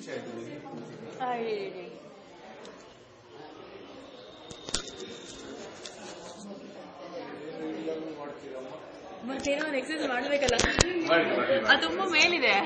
ಆ, ಹೇಳಿ, ಹೇಳಿ. ಮತ್ತೇನೋ ಒಂದು ಎಕ್ಸಸೈಸ್ ಮಾಡ್ಬೇಕಲ್ಲ ಅದು ತುಂಬಾ ಮೇಲಿದೆ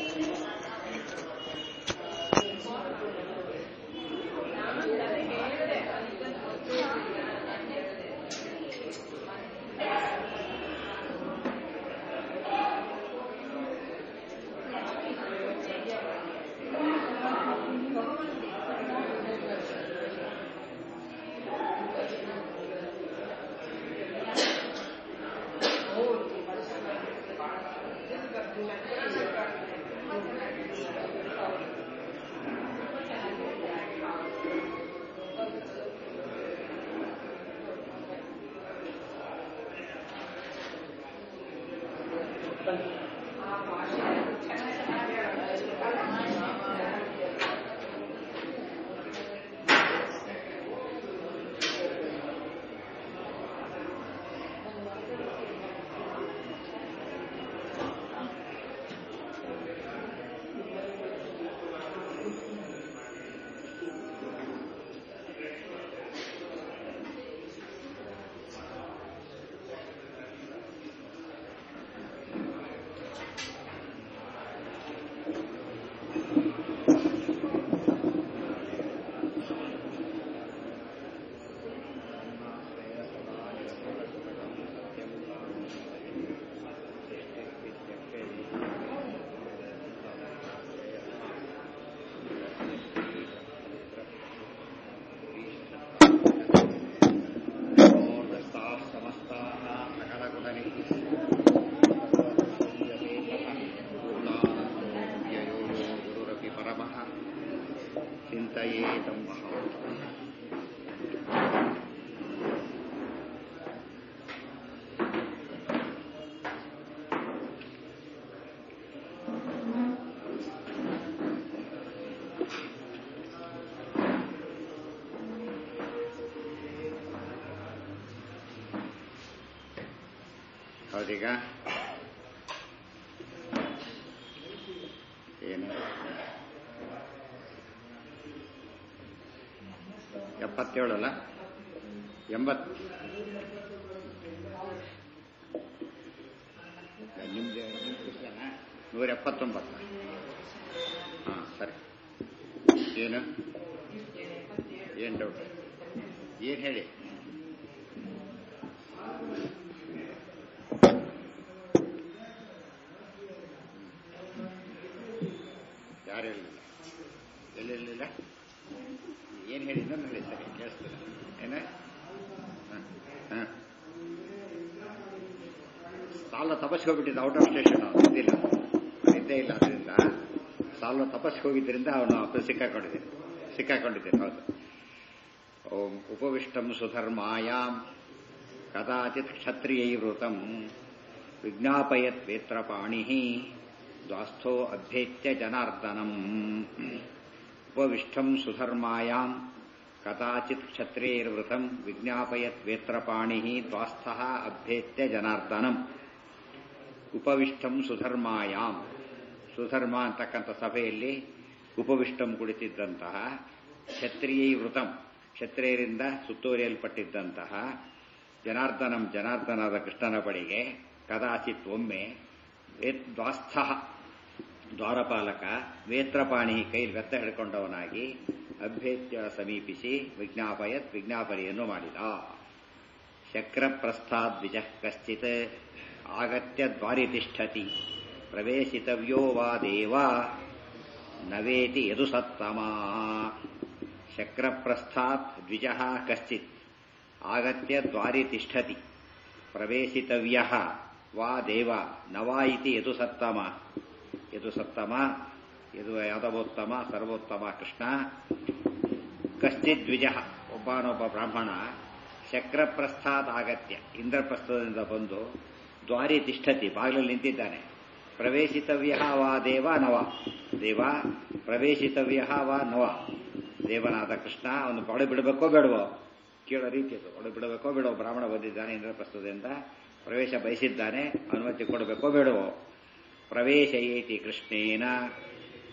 ಚಿಂತೆಯೇತಂ ಹೌದೀಗ ಏನು ಎಪ್ಪತ್ತೇಳು ಅಲ್ಲ ಎಂಬತ್ ನಿಮ್ದು ನೂರ ಎಪ್ಪತ್ತೊಂಬತ್ತು ಹಾಂ ಸರಿ ಏನು ಏನು ಡೌಟ್ ಏನು ಹೇಳಿ ಯಾರು ಹೇಳಿಲ್ಲ ಎಲ್ಲಿರಲಿಲ್ಲ ಏನು ಹೇಳಿ ಇನ್ನೊಂದು ಹೇಳಿ ಸರಿ ಕೇಳಿಸ್ತಿಲ್ಲ ಏನ ಹಾಂ ಹಾಂ ಸಾಲ ತಪಸ್ಗೆ ಹೋಗ್ಬಿಟ್ಟಿದ್ದ ಔಟ್ ಆಫ್ ಸ್ಟೇಷನ್ ಅವನು ಇದ್ದಿಲ್ಲ ಇದ್ದೇ ಇಲ್ಲ ಅದರಿಂದ ಸಾಲ ತಪಸ್ಗೆ ಹೋಗಿದ್ದರಿಂದ ಅವನು ಅಪ್ಪ ಸಿಕ್ಕಾಕೊಂಡಿದ್ದೇನೆ ಸಿಕ್ಕಾಕೊಂಡಿದ್ದೇನೆ ಹೌದು ಓಂ ಉಪವಿಷ್ಟಂ ಸುಧರ್ಮಾಯಾಂ ಕದಾಚಿತ್ ಕ್ಷತ್ರಿಯೈವೃತಂ ವಿಜ್ಞಾಪಯತ್ ವೇತ್ರಪಾಣಿ ದ್ವಾಸ್ಥೋ ಅಭ್ಯೇತ್ಯ ಜನಾರ್ದನಂ ಉಪವಿಷ್ಟಂ ಸುಧರ್ಮಾಯಾಂ ಕದಾಚಿತ್ ಕ್ಷತ್ರಿಯೈರ್ವೃತಂ ವಿಜ್ಞಾಪಯತ್ ವೇತ್ರಪಾಣಿ ದ್ವಾಸ್ಥ ಅಭ್ಯೇತ್ಯ ಜನಾರ್ದನಂ ಉಪವಿಷ್ಟಂ ಸುಧರ್ಮಾಯಾಂ ಸುಧರ್ಮ ಅಂತಕ್ಕಂಥ ಸಭೆಯಲ್ಲಿ ಉಪವಿಷ್ಟಂ ಕುಳಿತಿದ್ದಂತಹ ಕ್ಷತ್ರಿಯೈ ವೃತಂ ಕ್ಷತ್ರಿಯರಿಂದ ಸುತ್ತುವರಿಯಲ್ಪಟ್ಟಿದ್ದಂತಹ ಜನಾರ್ದನಂ ಜನಾರ್ದನದ ಕೃಷ್ಣನ ಬಳಿಗೆ ಕದಾಚಿತ್ ಒಮ್ಮೆ ದ್ವಾಸ್ಥ ದ್ವಾರಪಾಲಕ ವೇತ್ರಪಾಣಿ ಕೈಲಿ ಬೆತ್ತ ಹಿಡ್ಕೊಂಡವನಾಗಿ ಅಭ್ಯೇತ್ಯ ಸಮೀಪಿಸಿ ವಿಜ್ಞಾಪಯತ್ ವಿಜ್ಞಾಪನೆಯನ್ನು ಮಾಡಿದ ಶಕ್ರಪ್ರಸ್ಥಾದ್ವಿಜ ಕಶ್ಚಿತ್ ಆಗತ್ಯ ದ್ವಾರಿ ತಿಷ್ಠತಿ ಪ್ರವೇಶಿತವ್ಯೋ ವಾ ದೇವ ನವೇತಿ ಯದು ಸತ್ತಮ ಶಕ್ರಪ್ರಸ್ಥಾತ್ ದ್ವಿಜ ಕಶ್ಚಿತ್ ಆಗತ್ಯ ದ್ವಾರಿ ತಿಷ್ಠತಿ ಪ್ರವೇಶಿತವ್ಯ ವಾ ದೇವ ನವಾ ಇತಿ ಯದು ಸತ್ತಮ ಯದು ಸತ್ತಮ ಯದು ಯಾದವೋತ್ತಮ ಸರ್ವೋತ್ತಮ ಕೃಷ್ಣ ಕಶ್ಚಿತ್ ದ್ವಿಜ ಒಬ್ಬನೊಬ್ಬ ಬ್ರಾಹ್ಮಣ ಶಕ್ರಪ್ರಸ್ಥಾತ್ ಆಗತ್ಯ ಇಂದ್ರಪ್ರಸ್ಥದಿಂದ ಬಂದು ದ್ವಾರಿ ತಿಷ್ಠತಿ ಬಾಗಿಲಲ್ಲಿ ನಿಂತಿದ್ದಾನೆ ಪ್ರವೇಶಿತವ್ಯ ವಾ ದೇವ ನವ ದೇವ ಪ್ರವೇಶಿತವ್ಯ ವಾ ನವ ದೇವನಾದ ಕೃಷ್ಣ ಅವನು ಒಳ ಬಿಡಬೇಕೋ ಬೇಡವೋ ಕೇಳೋ ರೀತಿ ಅದು ಒಳ ಬಿಡಬೇಕೋ ಬೇಡವೋ ಬ್ರಾಹ್ಮಣ ಬಂದಿದ್ದಾನೆ ಇಂದ್ರಪ್ರಸ್ಥದಿಂದ ಪ್ರವೇಶ ಬಯಸಿದ್ದಾನೆ ಅನುಮತಿ ಕೊಡಬೇಕೋ ಬೇಡವೋ ಪ್ರವೇಶ ಏತಿ ಕೃಷ್ಣೇನ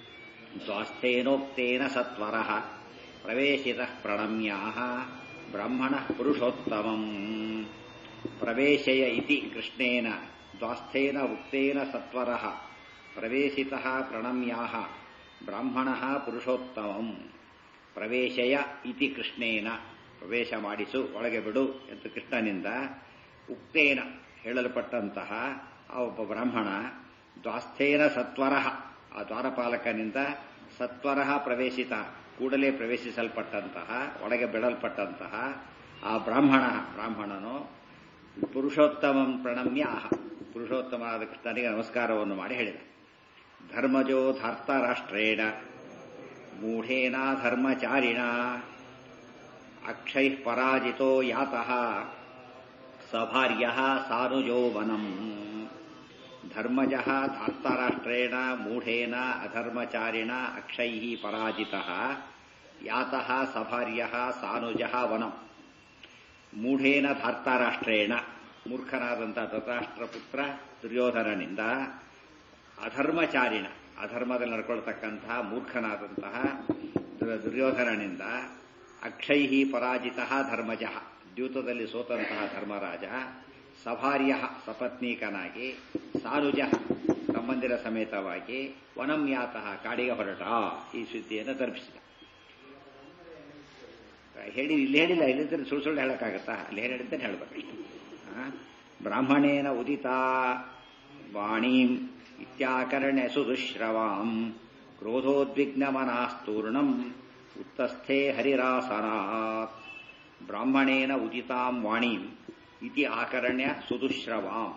ದ್ವಾಸ್ಥೇನೋಕ್ತೇನ ಸತ್ವರಃ ಪ್ರವೇಶಿತಃ ಪ್ರಣಮ್ಯಾಹ ಬ್ರಾಹ್ಮಣಃ ಪುರುಷೋತ್ತಮಂ ಪ್ರವೇಶಯ ಇತಿ ಕೃಷ್ಣೇನ ದ್ವಾಸ್ಥೇನ ಉಕ್ತೇನ ಸತ್ವರಃ ಪ್ರವೇಶಿತಃ ಪ್ರಣಮ್ಯಾಹ ಬ್ರಾಹ್ಮಣಃ ಪುರುಷೋತ್ತಮಂ ಪ್ರವೇಶಯ ಇತಿ ಕೃಷ್ಣೇನ ಪ್ರವೇಶ ಮಾಡಿಸು ಒಳಗೆ ಬಿಡು ಎಂದು ಕೃಷ್ಣನಿಂದ ಉಕ್ತೇನ ಹೇಳಲ್ಪಟ್ಟಂತಹ ಆ ಒಬ್ಬ ಬ್ರಾಹ್ಮಣ ದ್ವಾಸ್ಥೇನ ಸತ್ವರಃ ಆ ದ್ವಾರಪಾಲಕನಿಂದ ಸತ್ವರಃ ಪ್ರವೇಶಿತ ಕೂಡಲೇ ಪ್ರವೇಶಿಸಲ್ಪಟ್ಟಂತಹ ಒಳಗೆ ಬಿಡಲ್ಪಟ್ಟಂತಹ ಆ ಬ್ರಾಹ್ಮಣ ಬ್ರಾಹ್ಮಣನು ಪುರುಷೋತ್ತಮಂ ಪ್ರಣಮ್ಯ ಆಹ ಪುರುಷೋತ್ತಮನಾದ ಕೃಷ್ಣನಿಗೆ ನಮಸ್ಕಾರವನ್ನು ಮಾಡಿ ಹೇಳಿದ ಧರ್ಮಜೋ ಧಾರ್ತಾರಾಷ್ಟ್ರೇಣ ಮೂಢೇನ ಧರ್ಮಚಾರಿಣ ಅಕ್ಷೈ ಪರಾಜಿತೋ ಯಾತಃ ಸಭಾರ್ಯ ಸಾನುಜೋ ವನಂ ಧರ್ಮಜ ಧಾರ್ತಾರಾಷ್ಟ್ರೇಣ ಮೂಢೇನ ಅಧರ್ಮಚಾರಿಣ ಅಕ್ಷೈ ಪರಾಜಿತ ಯಾತಃ ಸಭಾರ್ಯ ಸಾನುಜ ವನಂ ಮೂಢೇನ ಧಾರ್ತಾರಾಷ್ಟ್ರೇಣ ಮೂರ್ಖನಾದಂಥ ಧೃತರಾಷ್ಟ್ರ ಪುತ್ರ ದುರ್ಯೋಧನನಿಂದ ಅಧರ್ಮಚಾರಿಣ ಅಧರ್ಮದಲ್ಲಿ ನಡ್ಕೊಳ್ತಕ್ಕಂತಹ ಮೂರ್ಖನಾದಂತಹ ದುರ್ಯೋಧನನಿಂದ ಅಕ್ಷೈಹಿ ಪರಾಜಿತ ಧರ್ಮಜ ದ್ಯೂತದಲ್ಲಿ ಸೋತಂತಹ ಧರ್ಮರಾಜ ಸಭಾರ್ಯ ಸಪತ್ನೀಕನಾಗಿ ಸಾನುಜ ಸಂಬಂಧಿರ ಸಮೇತವಾಗಿ ವನಂಯಾತಃ ಕಾಡಿಗೆ ಹೊರಟ ಈ ಸುದ್ದಿಯನ್ನು ತಲುಪಿಸಿದ ಹೇಳಿ ಇಲ್ಲಿ ಹೇಳಿಲ್ಲ ಇಲ್ಲಿದ್ದರೆ ಸುಳ್ಳು ಸುಳ್ಳು ಹೇಳಕ್ಕಾಗತ್ತಾ ಅಲ್ಲಿ ಏನು ಹೇಳಿದ್ದೇನೆ ಹೇಳ್ಬೇಕು ಬ್ರಾಹ್ಮಣೇನ ಉದಿತಾ ವಾಣೀಂ ಇತ್ಯಾಕರ್ಣ್ಯ ಸುದುಶ್ರವಾಂ ಕ್ರೋಧೋದ್ವಿಗ್ನಮನಾಸ್ತೂರ್ಣಂ ಉತ್ತಸ್ಥೆ ಹರಿರಾಸನಾತ್ ಬ್ರಾಹ್ಮಣೇನ ಉದಿತಾಂ ವಾಣೀಂ ಇತಿ ಆಕರ್ಣ್ಯ ಸುದುಶ್ರವಾಂ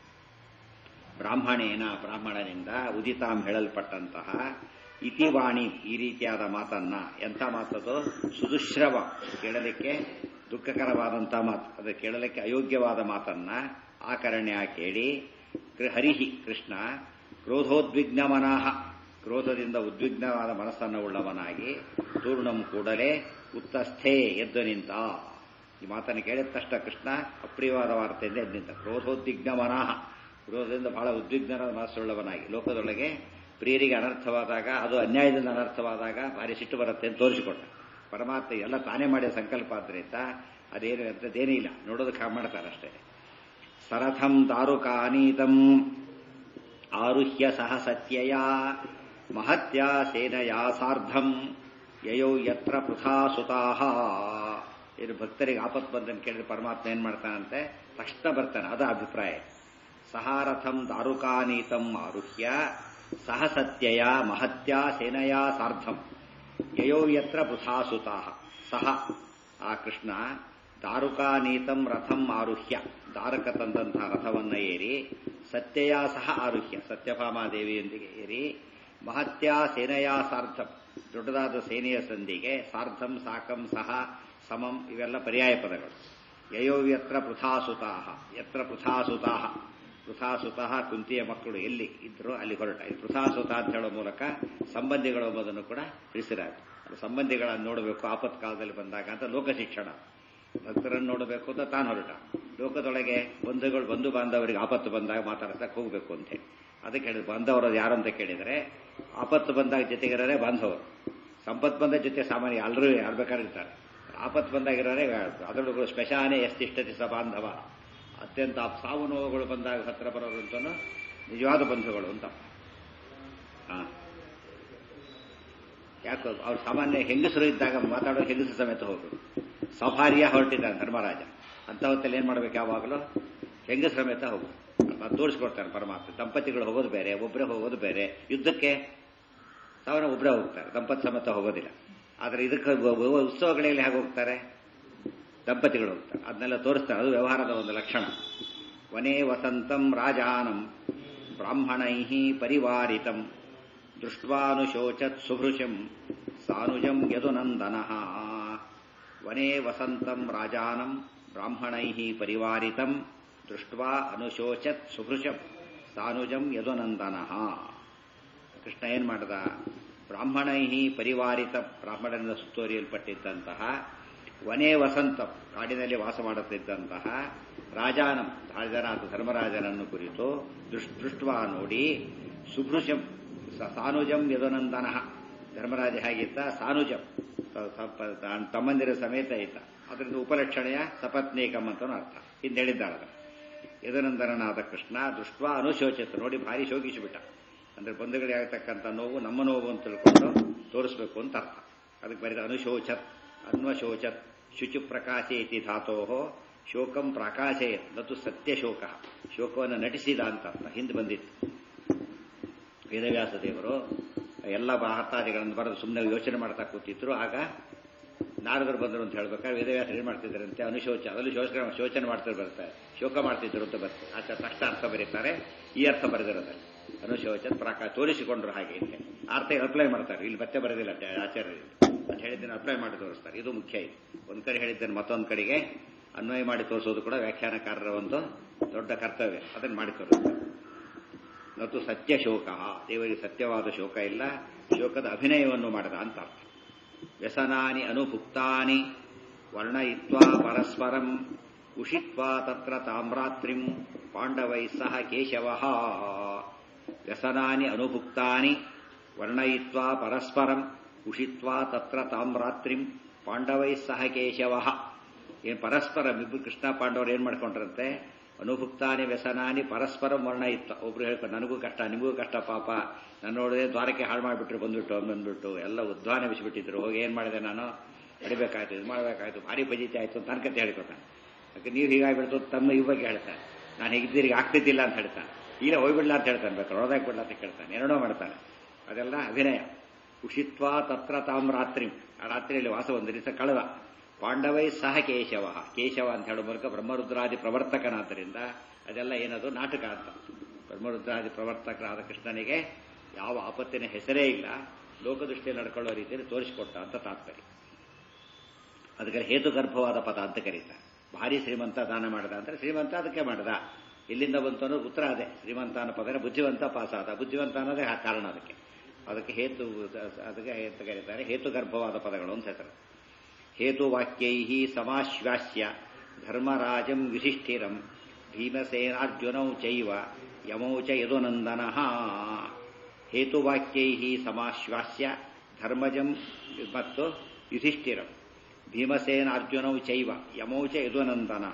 ಬ್ರಾಹ್ಮಣೇನ ಬ್ರಾಹ್ಮಣನಿಂದ ಉದಿತಾಂ ಹೇಳಲ್ಪಟ್ಟಂತಹ ಇತಿ ವಾಣಿ ಈ ರೀತಿಯಾದ ಮಾತನ್ನ ಎಂಥ ಮಾತದು ಸುದುಶ್ರವ ಕೇಳಲಿಕ್ಕೆ ದುಃಖಕರವಾದಂಥ ಮಾತು ಅದು ಕೇಳಲಿಕ್ಕೆ ಅಯೋಗ್ಯವಾದ ಮಾತನ್ನ ಆಕರಣ್ಯ ಕೇಳಿ ಹರಿಹಿ ಕೃಷ್ಣ ಕ್ರೋಧೋದ್ವಿಗ್ನಮನಾಹ ಕ್ರೋಧದಿಂದ ಉದ್ವಿಗ್ನವಾದ ಮನಸ್ಸನ್ನು ಉಳ್ಳವನಾಗಿ ತೂರ್ಣಂ ಕೂಡಲೇ ಉತ್ತಸ್ಥೆ ಎದ್ದು ನಿಂತ ಈ ಮಾತನ್ನು ಕೇಳಿದ ತಕ್ಷಣ ಕೃಷ್ಣ ಅಪ್ರಿಯವಾದ ವಾರ್ತೆಯಿಂದ ಎದ್ದು ನಿಂತ ಕ್ರೋಧೋದ್ವಿಗ್ನಮನಾಹ ಕ್ರೋಧದಿಂದ ಬಹಳ ಉದ್ವಿಗ್ನವಾದ ಮನಸ್ಸುಳ್ಳವನಾಗಿ ಲೋಕದೊಳಗೆ ಪ್ರಿಯರಿಗೆ ಅನರ್ಥವಾದಾಗ ಅದು ಅನ್ಯಾಯದಿಂದ ಅನರ್ಥವಾದಾಗ ಭಾರಿ ಸಿಟ್ಟು ಬರುತ್ತೆ ಅಂತ ತೋರಿಸಿಕೊಟ್ಟ ಪರಮಾತ್ಮ ಎಲ್ಲ ತಾನೇ ಮಾಡಿದ ಸಂಕಲ್ಪ ಆದ್ರಿಂದ ಅದೇನು ಅಂಥದ್ದೇನೇ ಇಲ್ಲ ನೋಡೋದಕ್ಕೆ ಮಾಡ್ತಾರೆ ಅಷ್ಟೇ ಸರಥಂ ದಾರುಕಾನೀತಂ ಆರುಹ್ಯ ಸಹ ಸತ್ಯಯ ಮಹತ್ಯ ಸೇನಯಾ ಸಾರ್ಧಂ ಯಯೌ ಯತ್ರ ಪೃಥಾ ಸುತಾಹ ಇದು ಭಕ್ತರಿಗೆ ಆಪತ್ ಬಂದನ್ನು ಕೇಳಿದ್ರೆ ಪರಮಾತ್ಮ ಏನ್ ಮಾಡ್ತಾನಂತೆ ತಕ್ಷಣ ಬರ್ತಾನೆ ಅದು ಅಭಿಪ್ರಾಯ ಸಹಾರಥಂ ದಾರುಕಾನೀತಂ ಆರುಹ್ಯ ಸಹ ಸತ್ಯಯ ಮಹತ್ಯ ಸೇನಯಾ ಸಾರ್ಧಂ ಯಯೋ ಯತ್ರ ಪೃಥಾಸುತಾಹ ಸಹ ಆ ಕೃಷ್ಣ ದಾರುಕಾನೀತಂ ರಥಂ ಆರುಹ್ಯ ದಾರಕ ತಂದಂತಹ ರಥವನ್ನ ಏರಿ ಸತ್ಯಯ ಸಹ ಆರುಹ್ಯ ಸತ್ಯಭಾಮಾದೇವಿಯೊಂದಿಗೆ ಏರಿ ಮಹತ್ಯ ಸೇನೆಯಾ ಸಾರ್ಧಂ ದೊಡ್ಡದಾದ ಸೇನೆಯ ಸಂಧಿಗೆ ಸಾರ್ಧಂ ಸಾಕಂ ಸಹ ಸಮಂ ಇವೆಲ್ಲ ಪರ್ಯಾಯ ಪದಗಳು ಯಯೋ ಯತ್ರ ಪೃಥಾಸುತಾಹ ಯತ್ರ ಪೃಥಾಸುತಾಹ ಪೃಥಾಸುತಃ ಕುಂತಿಯ ಮಕ್ಕಳು ಎಲ್ಲಿ ಇದ್ರು ಅಲ್ಲಿ ಹೊರಟ ಇದು ಪೃಥಾಸುತ ಅಂತ ಹೇಳೋ ಮೂಲಕ ಸಂಬಂಧಿಗಳು ಎಂಬುದನ್ನು ಕೂಡ ತಿಳಿಸಿರಾಗ ಸಂಬಂಧಿಗಳನ್ನು ನೋಡಬೇಕು ಆಪತ್ ಕಾಲದಲ್ಲಿ ಬಂದಾಗ ಅಂತ ಲೋಕ ಶಿಕ್ಷಣ ಭಕ್ತರನ್ನು ನೋಡಬೇಕು ಅಂತ ತಾನು ಹೊರಟ ಲೋಕದೊಳಗೆ ಬಂಧುಗಳು ಬಂಧು ಬಾಂಧವರಿಗೆ ಆಪತ್ತು ಬಂದಾಗ ಮಾತಾಡ್ಸಕ್ಕೆ ಹೋಗಬೇಕು ಅಂತ ಹೇಳಿ ಅದಕ್ಕೆ ಹೇಳಿದ್ರು ಬಾಂಧವರು ಯಾರು ಅಂತ ಕೇಳಿದರೆ ಆಪತ್ತು ಬಂದಾಗ ಜೊತೆಗಿರೋರೇ ಬಾಂಧವರು ಸಂಪತ್ತು ಬಂದ ಜೊತೆ ಸಾಮಾನ್ಯ ಎಲ್ಲರೂ ಯಾರು ಬೇಕಾದ್ರೆ ಇರ್ತಾರೆ ಆಪತ್ತು ಬಂದಾಗಿರೋರೇ ಅದರೊಳಗೂ ಸ್ಪೆಷಾನೇ ಎಷ್ಟಿಷ್ಟತಿ ಸ ಬಾಂಧವ ಅತ್ಯಂತ ಸಾವು ನೋವುಗಳು ಬಂದಾಗ ಹತ್ರ ಬರೋರು ಅಂತನೂ ನಿಜವಾದ ಬಂಧುಗಳು ಅಂತ ಹಾ ಯಾಕೆ ಅವ್ರು ಸಾಮಾನ್ಯ ಹೆಂಗಸರು ಇದ್ದಾಗ ಮಾತಾಡೋ ಹೆಂಗಸರು ಸಮೇತ ಹೋಗರು ಸಭಾರ್ಯ ಹೊರಟಿದ್ದಾನೆ ಧರ್ಮರಾಜ ಅಂತ ಹೊತ್ತಲ್ಲಿ ಏನ್ ಮಾಡ್ಬೇಕು ಯಾವಾಗಲೂ ಹೆಂಗಸರ ಸಮೇತ ಹೋಗು ಅದು ತೋರಿಸ್ಕೊಡ್ತಾನೆ ಪರಮಾತ್ಮ ದಂಪತಿಗಳು ಹೋಗೋದು ಬೇರೆ ಒಬ್ಬರೇ ಹೋಗೋದು ಬೇರೆ ಯುದ್ಧಕ್ಕೆ ತಾವನ್ನ ಒಬ್ಬರೇ ಹೋಗ್ತಾರೆ ದಂಪತಿ ಸಮೇತ ಹೋಗೋದಿಲ್ಲ ಆದ್ರೆ ಇದಕ್ಕೆ ಉತ್ಸವಗಳಲ್ಲಿ ಹೇಗೆ ಹೋಗ್ತಾರೆ ದಂಪತಿಗಳು ಹೋಗ್ತಾರೆ ಅದನ್ನೆಲ್ಲ ತೋರಿಸ್ತಾರೆ ಅದು ವ್ಯವಹಾರದ ಒಂದು ಲಕ್ಷಣ ವನೇ ವಸಂತಂ ರಾಜಾನಂ ಬ್ರಾಹ್ಮಣೈ ಪರಿವಾರಿತಂ ದೃಷ್ಟ್ವಾನುಶೋಚತ್ ಸುಭೃಶಂ ಸಾನುಜಂ ಯದುನಂದನ ವನೇ ವಸಂತಂ ರಾಜಾನಂ ಬ್ರಾಹ್ಮಣೈ ಪರಿವಾರಿತಂ ದೃಷ್ಟ್ವಾ ಅನುಶೋಚತ್ ಸುಭೃಶಂ ಸಾನುಜಂ ಯದುನಂದನ ಕೃಷ್ಣ ಏನ್ ಮಾಡದ ಬ್ರಾಹ್ಮಣೈ ಪರಿವಾರಿತ ಬ್ರಾಹ್ಮಣರಿಂದ ಸುತ್ತುವರಿಯಲ್ಪಟ್ಟಿದ್ದಂತಹ ವನೇ ವಸಂತ ಕಾಡಿನಲ್ಲಿ ವಾಸ ಮಾಡುತ್ತಿದ್ದಂತಹ ರಾಜಾನಂ ರಾಜನಾಥ ಧರ್ಮರಾಜನನ್ನು ಕುರಿತು ದೃಷ್ಟ್ವಾ ನೋಡಿ ಸುಭೃಶಂ ಸಾನುಜಂ ಯದುನಂದನ ಧರ್ಮರಾಜ ಹೇಗಿದ್ದ ಸಾನುಜಂ ತಮ್ಮಂದಿರ ಸಮೇತ ಇದ್ದ ಅದರಿಂದ ಉಪಲಕ್ಷಣೆಯ ಸಪತ್ನೇಕಂ ಅಂತ ಅರ್ಥ ಹಿಂದೆ ಹೇಳಿದ್ದಾರೆ ಅದನ್ನು ಯದನಂದನನಾದ ಕೃಷ್ಣ ದೃಷ್ಟ ಅನುಶೋಚಿತ ನೋಡಿ ಭಾರಿ ಶೋಕಿಸಿಬಿಟ್ಟ ಅಂದ್ರೆ ಬಂಧುಗಳಿಗೆ ಆಗತಕ್ಕಂಥ ನೋವು ನಮ್ಮ ನೋವು ಅಂತ ತಿಳ್ಕೊಂಡು ತೋರಿಸ್ಬೇಕು ಅಂತ ಅರ್ಥ ಅದಕ್ಕೆ ಬರೆದ ಅನುಶೋಚತ್ ಅನ್ವಶೋಚತ್ ಶುಚಿ ಪ್ರಕಾಶೆ ಇತಿ ಧಾತೋ ಶೋಕಂ ಪ್ರಕಾಶಯತ್ ನತು ಸತ್ಯ ಶೋಕ ಶೋಕವನ್ನು ನಟಿಸಿದ ಅಂತ ಅರ್ಥ ಹಿಂದೆ ಬಂದಿತ್ತು ವೇದವ್ಯಾಸ ದೇವರು ಎಲ್ಲ ಮಹತ್ತಾದಿಗಳನ್ನು ಬರೆದು ಸುಮ್ಮನೆ ಯೋಚನೆ ಮಾಡ್ತಾ ಕೂತಿದ್ರು ಆಗ ನಾರದರು ಬಂದರು ಅಂತ ಹೇಳ್ಬೇಕಾದ್ರೆ ವೇದವ್ಯಾಸ ಏನು ಮಾಡ್ತಿದ್ದಾರಂತೆ ಅನುಶೋಚ ಅದರಲ್ಲಿ ಶೋಚನೆ ಶೋಚನೆ ಮಾಡ್ತಿದ್ರು ಬರ್ತಾರೆ ಶೋಕ ಮಾಡ್ತಿದ್ರು ಅಂತ ಬರ್ತಾರೆ ಆಚೆ ತಕ್ಷಣ ಅರ್ಥ ಬರೀತಾರೆ ಈ ಅರ್ಥ ಬರೆದಿರೋದಲ್ಲಿ ಅನುಶೋಚ ಪ್ರಕಾಶ ತೋರಿಸಿಕೊಂಡ್ರು ಹಾಗೆ ಇಲ್ಲಿ ಅರ್ಥ ಅಪ್ಲೈ ಮಾಡ್ತಾರೆ ಇಲ್ಲಿ ಮತ್ತೆ ಬರೋದಿಲ್ಲ ಆಚಾರ್ಯರು ಅಂತ ಹೇಳಿದ್ದನ್ನು ಅಪ್ಲೈ ಮಾಡಿ ತೋರಿಸ್ತಾರೆ ಇದು ಮುಖ್ಯ ಇದು ಒಂದ್ ಕಡೆ ಹೇಳಿದ್ದನ್ನು ಮತ್ತೊಂದು ಕಡೆಗೆ ಅನ್ವಯ ಮಾಡಿ ತೋರಿಸೋದು ಕೂಡ ವ್ಯಾಖ್ಯಾನಕಾರರ ಒಂದು ದೊಡ್ಡ ಕರ್ತವ್ಯ ಅದನ್ನು ಮಾಡಿ ತೋರಿಸ್ತಾರೆ ಮತ್ತು ಸತ್ಯ ಶೋಕ ದೇವರಿಗೆ ಸತ್ಯವಾದ ಶೋಕ ಇಲ್ಲ ಶೋಕದ ಅಭಿನಯವನ್ನು ಮಾಡದ ಅಂತ ಅರ್ಥ ವ್ಯಸನಾನಿ ಅನುಭುಕ್ತಾನಿ ವರ್ಣಯಿತ್ವಾ ಪರಸ್ಪರಂ ಉಷಿತ್ವಾ ತತ್ರ ತಾಮ್ರಾತ್ರಿಂ ಪಾಂಡವೈ ಸಹ ಕೇಶವ ವ್ಯಸನಾನಿ ಅನುಭುಕ್ತಾನಿ ವರ್ಣಯಿತ್ವಾ ಪರಸ್ಪರಂ ಉಷಿತ್ವಾ ತತ್ರ ತಾಮ್ರಾತ್ರಿಂ ಪಾಂಡವೈ ಸಹ ಕೇಶವ ಏನ್ ಪರಸ್ಪರ ಇಬ್ಬರು ಕೃಷ್ಣ ಪಾಂಡವರು ಏನ್ ಮಾಡ್ಕೊಂಡ್ರಂತೆ ಅನುಭುಕ್ತಾನಿ ವ್ಯಸನಾನಿ ಪರಸ್ಪರ ವರ್ಣಯಿತ್ವ ಒಬ್ರು ಹೇಳ್ಕೊಂಡು ನನಗೂ ಕಷ್ಟ ನಿಮಗೂ ಕಷ್ಟ ಪಾಪ ನಾನು ನೋಡಿದ್ರೆ ದ್ವಾರಕ್ಕೆ ಹಾಳು ಮಾಡಿಬಿಟ್ರು ಬಂದ್ಬಿಟ್ಟು ಬಂದ್ಬಿಟ್ಟು ಎಲ್ಲ ಉದ್ವಾನೆ ಬಿಸಿಬಿಟ್ಟಿದ್ರು ಹೋಗಿ ಏನ್ ಮಾಡಿದೆ ನಾನು ಹೊಡಿಬೇಕಾಯ್ತು ಇದು ಮಾಡಬೇಕಾಯ್ತು ಭಾರಿ ಪಜಿತಿ ಆಯ್ತು ಅಂತ ಅನ್ಕತೆ ಹೇಳ್ಕೊತಾನೆ ಯಾಕೆ ನೀವು ಹೀಗಾಗ್ಬಿಡ್ತು ತಮ್ಮ ಈ ಬಗ್ಗೆ ಹೇಳ್ತಾನೆ ನಾನು ಹೇಗಿದ್ದೀರಿಗೆ ಆಗ್ತಿದ್ದಿಲ್ಲ ಅಂತ ಹೇಳ್ತಾನೆ ಈಗ ಹೋಗ್ಬಿಡ್ಲ ಅಂತ ಹೇಳ್ತಾನೆ ಬೇಕಾದ್ರೆ ಹೊಡೆದಾಕ್ಬಿಡ್ಲ ಅಂತ ಕೇಳ್ತಾನೆ ಎರಡೋ ಮಾಡ್ತಾನೆ ಅದೆಲ್ಲ ಅಭಿನಯ ಉಷಿತ್ವ ತತ್ರ ತಾಮ್ ರಾತ್ರಿ ಆ ರಾತ್ರಿಯಲ್ಲಿ ವಾಸ ಒಂದು ದಿವಸ ಕಳೆದ ಪಾಂಡವೈ ಸಹ ಕೇಶವ ಕೇಶವ ಅಂತ ಹೇಳೋ ಮೂಲಕ ಬ್ರಹ್ಮರುದ್ರಾದಿ ಪ್ರವರ್ತಕನಾದ್ದರಿಂದ ಅದೆಲ್ಲ ಏನದು ನಾಟಕ ಅಂತ ಬ್ರಹ್ಮರುದ್ರಾದಿ ಪ್ರವರ್ತಕರಾದ ಕೃಷ್ಣನಿಗೆ ಯಾವ ಆಪತ್ತಿನ ಹೆಸರೇ ಇಲ್ಲ ಲೋಕದೃಷ್ಟಿಯಲ್ಲಿ ನಡ್ಕೊಳ್ಳೋ ರೀತಿಯಲ್ಲಿ ತೋರಿಸಿಕೊಟ್ಟ ಅಂತ ತಾತ್ಪರ್ಯ ಅದಕ್ಕೆ ಹೇತುಗರ್ಭವಾದ ಪದ ಅಂತ ಕರೀತಾರೆ ಭಾರಿ ಶ್ರೀಮಂತ ದಾನ ಮಾಡಿದ ಅಂದ್ರೆ ಶ್ರೀಮಂತ ಅದಕ್ಕೆ ಮಾಡಿದ ಇಲ್ಲಿಂದ ಬಂತು ಅನ್ನೋದು ಉತ್ತರ ಅದೇ ಶ್ರೀಮಂತ ಅನ್ನೋ ಪದ ಬುದ್ಧಿವಂತ ಪಾಸ್ ಆದ ಬುದ್ಧಿವಂತ ಅನ್ನೋದೇ ಕಾರಣ ಅದಕ್ಕೆ ಅದಕ್ಕೆ ಹೇತು ಅದಕ್ಕೆ ಅಂತ ಕರೀತಾರೆ ಹೇತುಗರ್ಭವಾದ ಪದಗಳು ಅಂತ ಹೆಸರು ಹೇತುವಾಕ್ಯೈ ಸಮಾಶ್ವಾಸ್ಯ ಧರ್ಮರಾಜಂ ಯುಧಿಷ್ಠಿರಂ ಭೀಮಸೇನಾರ್ಜುನೌ ಚೈವ ಯಮೌ ಚ ಯದುನಂದನ ಹೇತುವಾಕ್ಯೈ ಸಮಾಶ್ವಾಸ್ಯ ಧರ್ಮಜಂ ಮತ್ತು ಯುಧಿಷ್ಠಿರಂ ಭೀಮಸೇನಾರ್ಜುನೌ ಚೈವ ಯಮೌ ಚ ಯದುನಂದನ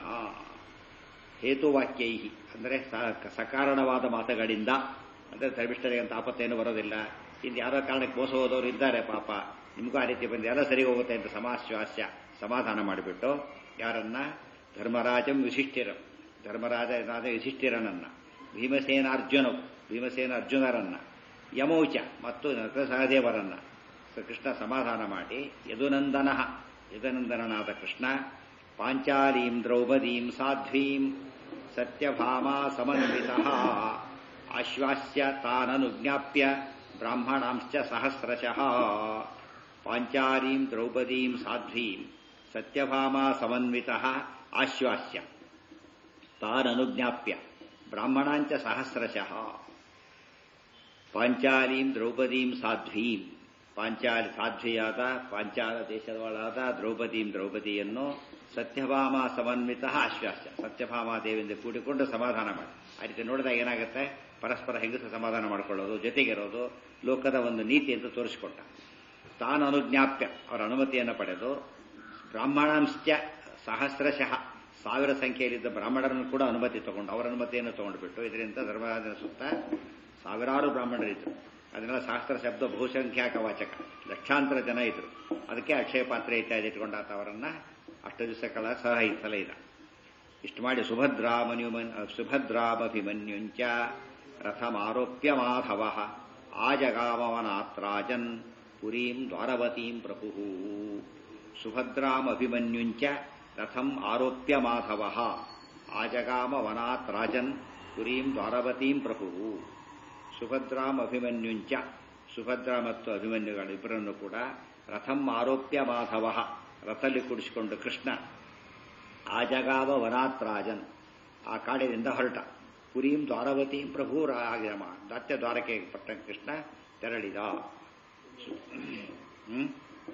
ಹೇತುವಾಕ್ಯೈ ಅಂದರೆ ಸಕಾರಣವಾದ ಮಾತುಗಳಿಂದ ಅಂದರೆ ಧರ್ಮಿಷ್ಠರಿಗೆ ಅಂತ ಆಪತ್ತೇನು ಬರೋದಿಲ್ಲ ಇನ್ನು ಯಾರೋ ಕಾರಣಕ್ಕೆ ಮೋಸ ಹೋದವರು ಇದ್ದಾರೆ ಪಾಪ ನಿಮಗೂ ಆ ರೀತಿ ಬಂದು ಎಲ್ಲ ಸರಿ ಹೋಗುತ್ತೆ ಅಂತ ಸಮಾಶ್ವಾಸ್ಯ ಸಮಾಧಾನ ಮಾಡಿಬಿಟ್ಟು ಯಾರನ್ನ ಧರ್ಮರಾಜಂ ವಿಶಿಷ್ಟಿರಂ ಧರ್ಮರಾಜ ಯುಧಿಷ್ಠಿರನನ್ನ ಭೀಮಸೇನಾರ್ಜುನವು ಭೀಮಸೇನ ಅರ್ಜುನರನ್ನ ಯಮೌಚ ಮತ್ತು ಸಹದೇವರನ್ನ ಕೃಷ್ಣ ಸಮಾಧಾನ ಮಾಡಿ ಯದುನಂದನ ಯದುನಂದನನಾದ ಕೃಷ್ಣ ಪಾಂಚಾಲೀಂ ದ್ರೌಪದೀಂ ಸಾಧ್ವೀಂ ಸತ್ಯಭಾಮಾ ಸಮನ್ವಿತ ಆಶ್ವಾಸ್ಯ ತಾನನುಜ್ಞಾಪ್ಯ ಬ್ರಾಹ್ಮಣಾಂಶ್ಚ ಸಹಸ್ರಶಃ ಪಾಂಚಾಲೀಂ ದ್ರೌಪದೀಂ ಸಾಧ್ವೀಂ ಸತ್ಯಭಾಮಾ ಸಮನ್ವಿತ ಆಶ್ವಾಸ್ಯ ತಾನನುಜ್ಞಾಪ್ಯ ಬ್ರಾಹ್ಮಣಾಂಚ ಸಹಸ್ರಶಃ ಪಾಂಚಾಲೀಂ ದ್ರೌಪದೀಂ ಸಾಧ್ವೀಂ ಪಾಂಚಾಲಿ ಸಾಧ್ವಿಯಾದ ಪಾಂಚಾಲ ದೇಶದವಳಾದ ದ್ರೌಪದೀಂ ದ್ರೌಪದಿಯನ್ನು ಸತ್ಯಭಾಮ ಸಮನ್ವಿತ ಆಶ್ವಾಸ್ಯ ಸತ್ಯಭಾಮ ದೇವಿಯಿಂದ ಕೂಡಿಕೊಂಡು ಸಮಾಧಾನ ಮಾಡಿ ಆ ರೀತಿ ನೋಡಿದಾಗ ಏನಾಗುತ್ತೆ ಪರಸ್ಪರ ಹೆಂಗಸ ಸಮಾಧಾನ ಮಾಡಿಕೊಳ್ಳೋದು ಜೊತೆಗಿರೋದು ಲೋಕದ ಒಂದು ನೀತಿ ಅಂತ ತೋರಿಸಿಕೊಟ್ಟ ತಾನು ಅನುಜ್ಞಾಪ್ಯ ಅವರ ಅನುಮತಿಯನ್ನು ಪಡೆದು ಬ್ರಾಹ್ಮಣಾಂಶ್ಚ ಸಹಸ್ರಶಃ ಸಾವಿರ ಸಂಖ್ಯೆಯಲ್ಲಿದ್ದ ಬ್ರಾಹ್ಮಣರನ್ನು ಕೂಡ ಅನುಮತಿ ತಗೊಂಡು ಅವರ ಅನುಮತಿಯನ್ನು ತಗೊಂಡುಬಿಟ್ಟು ಇದರಿಂದ ಧರ್ಮರಾಜನ ಸುತ್ತ ಸಾವಿರಾರು ಬ್ರಾಹ್ಮಣರಿದ್ದರು ಅದನ್ನೆಲ್ಲ ಶಾಸ್ತ್ರ ಶಬ್ದ ಬಹುಸಂಖ್ಯಾಕ ವಾಚಕ ಲಕ್ಷಾಂತರ ಜನ ಇದ್ರು ಅದಕ್ಕೆ ಅಕ್ಷಯ ಪಾತ್ರೆ ಇತ್ಯಾದಿ ಇಟ್ಕೊಂಡಾತ ಅವರನ್ನ ಅಷ್ಟು ದಿವಸಗಳ ಸಹ ಇತ್ತಲಿಲ್ಲ ಇಷ್ಟು ಮಾಡಿ ಸುಭದ್ರಾಮನ್ಯು ಸುಭದ್ರಾಮಭಿಮನ್ಯುಂಚ ರಥಮಾರೋಪ್ಯ ಮಾಧವ ಆಜಗಾಮವನಾತ್ರಾಜನ್ ಪುರೀಂ ದ್ವಾರವತೀಂ ಪ್ರಭು ಸುಭದ್ರಾಮಭಿಮನ್ಯುಂಚ ರಥಂ ಆರೋಪ್ಯ ಮಾಧವ ಆಜಗಾಮ ವನಾತ್ ರಾಜನ್ ಪುರೀಂ ದ್ವಾರವತೀಂ ಪ್ರಭು ಸುಭದ್ರಾಂ ಅಭಿಮನ್ಯುಂಚ ಸುಭದ್ರ ಮತ್ತು ಅಭಿಮನ್ಯುಗಳಿಬ್ಬರನ್ನು ಕೂಡ ರಥಂ ಆರೋಪ್ಯ ಮಾಧವ ರಥಲ್ಲಿ ಕುಡಿಸಿಕೊಂಡು ಕೃಷ್ಣ ಆಜಗಾವ ವನಾತ್ ರಾಜನ್ ಆ ಕಾಡಿನಿಂದ ಹೊರಟ ಪುರೀಂ ದ್ವಾರವತೀಂ ಪ್ರಭು ರಾಗಮ ದತ್ಯ ದ್ವಾರಕೆ ಪಟ್ಟ ಕೃಷ್ಣ ತೆರಳಿದ ಹ್ಮ್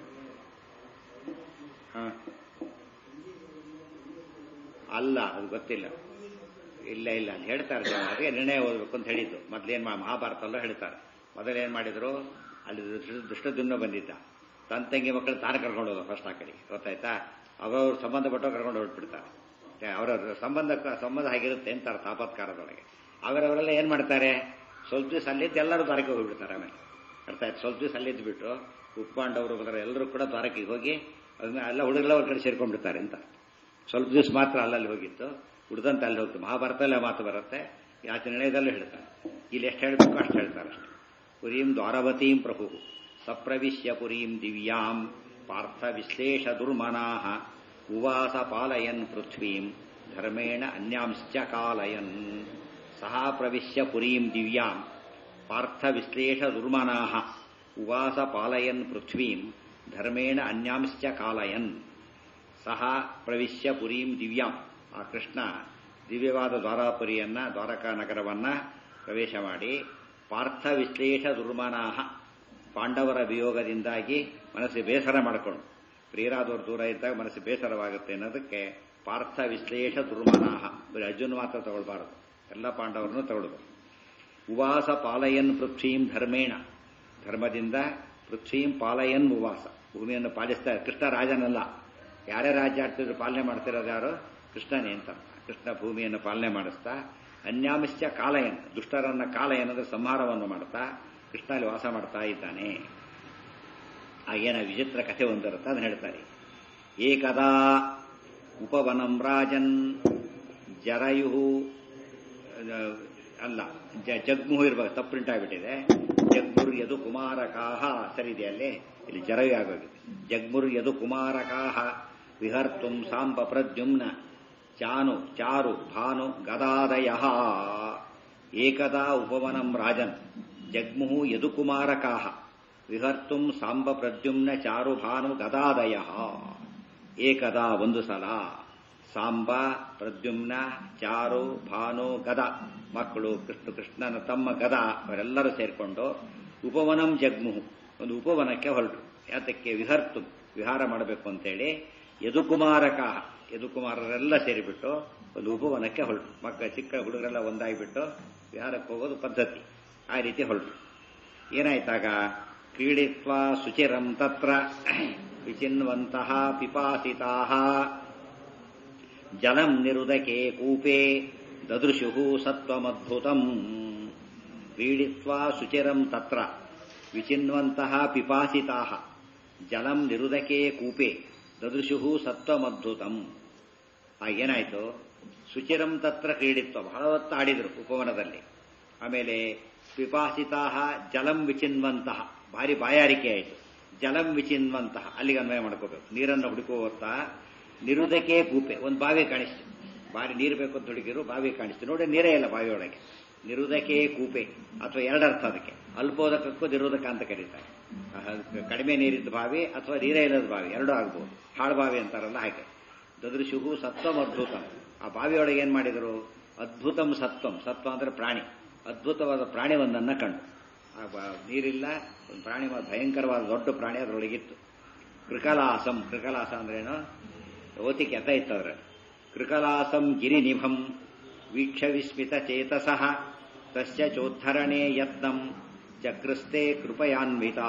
ಅಲ್ಲ ಅದು ಗೊತ್ತಿಲ್ಲ ಇಲ್ಲ ಇಲ್ಲ ಅಲ್ಲಿ ಹೇಳ್ತಾರೆ ಜನ ಅದೇ ನಿರ್ಣಯ ಓದಬೇಕು ಅಂತ ಹೇಳಿದ್ದು ಮೊದಲೇನು ಮಹಾಭಾರತಲ್ಲೂ ಹೇಳ್ತಾರೆ ಮೊದಲೇನು ಮಾಡಿದ್ರು ಅಲ್ಲಿ ದುಷ್ಟ- ದುಷ್ಟದುಮ್ನ ಬಂದಿದ್ದ ತನ್ನ ತಂಗಿ ಮಕ್ಕಳು ತಾನು ಕರ್ಕೊಂಡು ಹೋದ ಫಸ್ಟ್ ಆ ಕಡೆಗೆ ಗೊತ್ತಾಯ್ತಾ ಅವರವ್ರ ಸಂಬಂಧಪಟ್ಟು ಕರ್ಕೊಂಡು ಹೊರಟ್ಬಿಡ್ತಾರೆ ಅವರವ್ರ ಸಂಬಂಧ ಸಂಬಂಧ ಆಗಿರುತ್ತೆ ಅಂತಾರೆ ತಾಪತ್ಕಾರದೊಳಗೆ ಅವರವರೆಲ್ಲ ಏನ್ ಮಾಡ್ತಾರೆ ಸ್ವಲ್ಪ ದಿವಸ ಅಲ್ಲಿದ್ದು ಎಲ್ಲರೂ ದ್ವಾರಕ್ಕೆ ಹೋಗ್ಬಿಡ್ತಾರೆ ಆಮೇಲೆ ಅರ್ಥ ಆಯ್ತು ಸ್ವಲ್ಪ ದಿವಸ ಅಲ್ಲಿದ್ದು ಬಿಟ್ಟು ಉಪ್ಪಾಂಡವರು ಬಂದರೆ ಎಲ್ಲರೂ ಕೂಡ ದ್ವಾರಕೆಗೆ ಹೋಗಿ ಅದನ್ನ ಎಲ್ಲ ಹುಡುಗರೆಲ್ಲ ಅವ್ರ ಕಡೆ ಸೇರ್ಕೊಂಡ್ಬಿಡ್ತಾರೆ ಅಂತ ಸ್ವಲ್ಪ ದಿವಸ ಮಾತ್ರ ಅಲ್ಲಲ್ಲಿ ಹೋಗಿತ್ತು ಉಳಿದಂತ ಅಲ್ಲಿ ಹೋಗ್ತು ಮಹಾಭಾರತಲ್ಲೇ ಮಾತು ಬರುತ್ತೆ ಯಾಚ ನಿರ್ಣಯದಲ್ಲೂ ಹೇಳ್ತಾರೆ ಇಲ್ಲಿ ಎಷ್ಟು ಹೇಳಬೇಕು ಅಷ್ಟು ಹೇಳ್ತಾರೆ ಅಷ್ಟೇ ಪುರೀಂ ದ್ವಾರವತೀಂ ಪ್ರಭು ಸಪ್ರವಿಶ್ಯ ಪುರೀಂ ದಿವ್ಯಾಂ ಪಾರ್ಥ ವಿಶ್ಲೇಷ ದುರ್ಮನಾಹ ಉವಾಸ ಪಾಲಯನ್ ಪೃಥ್ವೀಂ ಧರ್ಮೇಣ ಅನ್ಯಾಂಶ್ಚ ಕಾಲಯನ್ ಸಹ ಪ್ರವಿಶ್ಯ ಪುರೀಂ ದಿವ್ಯಾಂ ಪಾರ್ಥ ವಿಶ್ಲೇಷ ದುರ್ಮನಾಹ ಉವಾಸ ಪಾಲಯನ್ ಪೃಥ್ವೀಂ ಧರ್ಮೇಣ ಅನ್ಯಾಂಶ್ಚ ಕಾಲಯನ್ ಸಹ ಪ್ರವಿಶ್ಯ ಪುರೀಂ ದಿವ್ಯಾಂ ಆ ಕೃಷ್ಣ ದಿವ್ಯವಾದ ದ್ವಾರಾಪುರಿಯನ್ನ ದ್ವಾರಕಾ ನಗರವನ್ನ ಪ್ರವೇಶ ಮಾಡಿ ಪಾರ್ಥ ವಿಶ್ಲೇಷ ದುರ್ಮನಾಹ ಪಾಂಡವರ ವಿಯೋಗದಿಂದಾಗಿ ಮನಸ್ಸಿಗೆ ಬೇಸರ ಮಾಡಿಕೊಂಡು ಪ್ರಿಯರಾದವರು ದೂರ ಇದ್ದಾಗ ಮನಸ್ಸಿಗೆ ಬೇಸರವಾಗುತ್ತೆ ಅನ್ನೋದಕ್ಕೆ ಪಾರ್ಥ ವಿಶ್ಲೇಷ ದುರ್ಮನಾಹ ಬರೀ ಅರ್ಜುನ್ ಮಾತ್ರ ತಗೊಳ್ಬಾರದು ಎಲ್ಲ ಪಾಂಡವರನ್ನು ತಗೊಳ್ಬೇಕು ಉವಾಸ ಪಾಲಯನ್ ಪೃಥ್ವೀಂ ಧರ್ಮೇಣ ಧರ್ಮದಿಂದ ಪೃಥ್ವೀಂ ಪಾಲಯನ್ ಉವಾಸ ಭೂಮಿಯನ್ನು ಪಾಲಿಸ್ತಾರೆ ಕೃಷ್ಣ ರಾಜನಲ್ಲ ಯಾರೇ ರಾಜ್ಯ ಆಡ್ತಿದ್ರು ಪಾಲನೆ ಮಾಡ್ತಿರೋದು ಯಾರು ಕೃಷ್ಣನೇ ಅಂತ ಕೃಷ್ಣ ಭೂಮಿಯನ್ನು ಪಾಲನೆ ಮಾಡಿಸ್ತಾ ಅನ್ಯಾಮಿಶ್ಚ ಕಾಲಯನ್ ದುಷ್ಟರನ್ನ ಕಾಲಯನ್ ಅಂದ್ರೆ ಸಂಹಾರವನ್ನು ಮಾಡ್ತಾ ಕೃಷ್ಣ ಅಲ್ಲಿ ವಾಸ ಮಾಡ್ತಾ ಇದ್ದಾನೆ ಆಗೇನ ವಿಚಿತ್ರ ಕಥೆ ಒಂದಿರುತ್ತೆ ಅದನ್ನ ಹೇಳ್ತಾರೆ ಏಕದಾ ಉಪವನಂ ರಾಜನ್ ಜರಯು ಅಲ್ಲ ಜ- ಜಗ್ಮುಹು ಇರ್ಬೇಕು ತಪ್ಪು ಪ್ರಿಂಟ್ ಆಗಿಬಿಟ್ಟಿದೆ ಜಗ್ಮುರ್ ಯದು ಕುಮಾರಕಾಹ ಸರಿ ಇದೆ ಅಲ್ಲಿ ಇಲ್ಲಿ ಜರಯು ಆಗೋಗಿದೆ ಜಗ್ಮುರ್ ಯದು ಕುಮಾರಕಾಹ ವಿಹರ್ತುಂ ಸಾಂಬ ಪ್ರದ್ಯುಮ್ನ ಚಾನು ಚಾರು ಭಾನು ಗದಾದಯ ಏಕದಾ ಉಪವನಂ ರಾಜನ್ ಜಗ್ಮುಹು ಯದು ಕುಮಾರಕಾಹ ವಿಹರ್ತುಂ ಸಾಂಬ ಪ್ರದ್ಯುಮ್ನ ಚಾರು ಭಾನು ಗದಾದಯ ಏಕದಾ ಒಂದು ಸಲ ಸಾಂಬ ಪ್ರದ್ಯುಮ್ನ ಚಾರು ಭಾನು ಗದ ಮಕ್ಕಳು ಕೃಷ್ಣ ಕೃಷ್ಣನ ತಮ್ಮ ಗದ ಅವರೆಲ್ಲರೂ ಸೇರ್ಕೊಂಡು ಉಪವನಂ ಜಗ್ಮುಹು ಒಂದು ಉಪವನಕ್ಕೆ ಹೊರಟರು ಯಾತಕ್ಕೆ ವಿಹರ್ತು ವಿಹಾರ ಮಾಡಬೇಕು ಅಂತೇಳಿ ಯದುಕುಮಾರಕ ಯದುಕುಮಾರರೆಲ್ಲ ಸೇರಿಬಿಟ್ಟು ಒಂದು ಉಪವನಕ್ಕೆ ಹೊರಟರು ಮಕ್ಕಳ ಚಿಕ್ಕ ಹುಡುಗರೆಲ್ಲ ಒಂದಾಗಿಬಿಟ್ಟು ವಿಹಾರಕ್ಕೆ ಹೋಗೋದು ಪದ್ಧತಿ ಆ ರೀತಿ ಹೊರಟರು ಏನಾಯ್ತಾಗ ಕ್ರೀಡಿತ್ವ ಶುಚಿರಂ ತತ್ರ ವಿಚಿನ್ವಂತಹ ಪಿಪಾಸಿತಾ ಜಲಂ ನಿರುದಕೆ ಕೂಪೆ ದದೃಶು ಸತ್ವಮದ್ಭುತಂ ಕ್ರೀಡಿತ್ವಾ ಶುಚಿರಂ ತತ್ರ ವಿಚಿನ್ವಂತಹ ಪಿಪಾಸಿತಾ ಜಲಂ ನಿರುದಕೆ ಕೂಪೆ ದದೃಶು ಸತ್ವಮದ್ಭುತಂ ಏನಾಯ್ತು ಶುಚಿರಂ ತತ್ರ ಕ್ರೀಡಿತ್ವ ಬಹಳ ಹೊತ್ತು ಆಡಿದ್ರು ಉಪವನದಲ್ಲಿ ಆಮೇಲೆ ಪಿಪಾಸಿತಾ ಜಲಂ ವಿಚಿನ್ವಂತಹ ಭಾರಿ ಬಾಯಾರಿಕೆ ಆಯಿತು ಜಲಂ ವಿಚಿನ್ವಂತಹ ಅಲ್ಲಿಗೆ ಅನ್ವಯ ಮಾಡ್ಕೋಬೇಕು ನೀರನ್ನು ಹುಡುಕುವತ್ತ ನಿರುದಕ್ಕೆ ಕೂಪೆ ಒಂದು ಬಾವಿ ಕಾಣಿಸ್ತು ಬಾರಿ ನೀರು ಬೇಕು ಅಂತ ಹುಡುಗಿರು ಬಾವಿ ಕಾಣಿಸ್ತು ನೋಡಿ ನೀರೇ ಇಲ್ಲ ಬಾವಿಯೊಳಗೆ ನಿರುದಕ್ಕೆ ಕೂಪೆ ಅಥವಾ ಎರಡರ್ಥ ಅದಕ್ಕೆ ಅಲ್ಪೋದಕಕ್ಕೂ ನಿರೋಧಕ ಅಂತ ಕರೀತಾರೆ ಅಹ್, ಕಡಿಮೆ ನೀರಿದ್ದ ಬಾವಿ ಅಥವಾ ನೀರೇ ಇಲ್ಲದ ಬಾವಿ ಎರಡೂ ಆಗ್ಬೋದು ಹಾಳು ಬಾವಿ ಅಂತಾರಲ್ಲ ಹಾಗೆ ದದೃಶುಗು ಸತ್ವಂ ಅದ್ಭುತಂ ಆ ಬಾವಿಯೊಳಗೆ ಏನ್ ಮಾಡಿದರು ಅದ್ಭುತಂ ಸತ್ವಂ ಸತ್ವ ಅಂದ್ರೆ ಪ್ರಾಣಿ ಅದ್ಭುತವಾದ ಪ್ರಾಣಿ ಒಂದನ್ನ ಕಂಡು ಆ ಬ- ನೀರಿಲ್ಲ ಒಂದು ಪ್ರಾಣಿ ಮ- ಭಯಂಕರವಾದ ದೊಡ್ಡ ಪ್ರಾಣಿ ಅದರೊಳಗಿತ್ತು ಕೃಕಲಾಸಂ ಕೃಕಲಾಸ ಅಂದ್ರೇನು ಓತಿಕೆ ಅತ ಇತ್ತು ಅದ್ರಲ್ಲಿ ಕೃಕಲಾಸಂ ಗಿರಿನಿಭಂ ವೀಕ್ಷ ವಿಸ್ಮಿತ ಚೇತಸಃ ತಸ್ಯ ಚೋದ್ಧರಣೆ ಯತ್ನಂ ಚಕ್ರಸ್ತೆ ಕೃಪಯಾನ್ವಿತಾ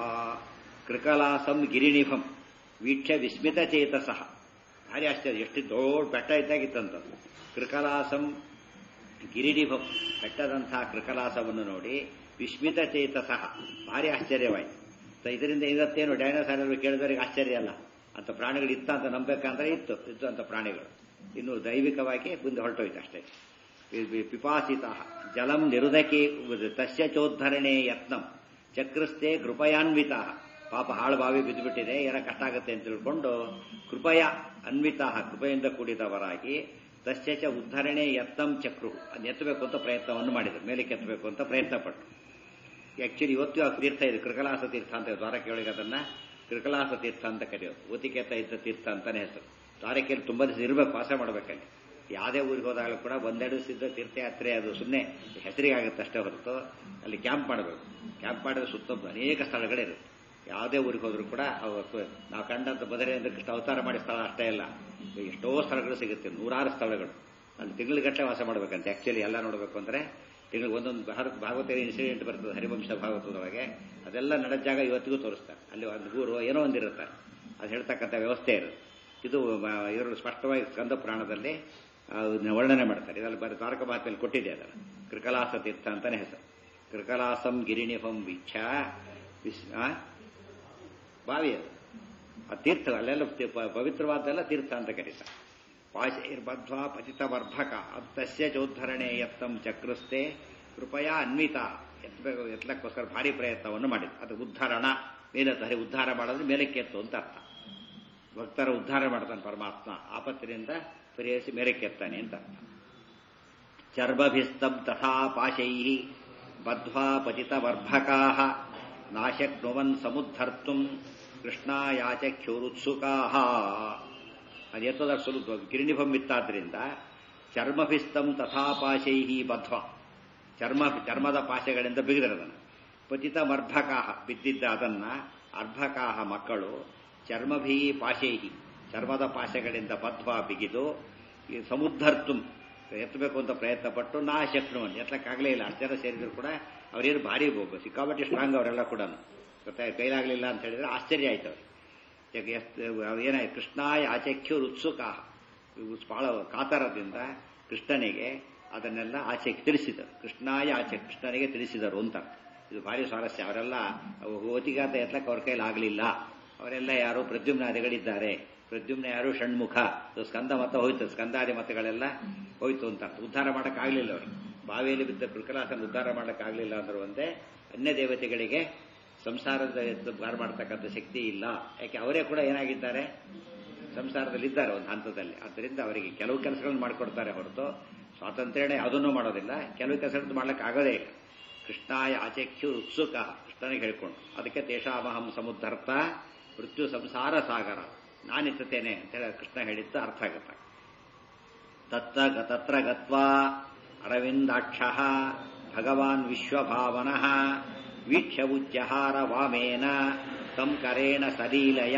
ಕೃಕಲಾಸಂ ಗಿರಿನಿಭಂ ವೀಕ್ಷ ವಿಸ್ಮಿತ ಚೇತಸಃ ಭಾರಿ ಆಶ್ಚರ್ಯ ಎಷ್ಟು ದೊಡ್ಡ ಬೆಟ್ಟ ಇದ್ದಾಗಿತ್ತಂತ ಕೃಕಲಾಸಂ ಗಿರಿನಿಭಂ ಬೆಟ್ಟದಂತಹ ಕೃಕಲಾಸವನ್ನು ನೋಡಿ ವಿಸ್ಮಿತ ಚೇತಸಃ ಭಾರಿ ಆಶ್ಚರ್ಯವಾಯಿತು ಸೊ ಇದರಿಂದ ಇವತ್ತೇನು ಡೈನೋಸಾರರು ಕೇಳಿದವರಿಗೆ ಆಶ್ಚರ್ಯ ಅಲ್ಲ ಅಂತ ಪ್ರಾಣಿಗಳು ಇತ್ತ ಅಂತ ನಂಬೇಕಂದ್ರೆ ಇತ್ತು ಇತ್ತು ಅಂತ ಪ್ರಾಣಿಗಳು ಇನ್ನು ದೈವಿಕವಾಗಿ ಮುಂದೆ ಹೊರಟೋಯ್ತು ಅಷ್ಟೇ ಪಿಪಾಸಿತ ಜಲಂ ನಿರುದಕೆ ತಸ್ಯ ಚೋದ್ಧರಣೆ ಯತ್ನಂ ಚಕ್ರಸ್ತೆ ಕೃಪಯಾನ್ವಿತ ಪಾಪ ಹಾಳು ಬಾವಿ ಬಿದ್ದುಬಿಟ್ಟಿದೆ ಏನೋ ಕಷ್ಟ ಆಗುತ್ತೆ ಅಂತ ತಿಳ್ಕೊಂಡು ಕೃಪಯ ಅನ್ವಿತ ಕೃಪೆಯಿಂದ ಕೂಡಿದವರಾಗಿ ತಸ್ಯ ಚ ಉದ್ಧರಣೆ ಯತ್ನಂ ಚಕ್ರು ಅದನ್ನ ಎತ್ತಬೇಕು ಅಂತ ಪ್ರಯತ್ನವನ್ನು ಮಾಡಿದರು ಮೇಲೆ ಕೆತ್ತಬೇಕು ಅಂತ ಪ್ರಯತ್ನ ಪಟ್ಟರು ಆಕ್ಚುಲಿ ಇವತ್ತು ಆ ತೀರ್ಥ ಇದೆ ಕೃಕಲಾಸ ತೀರ್ಥ ಅಂತ ದ್ವಾರಕೆಯೊಳಗೆ ಅದನ್ನ ಕೃಕಲಾಸ ತೀರ್ಥ ಅಂತ ಕರೆಯೋದು ಓತಿಕೆತ ಇದ್ದ ತೀರ್ಥ ಅಂತಾನೆ ಹೆಸರು ದ್ವಾರಕೆಯಲ್ಲಿ ತುಂಬಾ ದಿವಸ ಇರಬೇಕು ವಾಸ ಮಾಡ್ಬೇಕಲ್ಲಿ ಯಾವುದೇ ಊರಿಗೆ ಹೋದಾಗಲೂ ಕೂಡ ಒಂದೆರಡು ಸಿದ್ಧ ತೀರ್ಥಯಾತ್ರೆ ಅದು ಸುಮ್ಮನೆ ಹೆಸರಿಗೆ ಆಗುತ್ತೆ ಅಷ್ಟೇ ಹೊರತು ಅಲ್ಲಿ ಕ್ಯಾಂಪ್ ಮಾಡಬೇಕು ಕ್ಯಾಂಪ್ ಮಾಡಿದ್ರೆ ಸುತ್ತ ಅನೇಕ ಸ್ಥಳಗಳಿರುತ್ತೆ ಯಾವುದೇ ಊರಿಗೆ ಹೋದ್ರೂ ಕೂಡ ಅವತ್ತು ನಾವು ಕಂಡಂತ ಬದರಿ ಅಂದ್ರೆ ಕೃಷ್ಣ ಅವತಾರ ಮಾಡಿ ಸ್ಥಳ ಅಷ್ಟೇ ಇಲ್ಲ ಎಷ್ಟೋ ಸ್ಥಳಗಳು ಸಿಗುತ್ತೆ ನೂರಾರು ಸ್ಥಳಗಳು ಅಲ್ಲಿ ತಿಂಗಳಗಟ್ಟಲೆ ವಾಸ ಮಾಡ್ಬೇಕಂತೆ ಆಕ್ಚುಲಿ ಎಲ್ಲ ನೋಡಬೇಕು ಅಂದ್ರೆ ಈಗ ಒಂದೊಂದು ಭಾರತ ಭಾಗವತ ಇನ್ಸಿಡೆಂಟ್ ಬರ್ತದೆ ಹರಿವಂಶ ಭಾಗವತದೊಳಗೆ ಅದೆಲ್ಲ ನಡೆದ ಜಾಗ ಇವತ್ತಿಗೂ ತೋರಿಸ್ತಾರೆ ಅಲ್ಲಿ ಒಂದು ಊರು ಏನೋ ಒಂದಿರುತ್ತೆ ಅದು ಹೇಳ್ತಕ್ಕಂಥ ವ್ಯವಸ್ಥೆ ಇರುತ್ತೆ ಇದು ಇದರಲ್ಲಿ ಸ್ಪಷ್ಟವಾಗಿ ಸ್ಕಂದ ಪುರಾಣದಲ್ಲಿ ಅದನ್ನ ವರ್ಣನೆ ಮಾಡ್ತಾರೆ ಇದರಲ್ಲಿ ಬರೀ ತಾರಕ ಮಾತಲ್ಲಿ ಕೊಟ್ಟಿದೆ ಅದನ್ನು ಕೃಕಲಾಸ ತೀರ್ಥ ಅಂತಾನೆ ಹೆಸರು ಕೃಕಲಾಸಂ ಗಿರಿಣಿಫಂ ವಿಚ್ಛ ವಿಸ್ ಆ? ಬಾವಿ ಅದು ಆ ತೀರ್ಥ ಅಲ್ಲೆಲ್ಲ ತಿ- ಪ- ಪವಿತ್ರವಾದ್ದೆಲ್ಲ ತೀರ್ಥ ಅಂತ ಕರೀತಾರೆ ಪಾಶೈರ್ಬದ್ಧ್ವಾ ಪತಿತ ವರ್ಧಕ ತಸ್ಯ ಚೋದ್ಧರಣೆ ಯತ್ತಂ ಚಕ್ರಸ್ತೆ ಕೃಪಯಾ ಅನ್ವಿತ ಎತ್ತಬೇಕು ಎತ್ತಲಕ್ಕೋಸ್ಕರ ಭಾರಿ ಪ್ರಯತ್ನವನ್ನು ಮಾಡಿದ್ರು ಅದು ಉದ್ಧಾರಣ ಮೇಲೆತ್ತ ಹರಿ ಉದ್ಧಾರ ಮಾಡೋದ್ರೆ ಮೇಲಕ್ಕೆ ಎತ್ತು ಅಂತ ಅರ್ಥ ಭಕ್ತರ ಉದ್ಧಾರ ಮಾಡ್ತಾನೆ ಪರಮಾತ್ಮ ಆಪತ್ತಿನಿಂದ ಪರಿಹರಿಸಿ ಮೇಲಕ್ಕೆ ಎತ್ತಾನೆ ಅಂತ ಅರ್ಥ ಚರ್ಮಭಿಸ್ತಂ ತಥಾ ಪಾಶೈ ಬದ್ಧ್ವಾ ಪತಿತವರ್ಧಕಾ ನಾಶಕ್ನುವನ್ ಸಮುದ್ಧರ್ತು ಕೃಷ್ಣಾಯಾಚಕ್ಷುರುತ್ಸುಕಾ ಅದು ಎತ್ತದ ಸ್ವಲ್ಪ ಗಿರಿಣಿಭಂ ಇತ್ತಾದ್ರಿಂದ ಚರ್ಮಭಿಸ್ತಂ ತಥಾ ಪಾಶೈ ಬದ್ಧ್ವ ಚರ್ಮ ಚರ್ಮದ ಪಾಶೆಗಳಿಂದ ಬಿಗಿದಿರದನ್ನು ಪತಿತ ಮರ್ಭಕಾಹ ಬಿದ್ದಿದ್ದ ಅದನ್ನ ಅರ್ಭಕಾಹ ಮಕ್ಕಳು ಚರ್ಮಭೀ ಪಾಶೈಹಿ ಚರ್ಮದ ಪಾಶೆಗಳಿಂದ ಬದ್ಧ್ವ ಬಿಗಿದು ಈ ಸಮುದ್ಧರ್ತು ಎತ್ತಬೇಕು ಅಂತ ಪ್ರಯತ್ನ ಪಟ್ಟು ನಾ ಶಕ್ನುವನ್ ಎತ್ತಕ್ಕಾಗಲೇ ಇಲ್ಲ ಅಷ್ಟು ಜನ ಸೇರಿದ್ರು ಕೂಡ ಅವರೇನು ಭಾರಿ ಹೋಗು ಸಿಕ್ಕಾಪಟ್ಟೆ ಸ್ಟ್ರಾಂಗ್ ಅವರೆಲ್ಲ ಕೂಡ ಗೊತ್ತಾ ಕೈಲಾಗಲಿಲ್ಲ ಅಂತ ಹೇಳಿದ್ರೆ ಆಶ್ಚರ್ಯ ಆಯ್ತು ಅವ್ರಿಗೆ ಏನಾಯ್ತು ಕೃಷ್ಣಾಯ ಆಚೆಕ್ಯು ಉತ್ಸುಕ ಬಹಳ ಕಾತರದಿಂದ ಕೃಷ್ಣನಿಗೆ ಅದನ್ನೆಲ್ಲ ಆಚೆ ತಿಳಿಸಿದರು ಕೃಷ್ಣಾಯ ಆಚೆ ಕೃಷ್ಣನಿಗೆ ತಿಳಿಸಿದರು ಅಂತ ಇದು ಭಾರಿ ಸ್ವಾರಸ್ಯ ಅವರೆಲ್ಲ ಓತಿಗಾತ ಎತ್ತಲಕ್ಕೆ ಅವ್ರ ಕೈಲಾಗಲಿಲ್ಲ ಅವರೆಲ್ಲ ಯಾರು ಪ್ರದ್ಯುಮ್ನಾದಿಗಳಿದ್ದಾರೆ ಪ್ರದ್ಯುಮ್ನ ಯಾರು ಷಣ್ಮುಖ ಇದು ಸ್ಕಂದ ಮತ ಹೋಯ್ತು ಸ್ಕಂದಾದಿ ಮತಗಳೆಲ್ಲ ಹೋಯ್ತು ಅಂತ ಉದ್ಧಾರ ಮಾಡೋಕ್ಕಾಗಲಿಲ್ಲ ಅವರಿಗೆ ಬಾವಿಯಲ್ಲಿ ಬಿದ್ದ ಕೃಕಲಾಸನ ಉದ್ಧಾರ ಮಾಡೋಕ್ಕಾಗಲಿಲ್ಲ ಅಂದ್ರೆ ಒಂದೇ ಅನ್ಯ ದೇವತೆಗಳಿಗೆ ಸಂಸಾರದ ಉದ್ಧಾರ ಮಾಡ್ತಕ್ಕಂಥ ಶಕ್ತಿ ಇಲ್ಲ ಯಾಕೆ ಅವರೇ ಕೂಡ ಏನಾಗಿದ್ದಾರೆ ಸಂಸಾರದಲ್ಲಿ ಇದ್ದಾರೆ ಒಂದು ಹಂತದಲ್ಲಿ ಆದ್ದರಿಂದ ಅವರಿಗೆ ಕೆಲವು ಕೆಲಸಗಳನ್ನು ಮಾಡಿಕೊಡ್ತಾರೆ ಹೊರತು ಸ್ವಾತಂತ್ರ್ಯನೇ ಯಾವುದನ್ನೂ ಮಾಡೋದಿಲ್ಲ ಕೆಲವು ಕೆಲಸಗಳನ್ನು ಮಾಡ್ಲಿಕ್ಕೆ ಆಗೋದೇ ಇಲ್ಲ ಕೃಷ್ಣಾಯ ಆಚೆಕ್ಯು ಉತ್ಸುಕ ಕೃಷ್ಣನಿಗೆ ಹೇಳ್ಕೊಂಡು ಅದಕ್ಕೆ ತೇಷಾಮಹಂ ಸಮುದ್ಧರ್ಥ ಮೃತ್ಯು ಸಂಸಾರ ಸಾಗರ ನಾನಿತ್ತೇನೆ ಅಂತ ಹೇಳಿ ಕೃಷ್ಣ ಹೇಳಿದ್ದು ಅರ್ಥ ಆಗುತ್ತೆ ತತ್ರ ತತ್ರ ಗತ್ವಾ ಅರವಿಂದಾಕ್ಷ ಭಗವಾನ್ ವಿಶ್ವಭಾವನಃ ವೀಕ್ಷ್ಯ ಉಜ್ಜಹಾರ ವಾಮೇನ ತಂ ಕರೇಣ ಸಲೀಲಯ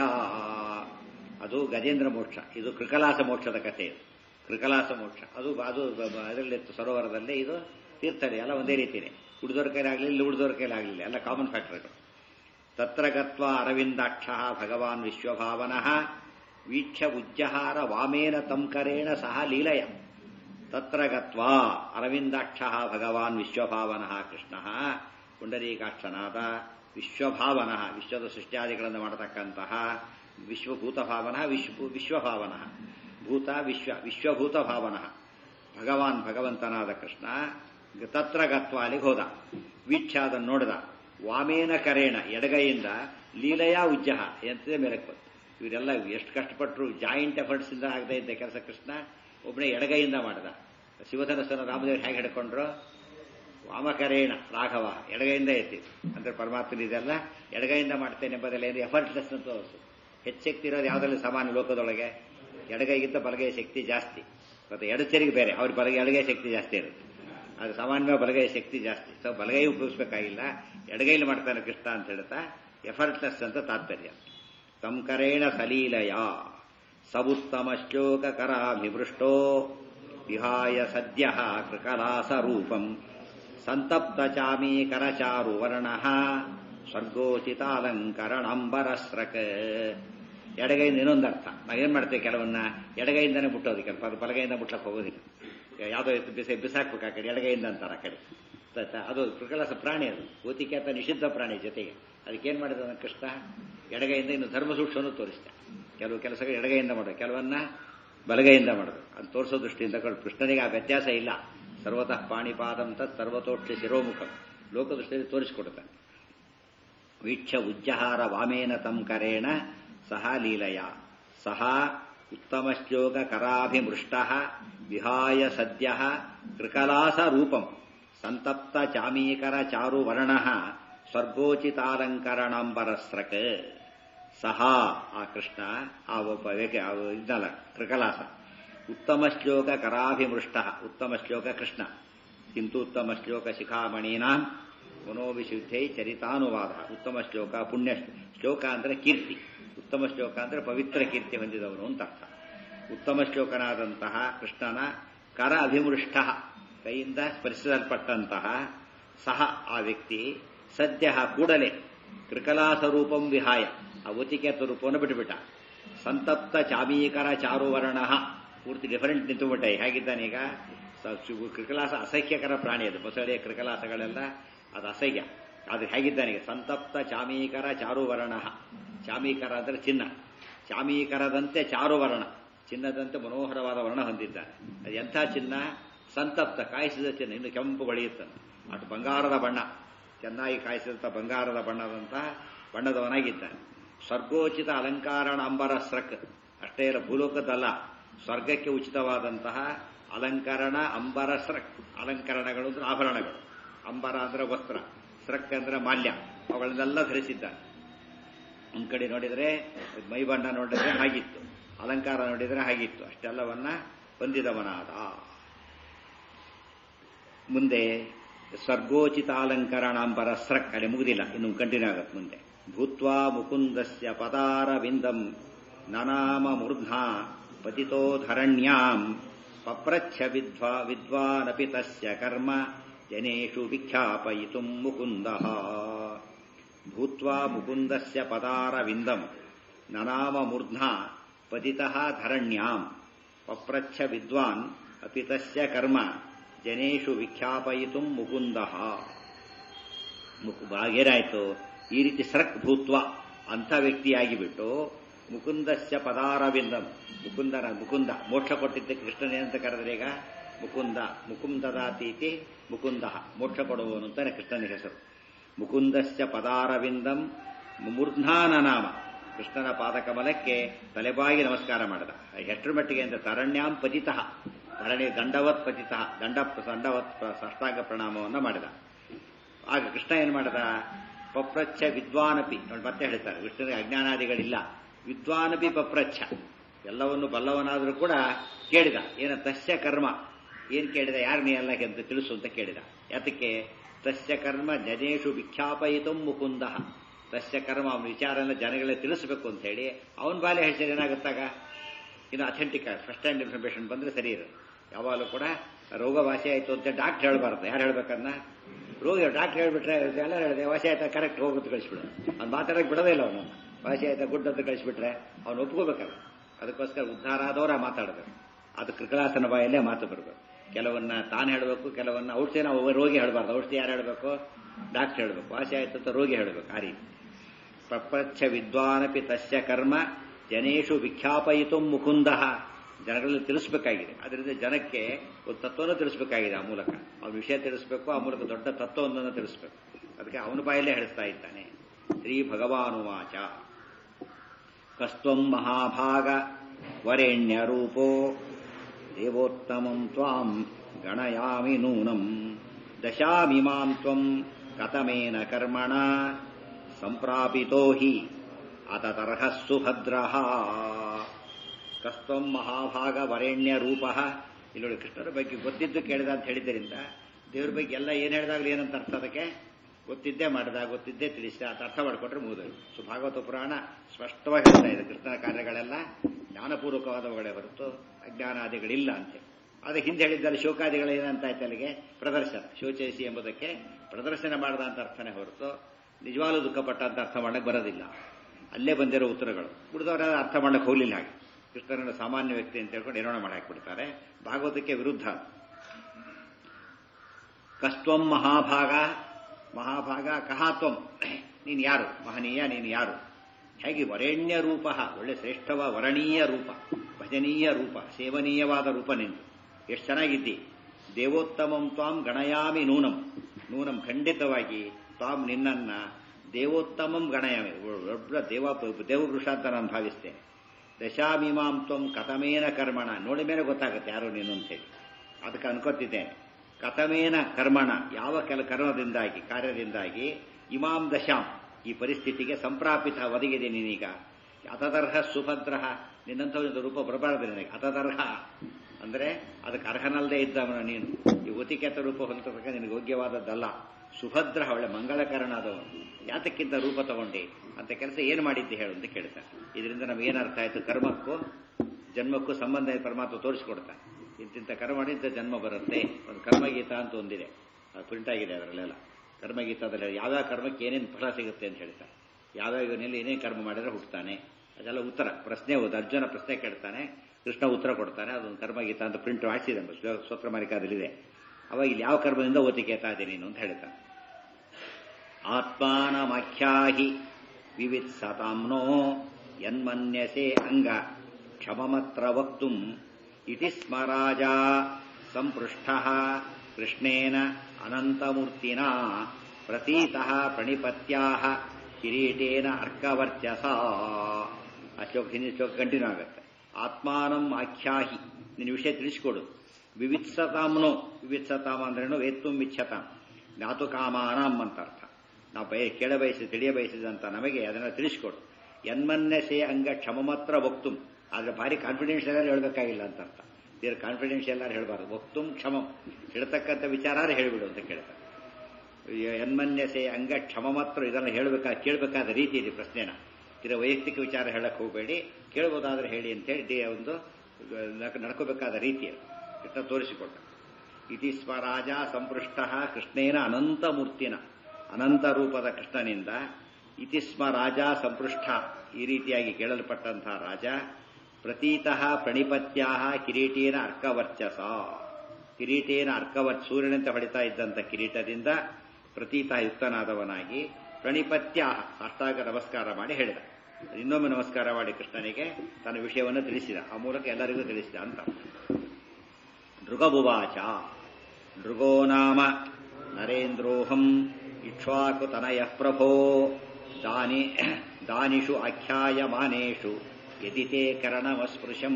ಅದು ಗಜೇಂದ್ರ ಮೋಕ್ಷ ಇದು ಕೃಕಲಾಸ ಮೋಕ್ಷದ ಕಥೆ ಇದು ಕೃಕಲಾಸ ಮೋಕ್ಷ ಅದು ಅದು ಅದರಲ್ಲಿ ಸರೋವರದಲ್ಲಿ ಇದು ತೀರ್ಥಳಿ ಎಲ್ಲ ಒಂದೇ ರೀತಿನೇ ಉಳಿದವ್ರ ಕೈಲಾಗಲಿಲ್ಲ ಇಲ್ಲಿ ಉಳಿದವ್ರ ಕೈಲಾಗಲಿಲ್ಲ ಎಲ್ಲ ಕಾಮನ್ ಫ್ಯಾಕ್ಟರ್ಗಳು ತತ್ರ ಗತ್ವ ಅರವಿಂದಾಕ್ಷ ಭಗವಾನ್ ವಿಶ್ವಭಾವನಃ ವೀಕ್ಷ್ಯ ಉಜ್ಜಹಾರ ವಾಮೇನ ತಂಕರೇಣ ಸಹ ಲೀಲಯ ತತ್ರ ಗತ್ವಾ ಅರವಿಂದಾಕ್ಷ ಭಗವಾನ್ ವಿಶ್ವಭಾವನಃ ಕೃಷ್ಣ ಪುಂಡರೀಕಾಕ್ಷನಾದ ವಿಶ್ವಭಾವನಃ ವಿಶ್ವದ ಸೃಷ್ಟ್ಯಾದಿಗಳನ್ನು ಮಾಡತಕ್ಕಂತಹ ವಿಶ್ವಭೂತ ಭಾವನಃ ವಿಶ್ವ ವಿಶ್ವಭಾವನಃ ಭೂತ ವಿಶ್ವ ವಿಶ್ವಭೂತ ಭಾವನಃ ಭಗವಾನ್ ಭಗವಂತನಾದ ಕೃಷ್ಣ ತತ್ರ ಗತ್ವ ಅಲ್ಲಿಗೆ ಹೋದ ವೀಕ್ಷ ಅದನ್ನು ನೋಡಿದ ವಾಮೇನ ಕರೇಣ ಎಡಗೈಯಿಂದ ಲೀಲೆಯ ಉಜ್ಜಹ ಎಂತದೇ ಮೇಲಕ್ಕೆ ಬಂತು ಇವರೆಲ್ಲ ಎಷ್ಟು ಕಷ್ಟಪಟ್ಟರು ಜಾಯಿಂಟ್ ಎಫರ್ಟ್ಸ್ ಇಂದ ಆಗದೇ ಇದ್ದ ಕೆಲಸ ಕೃಷ್ಣ ಒಬ್ಬನೇ ಎಡಗೈಯಿಂದ ಮಾಡಿದ ಶಿವಧನಸ್ಸನ ರಾಮದೇವರು ಹೇಗೆ ಹಿಡ್ಕೊಂಡ್ರು ವಾಮಕರೇಣ ರಾಘವ ಎಡಗೈಯಿಂದ ಎತ್ತಿ ಅಂದ್ರೆ ಪರಮಾತ್ಮನ ಇದೆಲ್ಲ ಎಡಗೈಯಿಂದ ಮಾಡ್ತೇನೆ ಎಂಬುದೆಲ್ಲ ಏನು ಎಫರ್ಟ್ಲೆಸ್ ಅಂತ ತೋರಿಸು ಹೆಚ್ಚು ಶಕ್ತಿ ಇರೋದು ಯಾವುದ್ರಲ್ಲಿ ಸಾಮಾನ್ಯ ಲೋಕದೊಳಗೆ ಎಡಗೈಗಿಂತ ಬಲಗೈ ಶಕ್ತಿ ಜಾಸ್ತಿ ಮತ್ತೆ ಎಡಚರಿಗೆ ಬೇರೆ ಅವ್ರ ಬಲಗೈ ಎಡಗೈ ಶಕ್ತಿ ಜಾಸ್ತಿ ಇರುತ್ತೆ ಅದು ಸಾಮಾನ್ಯವಾಗಿ ಬಲಗೈ ಶಕ್ತಿ ಜಾಸ್ತಿ ಸೊ ಬಲಗೈ ಉಪಯೋಗಿಸ್ಬೇಕಾಗಿಲ್ಲ ಎಡಗೈಲಿ ಮಾಡ್ತಾನೆ ಕೃಷ್ಣ ಅಂತ ಹೇಳ್ತಾ ಎಫರ್ಟ್ಲೆಸ್ ಅಂತ ತಾತ್ಪರ್ಯ ತಂಕರೇಣ ಸಲೀಲಯ ಸವುತ್ತಮ ಶ್ಲೋಕ ಕರಾಭಿಮೃಷ್ಟೋ ವಿಹಾಯ ಸದ್ಯ ಕೃಕಲಾಸ ರೂಪಂ ಸಂತಪ್ತ ಚಾಮಿ ಕರಚಾರು ವರ್ಣ ಸ್ವರ್ಗೋಚಿತಾಲಂಕರಣಂಬರಸ್ರಕ ಎಡಗೈಯಿಂದ ಇನ್ನೊಂದು ಅರ್ಥ ನಾವೇನ್ ಮಾಡ್ತೇವೆ ಕೆಲವನ್ನ ಎಡಗೈಯಿಂದನೇ ಮುಟ್ಟೋದು ಕೆಲಸ ಅದು ಬಲಗೈಯಿಂದ ಮುಟ್ಲಕ್ಕೆ ಹೋಗೋದಿಲ್ಲ ಯಾವುದೋ ಇತ್ತು ಬಿಸಿ ಬಿಸಾಕ್ಬೇಕು ಆ ಕಡೆ ಎಡಗೈಯಿಂದ ಅಂತಾರೆ ಆ ಕಡೆ ಗೊತ್ತಾಯ್ತಾ? ಅದು ಕೃಕಲಾಸ ಪ್ರಾಣಿ ಅದು ಓತಿಕೆ ಅಂತ ನಿಷಿದ್ಧ ಪ್ರಾಣಿ ಜೊತೆಗೆ ಅದಕ್ಕೇನು ಮಾಡಿದ ಕೃಷ್ಣ ಎಡಗೈಯಿಂದ ಇನ್ನು ಧರ್ಮ ಸೂಕ್ಷ್ಮನು ತೋರಿಸ್ತೆ ಕೆಲವು ಕೆಲಸಗಳು ಎಡಗೈಯಿಂದ ಮಾಡೋದು ಕೆಲವನ್ನ ಬಲಗೈಯಿಂದ ಮಾಡೋದು ಅದು ತೋರಿಸೋ ದೃಷ್ಟಿಯಿಂದ ಕಳ್- ಕೃಷ್ಣನಿಗೆ ಆ ವ್ಯತ್ಯಾಸ ಇಲ್ಲ ಸರ್ವತಃ ಪಾಣಿಪಾದಂ ತತ್ ಸರ್ವತೋಕ್ಷ ಶಿರೋಮುಖಂ ಲೋಕದೃಷ್ಟಿಯಲ್ಲಿ ತೋರಿಸಿಕೊಡುತ್ತಾನೆ ವೀಕ್ಷ ಉಜ್ಜಹಾರ ವಾಮೇನ ತಂ ಕರೇಣ ಸಹ ಲೀಲಯ ಸಹ ಉತ್ತಮ ಶ್ಲೋಕ ಕರಾಭಿಮೃಷ್ಟ ವಿಹಾಯ ಸದ್ಯ ಕೃಕಲಾಸ ರೂಪಂ ಸಂತಪ್ತ ಚಾಮೀಕರ ಚಾರು ವರ್ಣ ಸ್ವರ್ಗೋಚಿತಾಲಂಕರಣಂಬರಸ್ರಕ್ ಸಹ ಆ ಕೃಷ್ಣ ಆ ಒಬ್ಬ ವ್ಯಕ್ತಿ ಆ ಇದ್ದಲ್ಲ ಕೃಕಲಾಸ ಉತ್ತಮ ಶ್ಲೋಕ ಕರಾಭಿಮೃಷ್ಟ ಉತ್ತಮ ಶ್ಲೋಕ ಕೃಷ್ಣ ಕಿಂತು ಉತ್ತಮ ಶ್ಲೋಕ ಶಿಖಾಮಣೀನಾಂ ಮನೋವಿಶುದ್ಧೈ ಚರಿತಾನುವಾದ ಉತ್ತಮ ಶ್ಲೋಕ ಪುಣ್ಯ ಶ್ಲೋಕ ಅಂದ್ರೆ ಕೀರ್ತಿ ಉತ್ತಮ ಶ್ಲೋಕ ಅಂದ್ರೆ ಪವಿತ್ರ ಕೀರ್ತಿ ಹೊಂದಿದವನು ಅಂತ ಅರ್ಥ ಉತ್ತಮ ಶ್ಲೋಕನಾದಂತಹ ಕೃಷ್ಣನ ಕರ ಅಭಿಮೃಷ್ಟ ಕೈಯಿಂದ ಸ್ಪರ್ಶಿಸಲ್ಪಟ್ಟಂತಹ ಸಹ ಆ ವ್ಯಕ್ತಿ ಸದ್ಯ ಕೂಡಲೇ ಕೃಕಲಾಸ ರೂಪಂ ವಿಹಾಯ ಆ ಒತಿಕೆತ ರೂಪವನ್ನು ಬಿಟ್ಟುಬಿಟ್ಟ ಸಂತಪ್ತ ಚಾಮೀಕರ ಚಾರುವರ್ಣ ಪೂರ್ತಿ ಡಿಫರೆಂಟ್ ನಿಂತುಬಿಟ್ಟ ಹೇಗಿದ್ದಾನೆ ಈಗ ಸ- ಚು- ಕೃಕಲಾಸ ಅಸಹ್ಯಕರ ಪ್ರಾಣಿ ಅದು ಮೊಸಳೆ ಕೃಕಲಾಸಗಳೆಲ್ಲ ಅದು ಅಸಹ್ಯ ಆದ್ರೆ ಹೇಗಿದ್ದಾನೆ ಈಗ ಸಂತಪ್ತ ಚಾಮೀಕರ ಚಾರುವರ್ಣ ಚಾಮೀಕರ ಅಂದ್ರೆ ಚಿನ್ನ ಚಾಮೀಕರದಂತೆ ಚಾರುವರ್ಣ ಚಿನ್ನದಂತೆ ಮನೋಹರವಾದ ವರ್ಣ ಹೊಂದಿದ್ದಾನೆ ಅದು ಎಂಥ ಚಿನ್ನ ಸಂತಪ್ತ ಕಾಯಿಸಿದ ಚಿನ್ನ ಇನ್ನು ಕೆಂಪು ಬಳಿಯುತ್ತಾನೆ ಅಷ್ಟು ಬಂಗಾರದ ಬಣ್ಣ ಚೆನ್ನಾಗಿ ಕಾಯಿಸಿದಂಥ ಬಂಗಾರದ ಬಣ್ಣದಂತಹ ಬಣ್ಣದವನಾಗಿದ್ದಾನೆ ಸ್ವರ್ಗೋಚಿತ ಅಲಂಕಾರಣ ಅಂಬರ ಸ್ರಕ್ ಅಷ್ಟೇ ಇಲ್ಲ ಭೂಲೋಕದಲ್ಲ ಸ್ವರ್ಗಕ್ಕೆ ಉಚಿತವಾದಂತಹ ಅಲಂಕರಣ ಅಂಬರ ಸ್ರಕ್ ಅಲಂಕರಣಗಳು ಅಂದ್ರೆ ಆಭರಣಗಳು ಅಂಬರ ಅಂದ್ರೆ ವಸ್ತ್ರ ಸ್ರಕ್ ಅಂದ್ರೆ ಮಾಲ್ಯ ಅವುಗಳನ್ನೆಲ್ಲ ಧರಿಸಿದ್ದಾನೆ ಒಂದ್ ಕಡೆ ನೋಡಿದ್ರೆ ಮೈ ಬಣ್ಣ ನೋಡಿದ್ರೆ ಹಾಗಿತ್ತು ಅಲಂಕಾರ ನೋಡಿದ್ರೆ ಹಾಗಿತ್ತು ಅಷ್ಟೆಲ್ಲವನ್ನ ಹೊಂದಿದವನಾದ ಮುಂದೆ ಸ್ವರ್ಗೋಚಿತಾಲಂಕರಣಾಂಬರ ಸ್ರಕ್ ಅಲ್ಲಿ ಮುಗುದಿಲ್ಲ ಇನ್ನು ಕಂಟಿನ್ಯೂ ಆಗತ್ತೆ ಮುಂದೆ ಭೂತ್ವಾ ಮುಕುಂದಸ್ಯ ಪದಾರವಿಂದಂ ನನಾಮ ಮೂರ್ಧ್ನಾ ಪತಿತೋ ಧರಣ್ಯಾಂ ಪಪ್ರಚ್ಛ ವಿದ್ವಾ ವಿದ್ವಾನಪಿ ತಸ್ಯ ಕರ್ಮ ಜನೇಷು ವಿಖ್ಯಾಪಯಿತು ಮುಕುಂದ ಭೂತ್ವಾ ಮುಕುಂದಸ್ಯ ಪದಾರವಿಂದಂ ನನಾಮ ಮೂರ್ಧ್ನಾ ಪತಿತಃ ಧರಣ್ಯಾಂ ಪಪ್ರಚ್ಛ ವಿದ್ವಾನ್ ಅಪಿ ತಸ್ಯ ಕರ್ಮ ಜನೇಷು ವಿಖ್ಯಾಪಯಿತು ಮುಕುಂದ ಮುಕು ಬಾಗೇರಾಯ್ತು ಈ ರೀತಿ ಸರಕ್ ಭೂತ್ವ ಅಂಥ ವ್ಯಕ್ತಿಯಾಗಿ ಬಿಟ್ಟು ಮುಕುಂದಸ್ಯ ಪದಾರವಿಂದಂ ಮುಕುಂದನ ಮುಕುಂದ ಮೋಕ್ಷ ಕೊಟ್ಟಿದ್ದಕ್ಕೆ ಕೃಷ್ಣನೇನಂತ ಕರೆದ್ರೆ ಈಗ ಮುಕುಂದ ಮುಕುಂದದಾತೀತಿ ಮುಕುಂದ ಮೋಕ್ಷ ಕೊಡುವವನು ಅಂತಾನೆ ಕೃಷ್ಣನ ಹೆಸರು ಮುಕುಂದಸ್ಯ ಪದಾರವಿಂದಂ ಮೂರ್ಧ್ನಾನ ನಾಮ ಕೃಷ್ಣನ ಪಾದಕಮಲಕ್ಕೆ ತಲೆಬಾಗಿ ನಮಸ್ಕಾರ ಮಾಡಿದ ಎಷ್ಟರ ಮಟ್ಟಿಗೆ ಅಂತ ತರಣ್ಯಾಂ ಪತಿತಃ ಧರಣಿ ದಂಡವತ್ ಪತಿತಃ ದಂಡ ದಂಡವತ್ ಸಾಷ್ಟಾಂಗ ಪ್ರಣಾಮವನ್ನು ಮಾಡಿದ ಆಗ ಕೃಷ್ಣ ಏನ್ ಮಾಡಿದ ಪಪ್ರಚ್ಛ ವಿದ್ವಾನಪಿ ನೋಡಿ ಮತ್ತೆ ಹೇಳ್ತಾರೆ ಕೃಷ್ಣನಿಗೆ ಅಜ್ಞಾನಾದಿಗಳಿಲ್ಲ ವಿದ್ವಾನಪಿ ಪಪ್ರಚ್ಛ ಎಲ್ಲವನ್ನು ಬಲ್ಲವನಾದರೂ ಕೂಡ ಕೇಳಿದ ಏನ ತಸ್ಯ ಕರ್ಮ ಏನ್ ಕೇಳಿದ ಯಾರು ನೀ ಎಲ್ಲ ಅಂತ ತಿಳಿಸು ಅಂತ ಕೇಳಿದ ಯಾತಕ್ಕೆ ತಸ್ಯ ಕರ್ಮ ಜನೇಶು ವಿಖ್ಯಾಪಯಿತು ಮುಕುಂದ ತಸ್ಯ ಕರ್ಮ ಅವನ ವಿಚಾರ ಎಲ್ಲ ಜನಗಳಿಗೆ ತಿಳಿಸಬೇಕು ಅಂತ ಹೇಳಿ ಅವನ ಬಾಲೆ ಹೇಳ್ತಾರೆ ಏನಾಗುತ್ತಾಗ ಇನ್ನು ಅಥೆಂಟಿಕ್ ಫಸ್ಟ್ ಹ್ಯಾಂಡ್ ಇನ್ಫಾರ್ಮೇಶನ್ ಬಂದ್ರೆ ಸರಿ ಇರು ಯಾವಾಗಲೂ ಕೂಡ ರೋಗ ವಾಸಿ ಆಯ್ತು ಅಂತ ಡಾಕ್ಟರ್ ಹೇಳ್ಬಾರ್ದು ಯಾರು ಹೇಳ್ಬೇಕನ್ನ ರೋಗಿ ಡಾಕ್ಟರ್ ಹೇಳ್ಬಿಟ್ರೆ ಎಲ್ಲ ಹೇಳಿದೆ ವಾಸಿ ಆಯ್ತಾ ಕರೆಕ್ಟ್ ಹೋಗುತ್ತೆ ಕಳಿಸ್ಬಿಡು ಅವ್ನು ಮಾತಾಡಕ್ಕೆ ಬಿಡೋದೇ ಇಲ್ಲ ಅವನು ವಾಸಿ ಆಯ್ತಾ ಗುಡ್ ಅಂತ ಕಳಿಸ್ಬಿಟ್ರೆ ಅವ್ನು ಒಪ್ಕೋಬೇಕಲ್ಲ ಅದಕ್ಕೋಸ್ಕರ ಉದ್ಧಾರ ಆದವರ ಮಾತಾಡಬೇಕು ಅದು ಕೃಕಲಾಸನ ಬಾಯಲ್ಲೇ ಮಾತು ಬರಬೇಕು ಕೆಲವನ್ನ ತಾನು ಹೇಳಬೇಕು ಕೆಲವನ್ನ ಔಷಧಿ ನಾವು ರೋಗಿ ಹೇಳಬಾರ್ದು ಔಷಧಿ ಯಾರು ಹೇಳಬೇಕು ಡಾಕ್ಟರ್ ಹೇಳಬೇಕು ವಾಸಿ ಆಯ್ತು ಅಂತ ರೋಗಿ ಹೇಳಬೇಕು ಆ ರೀತಿ ಪ್ರಪಂಚ ವಿದ್ವಾನಪಿ ತಸ್ಯ ಕರ್ಮ ಜನೇಶು ವಿಖ್ಯಾಪಯಿತು ಮುಕುಂದ ಜನಗಳಲ್ಲಿ ತಿಳಿಸಬೇಕಾಗಿದೆ ಅದರಿಂದ ಜನಕ್ಕೆ ಒಂದು ತತ್ವವನ್ನು ತಿಳಿಸಬೇಕಾಗಿದೆ ಆ ಮೂಲಕ ಅವನ ವಿಷಯ ತಿಳಿಸಬೇಕು ಆ ಮೂಲಕ ದೊಡ್ಡ ತತ್ವವೊಂದನ್ನು ತಿಳಿಸಬೇಕು ಅದಕ್ಕೆ ಅವನ ಬಾಯಲ್ಲೇ ಹೇಳಿಸ್ತಾ ಇದ್ದಾನೆ ಶ್ರೀ ಭಗವಾನುವಾಚ ಕಸ್ತ್ವಂ ಮಹಾಭಾಗ ವರೆಣ್ಯ ರೂಪೋ ದೇವೋತ್ತಮಂ ತ್ವಾಂ ಗಣಯಾಮಿ ನೂನಂ ದಶಾಮಿಮಾಂ ತ್ವಂ ಕತಮೇನ ಕರ್ಮಣ ಸಂಪ್ರಾಪಿತೋ ಹಿ ಅತತರ್ಹ ಸುಭದ್ರಃ ಕಸ್ತ್ವಂ ಮಹಾಭಾಗ ವರೆಣ್ಯ ರೂಪ ಇಲ್ಲಿ ಕೃಷ್ಣರ ಬಗ್ಗೆ ಗೊತ್ತಿದ್ದು ಕೇಳಿದ ಅಂತ ಹೇಳಿದ್ದರಿಂದ ದೇವ್ರ ಬಗ್ಗೆ ಎಲ್ಲ ಏನ್ ಹೇಳಿದಾಗಲೂ ಏನಂತ ಅರ್ಥ ಅದಕ್ಕೆ ಗೊತ್ತಿದ್ದೇ ಮಾಡಿದ ಗೊತ್ತಿದ್ದೇ ತಿಳಿಸಿದ ಅಂತ ಅರ್ಥ ಮಾಡ್ಕೊಂಡ್ರೆ ಮುಗಿದರು ಸೊ ಭಾಗವತ ಪುರಾಣ ಸ್ಪಷ್ಟವಾಗಿ ಹೇಳ್ತಾ ಇದೆ ಕೃಷ್ಣನ ಕಾರ್ಯಗಳೆಲ್ಲ ಜ್ಞಾನಪೂರ್ವಕವಾದವುಗಳೇ ಹೊರತು ಅಜ್ಞಾನಾದಿಗಳಿಲ್ಲ ಅಂತೆ ಅದು ಹಿಂದೆ ಹೇಳಿದ್ದಲ್ಲಿ ಶೋಕಾದಿಗಳು ಏನಂತ ಆಯ್ತು ಅಲ್ಲಿಗೆ ಪ್ರದರ್ಶನ ಶೋಚಯಿಸಿ ಎಂಬುದಕ್ಕೆ ಪ್ರದರ್ಶನ ಮಾಡದ ಅಂತ ಅರ್ಥನೇ ಹೊರತು ನಿಜವಾಗ್ಲೂ ದುಃಖಪಟ್ಟ ಅಂತ ಅರ್ಥ ಮಾಡಕ್ಕೆ ಬರೋದಿಲ್ಲ ಅಲ್ಲೇ ಬಂದಿರೋ ಉತ್ತರಗಳು ಉಳಿದವರ ಅರ್ಥ ಮಾಡಕ್ಕೆ ಹೋಗ್ಲಿಲ್ಲ ಹಾಗೆ ಕೃಷ್ಣನನ್ನು ಸಾಮಾನ್ಯ ವ್ಯಕ್ತಿ ಅಂತ ಹೇಳ್ಕೊಂಡು ಏನೋ ಮಾಡಾಕ್ಬಿಡ್ತಾರೆ ಭಾಗವತಕ್ಕೆ ವಿರುದ್ಧ ಕಸ್ತ್ವಂ ಮಹಾಭಾಗ ಮಹಾಭಾಗ ಕಹಾತ್ವಂ ನೀನು ಯಾರು ಮಹನೀಯ ನೀನು ಯಾರು ಹೇಗೆ ವರೆಣ್ಯ ರೂಪ ಒಳ್ಳೆ ಶ್ರೇಷ್ಠವ ವರಣೀಯ ರೂಪ ಭಜನೀಯ ರೂಪ ಸೇವನೀಯವಾದ ರೂಪ ನಿಂದು ಎಷ್ಟು ಚೆನ್ನಾಗಿದ್ದಿ ದೇವೋತ್ತಮಂ ತ್ವಾಂ ಗಣಯಾಮಿ ನೂನಂ ನೂನಂ ಖಂಡಿತವಾಗಿ ತ್ವಾಂ ನಿನ್ನನ್ನ ದೇವೋತ್ತಮಂ ಗಣಯಾಮಿ ಒಬ್ಬ ದೇವ ದೇವಪುರುಷ ಅಂತ ನಾನು ಭಾವಿಸ್ತೇನೆ ದಶಾಮಿಮಾಂ ತ್ವಂ ಕಥಮೇನ ಕರ್ಮಣ ನೋಡಿ ಮೇಲೆ ಗೊತ್ತಾಗುತ್ತೆ ಯಾರು ನೀನು ಅಂತೇಳಿ ಅದಕ್ಕೆ ಅನ್ಕೋತಿದ್ದೇನೆ ಕಥಮೇನ ಕರ್ಮಣ ಯಾವ ಕೆಲ ಕರ್ಮದಿಂದಾಗಿ ಕಾರ್ಯದಿಂದಾಗಿ ಇಮಾಂ ದಶಾಂ ಈ ಪರಿಸ್ಥಿತಿಗೆ ಸಂಪ್ರಾಪಿತ ಒದಗಿದೆ ನೀನೀಗ ಅತದರ್ಹ ಸುಭದ್ರಹ ನಿನ್ನಂಥ ಒಂದು ರೂಪ ಬರಬಾರದು ನಿನಗೆ ಅತದರ್ಹ ಅಂದ್ರೆ ಅದಕ್ಕೆ ಅರ್ಹನಲ್ಲದೆ ಇದ್ದವನ ನೀನು ಈ ಒತಿಕೆತ ರೂಪ ಹೊಂದತಕ್ಕ ನಿನಗೆ ಯೋಗ್ಯವಾದದ್ದಲ್ಲ ಸುಭದ್ರ ಒಳ್ಳೆ ಮಂಗಳಕರನಾದವನು ಯಾತಕ್ಕಿಂತ ರೂಪ ತಗೊಂಡಿ ಅಂತ ಕೆಲಸ ಏನು ಮಾಡಿದ್ದೆ ಹೇಳು ಅಂತ ಕೇಳ್ತಾರೆ ಇದರಿಂದ ನಮ್ಗೆ ಏನು ಅರ್ಥ ಆಯ್ತು ಕರ್ಮಕ್ಕೂ ಜನ್ಮಕ್ಕೂ ಸಂಬಂಧ ಪರಮಾತ್ಮ ತೋರಿಸ್ಕೊಡ್ತಾನೆ ಇಂತಿಂಥ ಕರ್ಮ ಮಾಡಿ ಇಂಥ ಜನ್ಮ ಬರುತ್ತೆ ಒಂದು ಕರ್ಮಗೀತ ಅಂತ ಒಂದಿದೆ ಅದು ಪ್ರಿಂಟ್ ಆಗಿದೆ ಅದರಲ್ಲೆಲ್ಲ ಕರ್ಮಗೀತದಲ್ಲಿ ಯಾವ್ಯಾವ ಕರ್ಮಕ್ಕೆ ಏನೇನು ಫಲ ಸಿಗುತ್ತೆ ಅಂತ ಹೇಳ್ತಾರೆ ಯಾವ್ಯಾವ ಇವನಲ್ಲಿ ಏನೇನು ಕರ್ಮ ಮಾಡಿದ್ರೆ ಹುಟ್ಟುತ್ತಾನೆ ಅದೆಲ್ಲ ಉತ್ತರ ಪ್ರಶ್ನೆ ಓದು ಅರ್ಜುನ ಪ್ರಶ್ನೆ ಕೇಳ್ತಾನೆ ಕೃಷ್ಣ ಉತ್ತರ ಕೊಡ್ತಾನೆ ಅದೊಂದು ಕರ್ಮಗೀತ ಅಂತ ಪ್ರಿಂಟ್ ಮಾಡಿಸಿದೆ ಸ್ವತ್ರ ಮಾಲಿಕಾದಲ್ಲಿದೆ ಅವಾಗ ಇಲ್ಲಿ ಯಾವ ಕರ್ಮದಿಂದ ಓದಿಕೇತಾ ಇದೆ ನೀನು ಅಂತ ಹೇಳ್ತಾನೆ ಆತ್ಮಾನಮಾಖ್ಯಾಹಿ ವಿವಿತ್ಸತಾಂನೋ ಯನ್ಮನ್ಯಸೆ ಅಂಗ ಕ್ಷಮಮತ್ರ ವಕ್ತು ಇತಿ ಸ್ಮರಾಜ ಸಂಪೃಷ್ಟ ಕೃಷ್ಣೇನ ಅನಂತಮೂರ್ತಿನ ಪ್ರತೀತಃ ಪ್ರಣಿಪತ್ಯಾ ಕಿರೀಟೇನ ಅರ್ಕವರ್ಚಸ ಆ ಶ್ಲೋಕ ಹಿಂದಿನ ಶ್ಲೋಕ ಕಂಟಿನ್ಯೂ ಆಗುತ್ತೆ ಆತ್ಮಾನಂ ಆಖ್ಯಾಹಿ ನಿನ್ನ ವಿಷಯ ತಿಳಿಸ್ಕೊಡು ವಿವಿತ್ಸತಾಂನೋ ವಿವಿತ್ಸತಾಮ ಅಂದ್ರೇನು ವೇತ್ತುಂ ಇಚ್ಛತಾಂ ಜ್ಞಾತು ಕಾಮಾನಂ ಅಂತ ಅರ್ಥ ನಾವು ಬಯ ಕೇಳ ಬಯಸಿ ತಿಳಿಯ ಬಯಸಿದಂತ ನಮಗೆ ಅದನ್ನು ತಿಳಿಸ್ಕೊಡು ಯನ್ಮನ್ಯಸೆ ಅಂಗ ಕ್ಷಮಮಾತ್ರ ವಕ್ತುಂ ಆದ್ರೆ ಭಾರಿ ಕಾನ್ಫಿಡೆನ್ಸ್ ಎಲ್ಲರೂ ಹೇಳಬೇಕಾಗಿಲ್ಲ ಅಂತ ಅರ್ಥ ಬೇರೆ ಕಾನ್ಫಿಡೆನ್ಸ್ ಎಲ್ಲರೂ ಹೇಳಬಾರ್ದು ವಕ್ತುಂ ಕ್ಷಮಂ ಹೇಳ್ತಕ್ಕಂಥ ವಿಚಾರ ಹೇಳಿಬಿಡು ಅಂತ ಕೇಳ್ತಾರೆ ಯನ್ಮನ್ಯಸೆ ಅಂಗ ಕ್ಷಮ ಮಾತ್ರ ಇದನ್ನು ಹೇಳಬೇಕಾ ಕೇಳಬೇಕಾದ ರೀತಿ ಇದೆ ಪ್ರಶ್ನೆನ ಇದರ ವೈಯಕ್ತಿಕ ವಿಚಾರ ಹೇಳಕ್ ಹೋಗಬೇಡಿ ಕೇಳ್ಬೋದಾದ್ರೆ ಹೇಳಿ ಅಂತೇಳಿ ದೇ ಒಂದು ನಡ್ಕೋಬೇಕಾದ ರೀತಿ ಕೃಷ್ಣ ತೋರಿಸಿಕೊಟ್ಟ ಇತಿ ಸ್ವರಾಜ ಸಂಪೃಷ್ಟ ಕೃಷ್ಣೇನ ಅನಂತ ಮೂರ್ತಿನ ಅನಂತ ರೂಪದ ಕೃಷ್ಣನಿಂದ ಇತಿ ಸ್ಮ ರಾಜ ಸಂಪೃಷ್ಟ ಈ ರೀತಿಯಾಗಿ ಕೇಳಲ್ಪಟ್ಟಂತಹ ರಾಜ ಪ್ರತೀತಃ ಪ್ರಣಿಪತ್ಯಾ ಕಿರೀಟೇನ ಅರ್ಕವರ್ಚಸ ಕಿರೀಟೇನ ಅರ್ಕವರ್ ಸೂರ್ಯನಂತೆ ಹೊಡಿತಾ ಇದ್ದಂಥ ಕಿರೀಟದಿಂದ ಪ್ರತೀತ ಯುಕ್ತನಾದವನಾಗಿ ಪ್ರಣಿಪತ್ಯ ಸಾಷ್ಟಾಗ ನಮಸ್ಕಾರ ಮಾಡಿ ಹೇಳಿದ ಇನ್ನೊಮ್ಮೆ ನಮಸ್ಕಾರ ಮಾಡಿ ಕೃಷ್ಣನಿಗೆ ತನ್ನ ವಿಷಯವನ್ನು ತಿಳಿಸಿದ ಆ ಮೂಲಕ ಎಲ್ಲರಿಗೂ ತಿಳಿಸಿದ ಅಂತ ನೃಗಭುವಾಚ ನೃಗೋ ನಾಮ ನರೇಂದ್ರೋಹಂ ಇಕ್ಷ್ವಾಕುತನಯ ಪ್ರಭೋ ದಾನಿ ದಾನಿಷು ಆಖ್ಯಾಯಮಾನೇಷು ಯದಿತೆ ಕರಣಮಸ್ಪೃಶಂ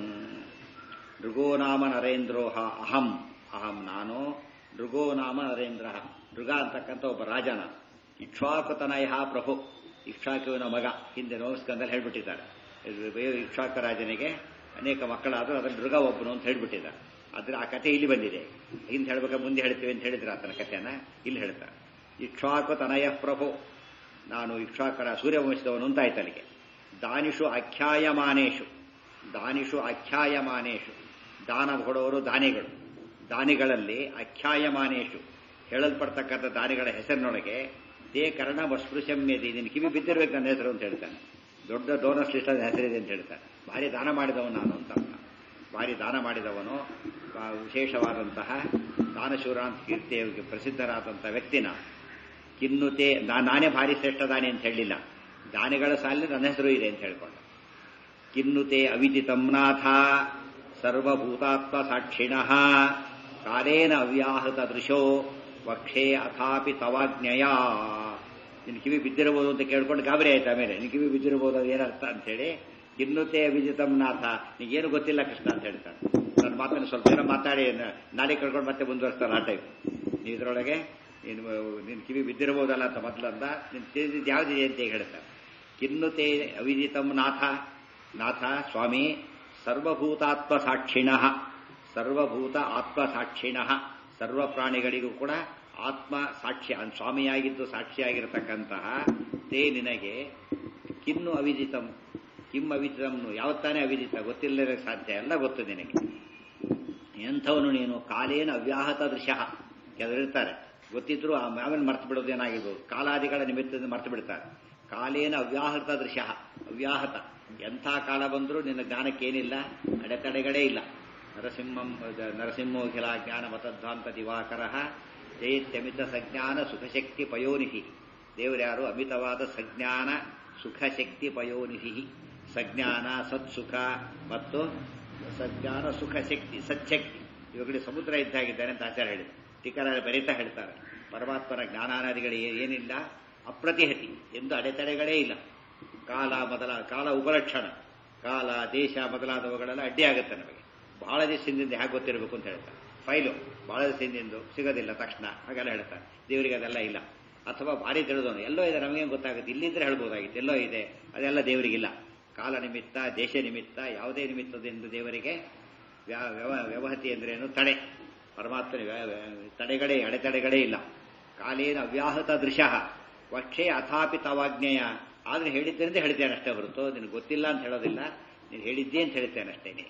ನೃಗೋ ನಾಮ ನರೇಂದ್ರೋಹ ಅಹಂ ಅಹಂ ನಾನು ನೃಗೋ ನಾಮ ನರೇಂದ್ರ ನೃಗ ಅಂತಕ್ಕಂಥ ಒಬ್ಬ ರಾಜನ ಇಕ್ಷ್ವಾಕುತನಯ ಪ್ರಭು ಇಕ್ಷ್ವಾಕುವಿನ ಮಗ ಹಿಂದೆ ನೋಸ್ಕಂದಲ್ಲಿ ಹೇಳ್ಬಿಟ್ಟಿದ್ದಾರೆ ಇಕ್ಷ್ವಾಕ ರಾಜನಿಗೆ ಅನೇಕ ಮಕ್ಕಳಾದರೂ ಅದರಲ್ಲಿ ನೃಗ ಒಬ್ಬನು ಅಂತ ಹೇಳ್ಬಿಟ್ಟಿದ್ದಾರೆ ಆದ್ರೆ ಆ ಕಥೆ ಇಲ್ಲಿ ಬಂದಿದೆ ಹಿಂದೆ ಹೇಳ್ಬೇಕಾದ್ರೆ ಮುಂದೆ ಹೇಳ್ತೀವಿ ಅಂತ ಹೇಳಿದ್ರೆ ಆತನ ಕಥೆಯನ್ನ ಇಲ್ಲಿ ಹೇಳ್ತಾರೆ ಇಕ್ಷ್ವಾಕು ತನಯ ಪ್ರಭು ನಾನು ಇಕ್ಷ್ವಾಕರ ಸೂರ್ಯವಂಶದವನು ಅಂತ ಆಯ್ತು ಅಲ್ಲಿಗೆ ದಾನಿಷು ಆಖ್ಯಾಯಮಾನೇಶು ದಾನಿಷು ಆಖ್ಯಾಯಮಾನೇಶು ದಾನ ಕೊಡೋರು ದಾನಿಗಳು ದಾನಿಗಳಲ್ಲಿ ಆಖ್ಯಾಯಮಾನೇಶು ಹೇಳಲ್ಪಡ್ತಕ್ಕಂಥ ದಾನಿಗಳ ಹೆಸರಿನೊಳಗೆ ದೇ ಕರ್ಣ ವಸ್ಪೃಶಮ್ಯದಿ ನಿನ್ನ ಕಿವಿ ಬಿದ್ದಿರ್ಬೇಕು ನನ್ನ ಹೆಸರು ಅಂತ ಹೇಳ್ತಾನೆ ದೊಡ್ಡ ಡೋನರ್ಸ್ ಲಿಸ್ಟ್ ಹೆಸರಿದೆ ಅಂತ ಹೇಳ್ತಾನೆ ಭಾರಿ ದಾನ ಮಾಡಿದವನು ನಾನು ಅಂತ ಅರ್ಥ ಭಾರಿ ದಾನ ಮಾಡಿದವನು ವಿಶೇಷವಾದಂತಹ ದಾನಶೂರ ಅಂತ ಕೀರ್ತಿಯ ಪ್ರಸಿದ್ಧರಾದಂತಹ ವ್ಯಕ್ತಿನ ಕಿನ್ನುತೆ ನಾನೇ ಭಾರಿ ಶ್ರೇಷ್ಠ ದಾನಿ ಅಂತ ಹೇಳಿಲ್ಲ ದಾನಿಗಳ ಸಾಲಿನ ನನ್ನ ಹೆಸರು ಇದೆ ಅಂತ ಹೇಳ್ಕೊಂಡ ಕಿನ್ನುತೆ ಅವಿದಿತಂನಾಥ ಸರ್ವಭೂತಾತ್ಮ ಸಾಕ್ಷಿಣ ಕಾಲೇನ ಅವ್ಯಾಹೃತ ದೃಶೋ ವಕ್ಷೇ ಅಥಾಪಿ ತವಾಜ್ಞಯ ನಿನ್ ಕಿವಿ ಬಿದ್ದಿರಬಹುದು ಅಂತ ಕೇಳ್ಕೊಂಡು ಗಾಬರಿ ಆಯ್ತು ಆಮೇಲೆ ನಿನ್ ಕಿವಿ ಬಿದ್ದಿರಬಹುದು ಅದು ಏನರ್ಥ ಅಂತೇಳಿ ಕಿನ್ನುತೆ ಅವಿದಿತಂನಾಥ ನಿಗೇನು ಗೊತ್ತಿಲ್ಲ ಕೃಷ್ಣ ಅಂತ ಹೇಳ್ತಾನೆ ನನ್ನ ಮಾತನ್ನು ಸ್ವಲ್ಪ ಜನ ಮಾತಾಡಿ ನಾಳೆ ಕಳ್ಕೊಂಡು ಮತ್ತೆ ಮುಂದುವರಿಸ್ತಾರೆ ಆ ಟೈಪ್ ನೀ ಇದರೊಳಗೆ ನೀನು ನಿನ್ನ ಕಿವಿ ಬಿದ್ದಿರಬಹುದಲ್ಲ ಅಂತ ಮೊದಲಂದ ನಿನ್ ತಿಳಿದಿದ್ದು ಯಾವುದಿದೆ ಅಂತ ಹೇಳ್ತಾರೆ ಕಿನ್ನುತೆ ಅವಿದಿತಂ ನಾಥ ನಾಥ ಸ್ವಾಮಿ ಸರ್ವಭೂತಾತ್ಮ ಸಾಕ್ಷಿಣ ಸರ್ವಭೂತ ಆತ್ಮ ಸಾಕ್ಷಿಣ ಸರ್ವ ಪ್ರಾಣಿಗಳಿಗೂ ಕೂಡ ಆತ್ಮ ಸಾಕ್ಷಿ ಸ್ವಾಮಿಯಾಗಿದ್ದು ಸಾಕ್ಷಿಯಾಗಿರತಕ್ಕಂತಹ ತೇ ನಿನಗೆ ಕಿನ್ನು ಅವಿದಿತಂ ಕಿಮ್ ಅವಿದಿತಂನು ಯಾವತ್ತಾನೆ ಅವಿದಿತ ಗೊತ್ತಿಲ್ಲದ ಸಾಧ್ಯ ಎಲ್ಲ ಗೊತ್ತು ನಿನಗೆ ಎಂಥವನು ನೀನು ಕಾಲೇನ ಅವ್ಯಾಹತ ದೃಶ್ಯ ಕೆಲವರಿರ್ತಾರೆ ಗೊತ್ತಿದ್ರು ಆಮೇಲೆ ಮರ್ತು ಬಿಡೋದು ಏನಾಗಿರ್ಬೋದು ಕಾಲಾದಿಗಳ ನಿಮಿತ್ತದಿಂದ ಮರ್ತು ಬಿಡ್ತಾರೆ ಕಾಲೇನ ಅವ್ಯಾಹತ ದೃಶ್ಯ ಅವ್ಯಾಹತ ಎಂಥ ಕಾಲ ಬಂದರೂ ನಿನ್ನ ಜ್ಞಾನಕ್ಕೇನಿಲ್ಲ ಅಡೆತಡೆಗಳೇ ಇಲ್ಲ ನರಸಿಂಹಂ ನರಸಿಂಹೋಖಿಲ ಜ್ಞಾನ ಮತಧ್ವಾಂತ ದಿವಾಕರ ಜೈತ್ಯಮಿತ ಸಜ್ಞಾನ ಸುಖಶಕ್ತಿ ಪಯೋನಿಧಿ ದೇವರ್ಯಾರು ಅಮಿತವಾದ ಸಜ್ಞಾನ ಸುಖಶಕ್ತಿ ಪಯೋನಿಧಿ ಸಜ್ಞಾನ ಸತ್ಸುಖ ಮತ್ತು ಸಜ್ಞಾನ ಸುಖ ಶಕ್ತಿ ಸಚ್ಛಕ್ತಿ ಇವುಗಳಿಗೆ ಸಮುದ್ರ ಇದ್ದಾಗಿದ್ದಾನೆ ಅಂತ ಆಚಾರ್ಯ ಹೇಳಿದರು ಟೀಕರ ಬರೀತಾ ಹೇಳ್ತಾರೆ ಪರಮಾತ್ಮನ ಜ್ಞಾನಾನಾದಿಗಳು ಏನಿಲ್ಲ ಅಪ್ರತಿಹತಿ ಎಂದು ಅಡೆತಡೆಗಳೇ ಇಲ್ಲ ಕಾಲ ಮೊದಲ ಕಾಲ ಉಪಲಕ್ಷಣ ಕಾಲ ದೇಶ ಮೊದಲಾದವುಗಳೆಲ್ಲ ಅಡ್ಡಿಯಾಗುತ್ತೆ ನಮಗೆ ಬಹಳ ದಿವಸದಿಂದ ಹೇಗೆ ಗೊತ್ತಿರಬೇಕು ಅಂತ ಹೇಳ್ತಾರೆ ಫೈಲು ಬಹಳ ದಿವಸದಿಂದ ಸಿಗೋದಿಲ್ಲ ತಕ್ಷಣ ಹಾಗೆಲ್ಲ ಹೇಳ್ತಾರೆ ದೇವರಿಗೆ ಅದೆಲ್ಲ ಇಲ್ಲ ಅಥವಾ ಭಾರಿ ತಿಳಿದವನು ಎಲ್ಲೋ ಇದೆ ನಮಗೇನು ಗೊತ್ತಾಗುತ್ತೆ ಇಲ್ಲಿದ್ರೆ ಹೇಳ್ಬೋದಾಗಿತ್ತು ಎಲ್ಲೋ ಇದೆ ಅದೆಲ್ಲ ದೇವರಿಗಿಲ್ಲ ಕಾಲ ನಿಮಿತ್ತ ದೇಶ ನಿಮಿತ್ತ ಯಾವುದೇ ನಿಮಿತ್ತದಿಂದ ದೇವರಿಗೆ ವ್ಯವಹತಿ ಅಂದ್ರೇನು ತಡೆ ಪರಮಾತ್ಮನ ತಡೆಗಳೇ ಅಡೆತಡೆಗಳೇ ಇಲ್ಲ ಕಾಲೇನ ಅವ್ಯಾಹತ ದೃಶ್ಯ ವಕ್ಷೆ ಅಥಾಪಿ ತವಾಜ್ಞೆಯ ಆದ್ರೆ ಹೇಳಿದ್ದರಿಂದ ಹೇಳ್ತೇನೆ ಅಷ್ಟೇ ಹೊರತು ನಿನಗೆ ಗೊತ್ತಿಲ್ಲ ಅಂತ ಹೇಳೋದಿಲ್ಲ ನೀನು ಹೇಳಿದ್ದೆ ಅಂತ ಹೇಳ್ತೇನೆ ಅಷ್ಟೇನೆ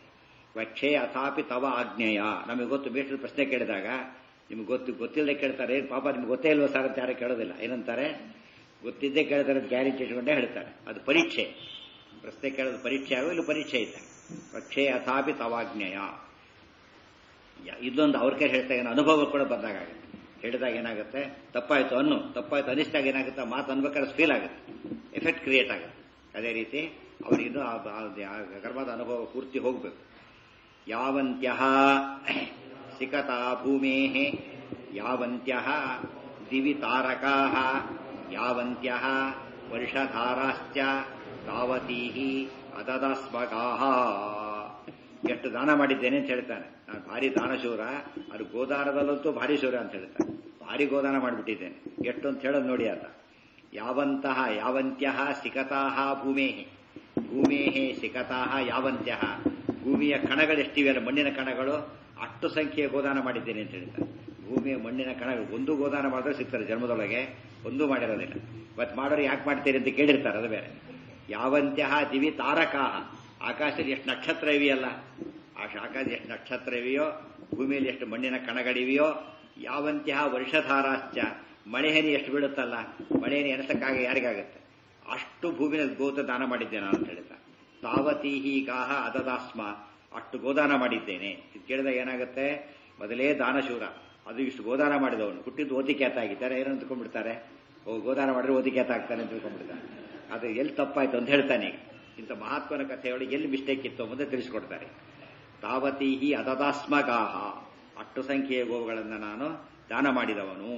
ವಕ್ಷೇ ಅಥಾಪಿ ತವ ಆಜ್ಞೆಯ ನಮಗೆ ಗೊತ್ತು ಮೇಷ್ಟ್ರ ಪ್ರಶ್ನೆ ಕೇಳಿದಾಗ ನಿಮ್ಗೆ ಗೊತ್ತು ಗೊತ್ತಿಲ್ಲದೆ ಕೇಳ್ತಾರೆ ಏನ್ ಪಾಪ ನಿಮ್ಗೆ ಗೊತ್ತೇ ಇಲ್ವೋ ಸರ್ ಅಂತ ಯಾರು ಕೇಳೋದಿಲ್ಲ ಏನಂತಾರೆ ಗೊತ್ತಿದ್ದೇ ಕೇಳ್ತಾರೆ ಅಂತ ಗ್ಯಾರಂಟಿ ಇಟ್ಕೊಂಡೇ ಹೇಳ್ತಾರೆ ಅದು ಪರೀಕ್ಷೆ ಪ್ರಶ್ನೆ ಕೇಳೋದು ಪರೀಕ್ಷೆ ಆಗೋ ಇಲ್ಲಿ ಪರೀಕ್ಷೆ ಇಲ್ಲ ವಕ್ಷೇ ಅಥಾಪಿ ತವಾಜ್ಞೆಯ ಯ- ಇದೊಂದು ಅವ್ರ ಕೈ ಹೇಳ್ತಾ ಏನೋ ಅನುಭವ ಕೂಡ ಬಂದಾಗ ಆಗುತ್ತೆ ಹೇಳಿದಾಗ ಏನಾಗುತ್ತೆ ತಪ್ಪಾಯ್ತು ಅನ್ನು ತಪ್ಪಾಯ್ತು ಅನಿಸಿದಾಗ ಏನಾಗುತ್ತೆ ಮಾತು ಅನ್ಬೇಕಾದ್ರೆ ಫೀಲ್ ಆಗುತ್ತೆ ಎಫೆಕ್ಟ್ ಕ್ರಿಯೇಟ್ ಆಗುತ್ತೆ ಅದೇ ರೀತಿ ಅವರಿಗಿನ್ನೂ ಆ ಆ- ಆ ಕರ್ಮದ ಅನುಭವ ಪೂರ್ತಿ ಹೋಗಬೇಕು ಯಾವಂತ್ಯ ಸಿಕತಾ ಭೂಮೇ ಯಾವಂತ್ಯ ದಿವಿ ತಾರಕಾ ಯಾವಂತ್ಯ ವರ್ಷಧಾರಾಶ್ಚ ತಾವತೀ ಅದದಸ್ಮಗಾ ಎಷ್ಟು ದಾನ ಮಾಡಿದ್ದೇನೆ ಅಂತ ಹೇಳ್ತಾನೆ ನಾನು ಭಾರಿ ದಾನಶೂರ ಅದು ಗೋದಾನದಲ್ಲಂತೂ ಭಾರಿ ಶೂರ ಅಂತ ಹೇಳ್ತಾನೆ ಭಾರಿ ಗೋದಾನ ಮಾಡಿಬಿಟ್ಟಿದ್ದೇನೆ ಎಷ್ಟು ಅಂತ ಹೇಳೋದು ನೋಡಿ ಅಲ್ಲ ಯಾವಂತಹ ಯಾವಂತ್ಯ ಸಿಕತಾ ಭೂಮೇ ಭೂಮೇ ಸಿಕತಾ ಯಾವಂತ್ಯ ಭೂಮಿಯ ಕಣಗಳೆಷ್ಟಿವೆಯಲ್ಲ ಮಣ್ಣಿನ ಕಣಗಳು ಅಷ್ಟು ಸಂಖ್ಯೆಯ ಗೋದಾನ ಮಾಡಿದ್ದೇನೆ ಅಂತ ಹೇಳ್ತಾರೆ ಭೂಮಿಯ ಮಣ್ಣಿನ ಕಣಗಳು ಒಂದು ಗೋದಾನ ಮಾಡಿದ್ರೆ ಸಿಗ್ತಾರೆ ಜನ್ಮದೊಳಗೆ ಒಂದೂ ಮಾಡಿರೋದಿಲ್ಲ ಇವತ್ತು ಮಾಡೋರು ಯಾಕೆ ಮಾಡ್ತೀರಿ ಅಂತ ಕೇಳಿರ್ತಾರೆ ಅದು ಬೇರೆ ಯಾವಂತ್ಯ ದಿವಿ ತಾರಕಾಹ ಆಕಾಶದಲ್ಲಿ ಎಷ್ಟು ನಕ್ಷತ್ರ ಇವೆಯಲ್ಲ ಆ ಆಕಾಶದಲ್ಲಿ ಎಷ್ಟು ನಕ್ಷತ್ರ ಇವೆಯೋ ಭೂಮಿಯಲ್ಲಿ ಎಷ್ಟು ಮಣ್ಣಿನ ಕಣಗಳಿವೆಯೋ ಯಾವಂತ್ಯ ವರ್ಷಧಾರಾಶ್ಚ ಮಳೆಹನಿ ಎಷ್ಟು ಬೀಳುತ್ತಲ್ಲ ಮಳೆಹನಿ ಎಣಸಕ್ಕಾಗ ಯಾರಿಗಾಗುತ್ತೆ ಅಷ್ಟು ಭೂಮಿನ ಗೋತ ದಾನ ಮಾಡಿದ್ದೇನೆ ನಾನು ಅಂತ ಹೇಳ್ತಾ ತಾವತೀಹಿ ಗಾಹ ಅದದಾಸ್ಮ ಅಷ್ಟು ಗೋದಾನ ಮಾಡಿದ್ದೇನೆ ಇದು ಕೇಳಿದಾಗ ಏನಾಗುತ್ತೆ ಮೊದಲೇ ದಾನಶೂರ ಅದು ಇಷ್ಟು ಗೋದಾನ ಮಾಡಿದವನು ಹುಟ್ಟಿದ್ದು ಓದಿಕ್ಯಾತ ಆಗಿದ್ದಾರೆ ಏನಂತ ತಿಳ್ಕೊಂಡ್ಬಿಡ್ತಾರೆ ಓ ಗೋದಾನ ಮಾಡಿದ್ರೆ ಓದಿಕ್ಯಾತ ಆಗ್ತಾನೆ ಅಂತ ತಿಳ್ಕೊಂಡ್ಬಿಡ್ತಾರೆ ಅದು ಎಲ್ಲಿ ತಪ್ಪಾಯ್ತು ಅಂತ ಹೇಳ್ತಾನೆ ಈಗ ಇಂಥ ಮಹಾತ್ಮನ ಕಥೆಯೊಳಗೆ ಎಲ್ಲಿ ಮಿಸ್ಟೇಕ್ ಇತ್ತು ಮುಂದೆ ತಿಳಿಸ್ಕೊಡ್ತಾರೆ ತಾವತೀಹಿ ಅದದಾಸ್ಮಗಾಹ ಅಷ್ಟು ಸಂಖ್ಯೆಯ ಗೋವುಗಳನ್ನು ನಾನು ದಾನ ಮಾಡಿದವನು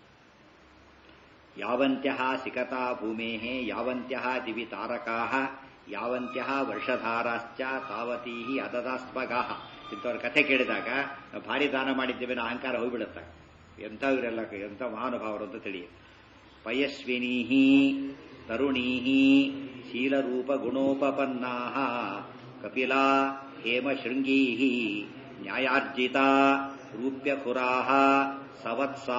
ಯಾವಂತ್ಯ ಸಿಕತಾ ಭೂಮೇ ಯಾವಂತ್ಯ ದಿವಿ ತಾರಕಾ ಯಾವಂತ್ಯ ವರ್ಷಧಾರಾಶ್ಚ ತಾವತೀ ಅದದಾಸ್ಮಗಾ ಇಂಥವ್ರ ಕಥೆ ಕೇಳಿದಾಗ ನಾವು ಭಾರಿ ದಾನ ಮಾಡಿದ್ದೇವೆ ಅನ್ನೋ ಅಹಂಕಾರ ಹೋಗ್ಬಿಡುತ್ತೆ ಎಂಥ ಇವರೆಲ್ಲ ಎಂಥ ಮಹಾನುಭಾವರು ಅಂತ ತಿಳಿಯುತ್ತೆ ಪಯಸ್ವಿನೀ ತರುಣೀ ಶೀಲರೂಪ ಗುಣೋಪಪನ್ನಾ ಕಪಿಲಾ ಹೇಮಶೃಂಗೀ ನ್ಯಾಯಾರ್ಜಿತಾ ರೂಪ್ಯಖುರಾ ಸವತ್ಸಾ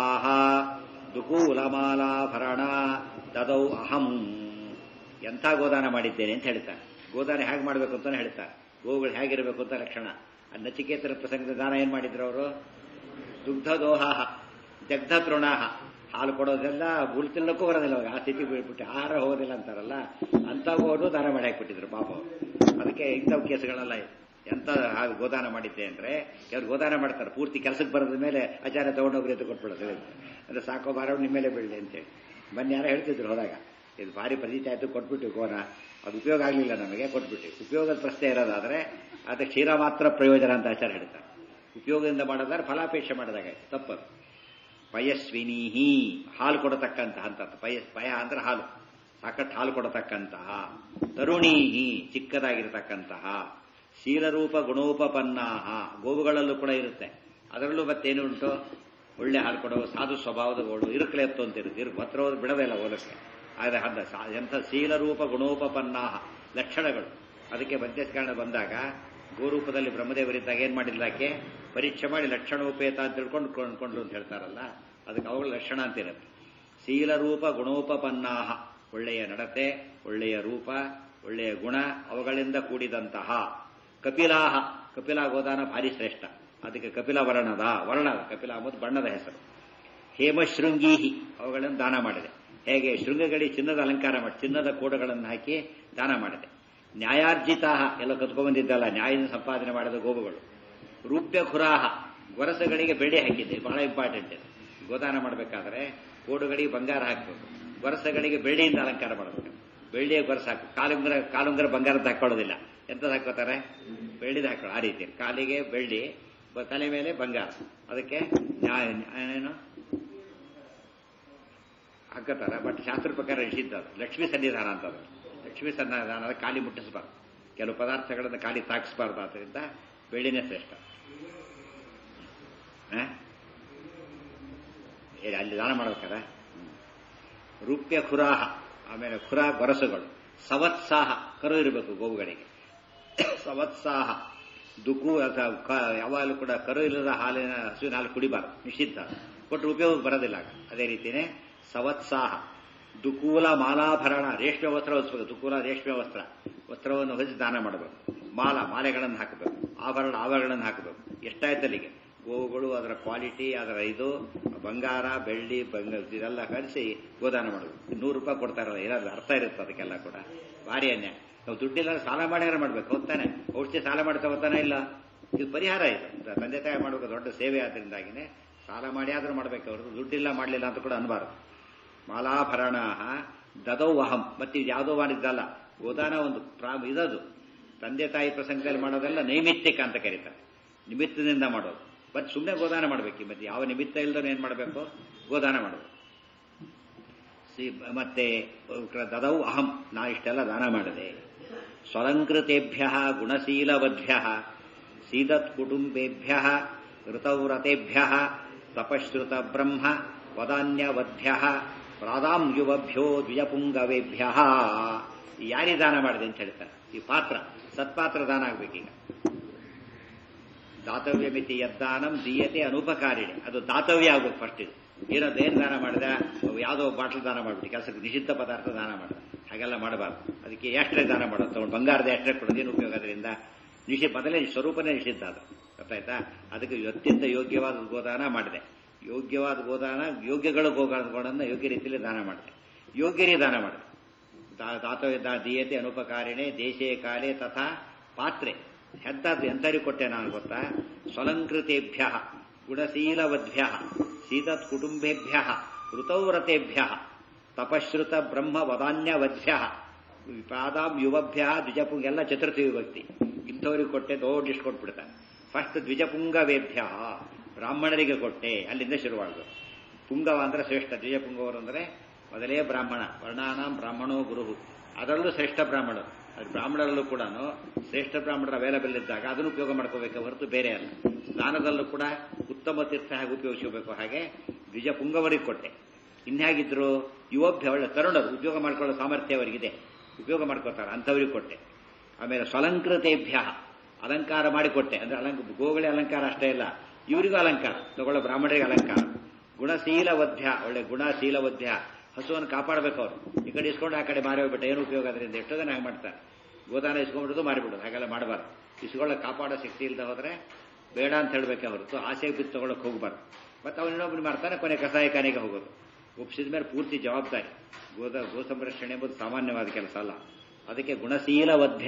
ದುಕೂಲಮಾಲಾಭರಣ ದದೌ ಅಹಂ ಎಂಥ ಗೋದಾನ ಮಾಡಿದ್ದೇನೆ ಅಂತ ಹೇಳ್ತಾರೆ ಗೋದಾನ ಹೇಗೆ ಮಾಡಬೇಕು ಅಂತಾನೆ ಹೇಳ್ತಾರೆ ಗೋಗಳು ಹೇಗಿರಬೇಕು ಅಂತ ಲಕ್ಷಣ ಆ ನಚಿಕೇತರ ಪ್ರಸಂಗದ ದಾನ ಏನ್ ಮಾಡಿದ್ರು ಅವರು ದುಗ್ಧದೋಹ ದಗ್ಧ ತೃಣಾಹ ಹಾಲು ಕೊಡೋದೆಲ್ಲ ಬುಲ್ ತಿನ್ನಕ್ಕೂ ಬರೋದಿಲ್ಲ ಅವಾಗ ಆ ಸ್ಥಿತಿ ಬೀಳ್ಬಿಟ್ಟು ಆಹಾರ ಹೋಗೋದಿಲ್ಲ ಅಂತಾರಲ್ಲ ಅಂತ ಹೋದ್ರು ದಾನ ಮಾಡಿ ಹಾಕ್ಬಿಟ್ಟಿದ್ರು ಪಾಪ ಅವ್ರು. ಅದಕ್ಕೆ ಇಂಥವು ಕೇಸುಗಳೆಲ್ಲ ಎಂತ ಹಾಗೆ ಗೋದಾನ ಮಾಡಿದ್ದೆ ಅಂದ್ರೆ ಕೆಲವ್ರು ಗೋದಾನ ಮಾಡ್ತಾರೆ ಪೂರ್ತಿ ಕೆಲಸಕ್ಕೆ ಬರೋದ ಮೇಲೆ ಆಚಾರ್ಯ ತಗೊಂಡೋಗ್ರಿ ಅಂತ ಕೊಟ್ಬಿಡೋದು ಅಂದ್ರೆ ಸಾಕೋ ಬಾರೋ ನಿಮ್ಮ ಮೇಲೆ ಬೀಳಲಿ ಅಂತೇಳಿ ಮೊನ್ನೆ ಯಾರೋ ಹೇಳ್ತಿದ್ರು ಹೋದಾಗ ಇದು ಭಾರಿ ಪ್ರತೀತಿ ಆಯ್ತು ಕೊಟ್ಬಿಟ್ಟು ಗೋನ ಅದು ಉಪಯೋಗ ಆಗಲಿಲ್ಲ ನಮಗೆ ಕೊಟ್ಬಿಟ್ಟು ಉಪಯೋಗದ ಪ್ರಶ್ನೆ ಇರೋದಾದ್ರೆ ಅದಕ್ಕೆ ಕ್ಷೀರ ಮಾತ್ರ ಪ್ರಯೋಜನ ಅಂತ ಆಚಾರ ಹೇಳ್ತಾರೆ ಉಪಯೋಗದಿಂದ ಮಾಡೋದಾದ್ರೆ ಫಲಾಪೇಕ್ಷೆ ಮಾಡಿದಾಗ ತಪ್ಪದು ಪಯಸ್ವಿನೀಹಿ ಹಾಲು ಕೊಡತಕ್ಕಂತಹ ಅಂತ ಪಯ ಪಯ ಅಂದ್ರೆ ಹಾಲು ಸಾಕಷ್ಟು ಹಾಲು ಕೊಡತಕ್ಕಂತಹ ತರುಣೀಹಿ ಚಿಕ್ಕದಾಗಿರತಕ್ಕಂತಹ ಶೀಲರೂಪ ಗುಣೋಪಪನ್ನಾಹ ಗೋವುಗಳಲ್ಲೂ ಕೂಡ ಇರುತ್ತೆ ಅದರಲ್ಲೂ ಮತ್ತೇನು ಉಂಟು ಒಳ್ಳೆ ಹಾಲು ಕೊಡೋ ಸಾಧು ಸ್ವಭಾವದ ಗೋಳು ಇರುಕಲೆ ಎತ್ತು ಅಂತ ಇರುತ್ತೆ ಇರು ಹತ್ರ ಹೋದ್ರೆ ಬಿಡೋದೇ ಇಲ್ಲ ಓದಕ್ಕೆ ಆದರೆ ಹಂದ ಎಂಥ ಶೀಲರೂಪ ಗುಣೋಪಪನ್ನಾಹ ಲಕ್ಷಣಗಳು ಅದಕ್ಕೆ ಮಧ್ಯಸ್ಕರಣ ಬಂದಾಗ ಗೋರೂಪದಲ್ಲಿ ಬ್ರಹ್ಮದೇವರಿದ್ದಾಗ ಏನ್ ಮಾಡಿಲ್ಲ ಆಕೆ ಪರೀಕ್ಷೆ ಮಾಡಿ ಲಕ್ಷಣೋಪೇತ ಅಂತ ತಿಳ್ಕೊಂಡು ಕೊಂಡ್ಕೊಂಡ್ರು ಅಂತ ಹೇಳ್ತಾರಲ್ಲ ಅದಕ್ಕೆ ಅವುಗಳ ಲಕ್ಷಣ ಅಂತ ಇರುತ್ತೆ ಶೀಲರೂಪ ಗುಣೋಪಪನ್ನಾಹ ಒಳ್ಳೆಯ ನಡತೆ ಒಳ್ಳೆಯ ರೂಪ ಒಳ್ಳೆಯ ಗುಣ ಅವುಗಳಿಂದ ಕೂಡಿದಂತಹ ಕಪಿಲಾಹ ಕಪಿಲ ಗೋದಾನ ಭಾರಿ ಶ್ರೇಷ್ಠ ಅದಕ್ಕೆ ಕಪಿಲ ವರ್ಣದ ವರ್ಣ ಕಪಿಲ ಎಂಬುದು ಬಣ್ಣದ ಹೆಸರು ಹೇಮಶೃಂಗೀಹಿ ಅವುಗಳನ್ನು ದಾನ ಮಾಡಿದೆ ಹೇಗೆ ಶೃಂಗಗಳಿ ಚಿನ್ನದ ಅಲಂಕಾರ ಮಾಡಿ ಚಿನ್ನದ ಕೋಡುಗಳನ್ನು ಹಾಕಿ ದಾನ ಮಾಡಿದೆ ನ್ಯಾಯಾರ್ಜಿತಾ ಎಲ್ಲ ಕತ್ಕೊಂಡ್ಬಂದಿದ್ದಲ್ಲ ನ್ಯಾಯದಿಂದ ಸಂಪಾದನೆ ಮಾಡಿದ ಗೋವುಗಳು ರೂಪ್ಯ ಖುರಾಹ ಗೊರಸಗಳಿಗೆ ಬೆಳ್ಳಿ ಹಾಕಿದ್ದೆ ಬಹಳ ಇಂಪಾರ್ಟೆಂಟ್ ಇದೆ ಗೋದಾನ ಮಾಡಬೇಕಾದ್ರೆ ಕೋಡುಗಳಿಗೆ ಬಂಗಾರ ಹಾಕಬೇಕು ಗೊರಸಗಳಿಗೆ ಬೆಳ್ಳಿಯಿಂದ ಅಲಂಕಾರ ಮಾಡಬೇಕು ಬೆಳ್ಳಿಯ ಗೊರಸ ಹಾಕು ಕಾಲುಂಗರ ಕಾಲುಂಗರ ಬಂಗಾರದ ಹಾಕೊಳ್ಳೋದಿಲ್ಲ ಎಂತದ್ದು ಹಾಕೋತಾರೆ ಬೆಳ್ಳಿದ ಹಾಕೊಳ್ಳೋ ಆ ರೀತಿ ಕಾಲಿಗೆ ಬೆಳ್ಳಿ ಬ- ತಲೆ ಮೇಲೆ ಬಂಗಾರ ಅದಕ್ಕೆ ನ್ಯಾಯ ಏನು ಹಾಕೋತಾರೆ ಬಟ್ ಶಾಸ್ತ್ರ ಪ್ರಕಾರ ನಿಷಿದ್ಧ ಅದು ಲಕ್ಷ್ಮೀ ಸನ್ನಿಧಾನ ಅಂತ ಅದು ಲಕ್ಷ್ಮೀ ಸನ್ನಿಧಾನ ಖಾಲಿ ಮುಟ್ಟಿಸಬಾರ್ದು ಕೆಲವು ಪದಾರ್ಥಗಳನ್ನು ಖಾಲಿ ತಾಕಿಸಬಾರ್ದು ಆದ್ದರಿಂದ ಬೆಳ್ಳಿನೇ ಶ್ರೇಷ್ಠ ಆ? ಏ, ಅಲ್ಲಿ ದಾನ ಮಾಡ್ಬೇಕಾರೆ ರೂಪ್ಯ ಖುರಾಹ ಆಮೇಲೆ ಖುರಾ ಗೊರಸುಗಳು ಸವತ್ಸಾಹ ಕರು ಇರಬೇಕು ಗೋವುಗಳಿಗೆ ಸವತ್ಸಾಹ ದುಕು ಅಥವಾ ಕ- ಯಾವಾಗಲೂ ಕೂಡ ಕರು ಇಲ್ಲದ ಹಾಲಿನ ಹಸುವಿನ ಹಾಲು ಕುಡಿಬಾರ್ದು ನಿಷಿದ್ಧ ಕೊಟ್ಟರೆ ಉಪಯೋಗ ಬರೋದಿಲ್ಲ ಆಗ. ಅದೇ ರೀತಿಯೇ ಸವತ್ಸಾಹ ದುಕೂಲ ಮಾಲಾಭರಣ ರೇಷ್ಮೆ ವಸ್ತ್ರ ಹೊಲಿಸಬೇಕು ದುಕೂಲ ರೇಷ್ಮೆ ವಸ್ತ್ರ ವಸ್ತ್ರವನ್ನು ಹೊಲಿಸಿ ದಾನ ಮಾಡಬೇಕು ಮಾಲ ಮಾಲೆಗಳನ್ನು ಹಾಕಬೇಕು ಆಭರಣ ಆಭರಣ ಹಾಕಬೇಕು ಎಷ್ಟಾಯ್ತು ಅಲ್ಲಿಗೆ ಗೋವುಗಳು ಅದರ ಕ್ವಾಲಿಟಿ ಅದರ ಇದು ಬಂಗಾರ ಬೆಳ್ಳಿ ಬಂಗ ಇದೆಲ್ಲ ಕಲಿಸಿ ಗೋದಾನ ಮಾಡಬೇಕು ನೂರು ರೂಪಾಯಿ ಕೊಡ್ತಾರಲ್ಲ ಏನಾದ್ರು ಅರ್ಥ ಇರುತ್ತೆ ಅದಕ್ಕೆಲ್ಲ ಕೂಡ ಭಾರಿ ಅನ್ಯಾಯ ನಾವು ದುಡ್ಡಿಲ್ಲ ಸಾಲ ಮಾಡ್ಯಾರ ಮಾಡ್ಬೇಕು ಹೋಗ್ತಾನೆ ಔಷಧಿ ಸಾಲ ಮಾಡ್ತಾ ಹೋಗ್ತಾನೆ ಇಲ್ಲ ಇದು ಪರಿಹಾರ ಇದು ತಂದೆ ತಾಯಿ ಮಾಡಬೇಕು ದೊಡ್ಡ ಸೇವೆ ಆದ್ರಿಂದಾಗಿನೇ ಸಾಲ ಮಾಡಿ ಆದ್ರೂ ಮಾಡ್ಬೇಕು ಅವ್ರದ್ದು ದುಡ್ಡಿಲ್ಲ ಮಾಡಲಿಲ್ಲ ಅಂತ ಕೂಡ ಅನ್ಬಾರ್ದು ಮಾಲಾಭರಣ ದದೌ ಅಹಂ ಮತ್ತೆ ಇದು ಯಾವುದೋ ಮಾಡಿದ್ದಲ್ಲ ಗೋದಾನ ಒಂದು ಪ್ರಾ ಇದದು ತಂದೆ ತಾಯಿ ಪ್ರಸಂಗದಲ್ಲಿ ಮಾಡೋದೆಲ್ಲ ನೈಮಿತ್ತಿಕ ಅಂತ ಕರೀತಾರೆ ನಿಮಿತ್ತದಿಂದ ಮಾಡೋದು ಮತ್ತೆ ಸುಮ್ಮನೆ ಗೋದಾನ ಮಾಡಬೇಕು ಮತ್ತೆ ಯಾವ ನಿಮಿತ್ತ ಇಲ್ದೂ ಏನ್ ಮಾಡಬೇಕು ಗೋದಾನ ಮಾಡಬೇಕು ಮತ್ತೆ ದದೌ ಅಹಂ ನಾ ಇಷ್ಟೆಲ್ಲ ದಾನ ಮಾಡಿದೆ ಸ್ವಲಂಕೃತೆಭ್ಯ ಗುಣಶೀಲವದ್ಭ್ಯ ಸೀದತ್ ಕುಟುಂಬೇಭ್ಯ ಋತವ್ರತೆಭ್ಯ ತಪಶ್ರುತ ಬ್ರಹ್ಮ ವದಾನ್ಯವದ್ಭ್ಯ ಪ್ರಾದಾಂ ಯುವಭ್ಯೋ ದ್ವಿಜಪುಂಗವೇಭ್ಯ ಯಾರಿ ದಾನ ಮಾಡಿದೆ ಅಂತ ಹೇಳ್ತಾರೆ ಈ ಪಾತ್ರ ಸತ್ಪಾತ್ರ ದಾನ ಆಗ್ಬೇಕೀಗ ದಾತವ್ಯ ಮಿತಿ ಯದ್ದಾನಂ ದೀಯತೆ ಅನುಪಕಾರಿಣಿ ಅದು ದಾತವ್ಯ ಆಗ್ಬೇಕು ಫಸ್ಟ್ ಇದು ಏನೋ ದೇನ್ ದಾನ ಮಾಡಿದ ಯಾವುದೋ ಬಾಟ್ಲ್ ದಾನ ಮಾಡ್ಬಿಟ್ಟು ಕೆಲಸಕ್ಕೆ ನಿಷಿದ್ಧ ಪದಾರ್ಥ ದಾನ ಮಾಡಿದ ಹಾಗೆಲ್ಲ ಮಾಡಬಾರ್ದು ಅದಕ್ಕೆ ಎಷ್ಟೇ ದಾನ ಮಾಡೋದು ತಗೊಂಡು ಬಂಗಾರದ ಎಷ್ಟೇ ಕೊಡೋದು ಏನು ಉಪಯೋಗ ಅದರಿಂದ ನಿಷಿ ಮೊದಲೇ ಸ್ವರೂಪನೇ ನಿಷಿದ್ಧ ಅದು ಗೊತ್ತಾಯ್ತಾ ಅದಕ್ಕೆ ಅತ್ಯಂತ ಯೋಗ್ಯವಾದ ಗೋದಾನ ಮಾಡಿದೆ ಯೋಗ್ಯವಾದ ಗೋದಾನ ಯೋಗ್ಯಗಳ ಗೋಗಳನ್ನು ಯೋಗ್ಯ ರೀತಿಯಲ್ಲಿ ದಾನ ಮಾಡಿದೆ ಯೋಗ್ಯರೇ ದಾನ ಮಾಡಿದೆ ದಾತವ್ಯ ದೀಯತೆ ಅನುಪಕಾರಿಣೆ ದೇಶೇ ಕಾಲೇ ತಥಾ ಪಾತ್ರೆ ಹೆದ್ದಾದ್ರು ಎಂಥವ್ರಿಗೆ ಕೊಟ್ಟೆ ನಾನು ಗೊತ್ತಾ ಸ್ವಲಂಕೃತೆಭ್ಯ ಗುಣಶೀಲವದ್ಭ್ಯ ಸೀತತ್ ಕುಟುಂಬೇಭ್ಯ ಋತೌರತೆಭ್ಯ ತಪಶ್ರುತ ಬ್ರಹ್ಮ ವದಾನ್ಯವದ್ಭ್ಯ ಪಾದಾಂ ಯುವಭ್ಯ ದ್ವಿಜಪುಂಗ ಎಲ್ಲ ಚತುರ್ಥಿ ವಿಭಕ್ತಿ ಇಂಥವ್ರಿಗೆ ಕೊಟ್ಟೆ ದೊಡ್ಡ ಇಷ್ಟು ಕೊಟ್ಬಿಡ್ತಾನೆ ಫಸ್ಟ್ ದ್ವಿಜಪುಂಗವೇಭ್ಯ ಬ್ರಾಹ್ಮಣರಿಗೆ ಕೊಟ್ಟೆ ಅಲ್ಲಿಂದ ಶುರುವಾಗಬೇಕು ಪುಂಗವ ಅಂದ್ರೆ ಶ್ರೇಷ್ಠ ದ್ವಿಜಪುಂಗವರು ಅಂದ್ರೆ ಮೊದಲೇ ಬ್ರಾಹ್ಮಣ ವರ್ಣಾನಾಂ ಬ್ರಾಹ್ಮಣೋ ಗುರುಹು ಅದರಲ್ಲೂ ಶ್ರೇಷ್ಠ ಬ್ರಾಹ್ಮಣರು ಅದು ಬ್ರಾಹ್ಮಣರಲ್ಲೂ ಕೂಡ ಶ್ರೇಷ್ಠ ಬ್ರಾಹ್ಮಣರ ಅವೈಲಬಲ್ ಇದ್ದಾಗ ಅದನ್ನು ಉಪಯೋಗ ಮಾಡ್ಕೋಬೇಕು ಹೊರತು ಬೇರೆ ಅಲ್ಲ ಸ್ನಾನದಲ್ಲೂ ಕೂಡ ಉತ್ತಮ ತೀರ್ಥ ಹೇಗೆ ಉಪಯೋಗಿಸಬೇಕು ಹಾಗೆ ದ್ವಿಜ ಪುಂಗವರಿಗೆ ಕೊಟ್ಟೆ ಇನ್ಹ್ಯಾಗಿದ್ರು ಯುವಭ್ಯ ಒಳ್ಳೆ ತರುಣರು ಉಪಯೋಗ ಮಾಡ್ಕೊಳ್ಳೋ ಸಾಮರ್ಥ್ಯ ಅವರಿಗಿದೆ ಉಪಯೋಗ ಮಾಡ್ಕೋತಾರೆ ಅಂಥವ್ರಿಗೆ ಕೊಟ್ಟೆ ಆಮೇಲೆ ಸ್ವಲಂಕೃತೆಭ್ಯ ಅಲಂಕಾರ ಮಾಡಿಕೊಟ್ಟೆ ಅಂದ್ರೆ ಅಲಂಕ ಗೋಗಳಿ ಅಲಂಕಾರ ಅಷ್ಟೇ ಇಲ್ಲ ಇವರಿಗೂ ಅಲಂಕಾರ ತಗೊಳ್ಳೋ ಬ್ರಾಹ್ಮಣರಿಗೆ ಅಲಂಕಾರ ಗುಣಶೀಲವಧ್ಯ ಒಳ್ಳೆ ಗುಣಶೀಲವಧ್ಯ ಹಸುವನ್ನು ಕಾಪಾಡಬೇಕು ಅವರು ಈ ಕಡೆ ಇಸ್ಕೊಂಡು ಆ ಕಡೆ ಮಾರಿ ಹೋಗ್ಬಿಟ್ಟು ಏನು ಉಪಯೋಗ ಅದರಿಂದ ಎಷ್ಟೋ ಜನ ಹಾಗೆ ಮಾಡ್ತಾರೆ ಗೋದಾನ ಇಸ್ಕೊಂಡ್ಬಿಡೋದು ಮಾರಿಬಿಡೋದು ಹಾಗೆಲ್ಲ ಮಾಡಬಾರ್ದು ಇಸ್ಕೊಳ್ಳೋ ಕಾಪಾಡೋ ಶಕ್ತಿ ಇಲ್ಲದೆ ಹೋದ್ರೆ ಬೇಡ ಅಂತ ಹೇಳಬೇಕೆ ಹೊರತು ಆಸೆಗೆ ಬಿದ್ದು ತಗೊಳಕ್ ಹೋಗ್ಬಾರ್ದು ಮತ್ತೆ ಅವನು ಇನ್ನೊಬ್ಬರು ಮಾಡ್ತಾನೆ ಕೊನೆ ಕಸಾಯಖಾನೆಗೆ ಹೋಗೋದು ಒಪ್ಪಿಸಿದ ಮೇಲೆ ಪೂರ್ತಿ ಜವಾಬ್ದಾರಿ ಗೋದ ಗೋ ಸಂರಕ್ಷಣೆ ಎಂಬುದು ಸಾಮಾನ್ಯವಾದ ಕೆಲಸ ಅಲ್ಲ ಅದಕ್ಕೆ ಗುಣಶೀಲವಧ್ಯ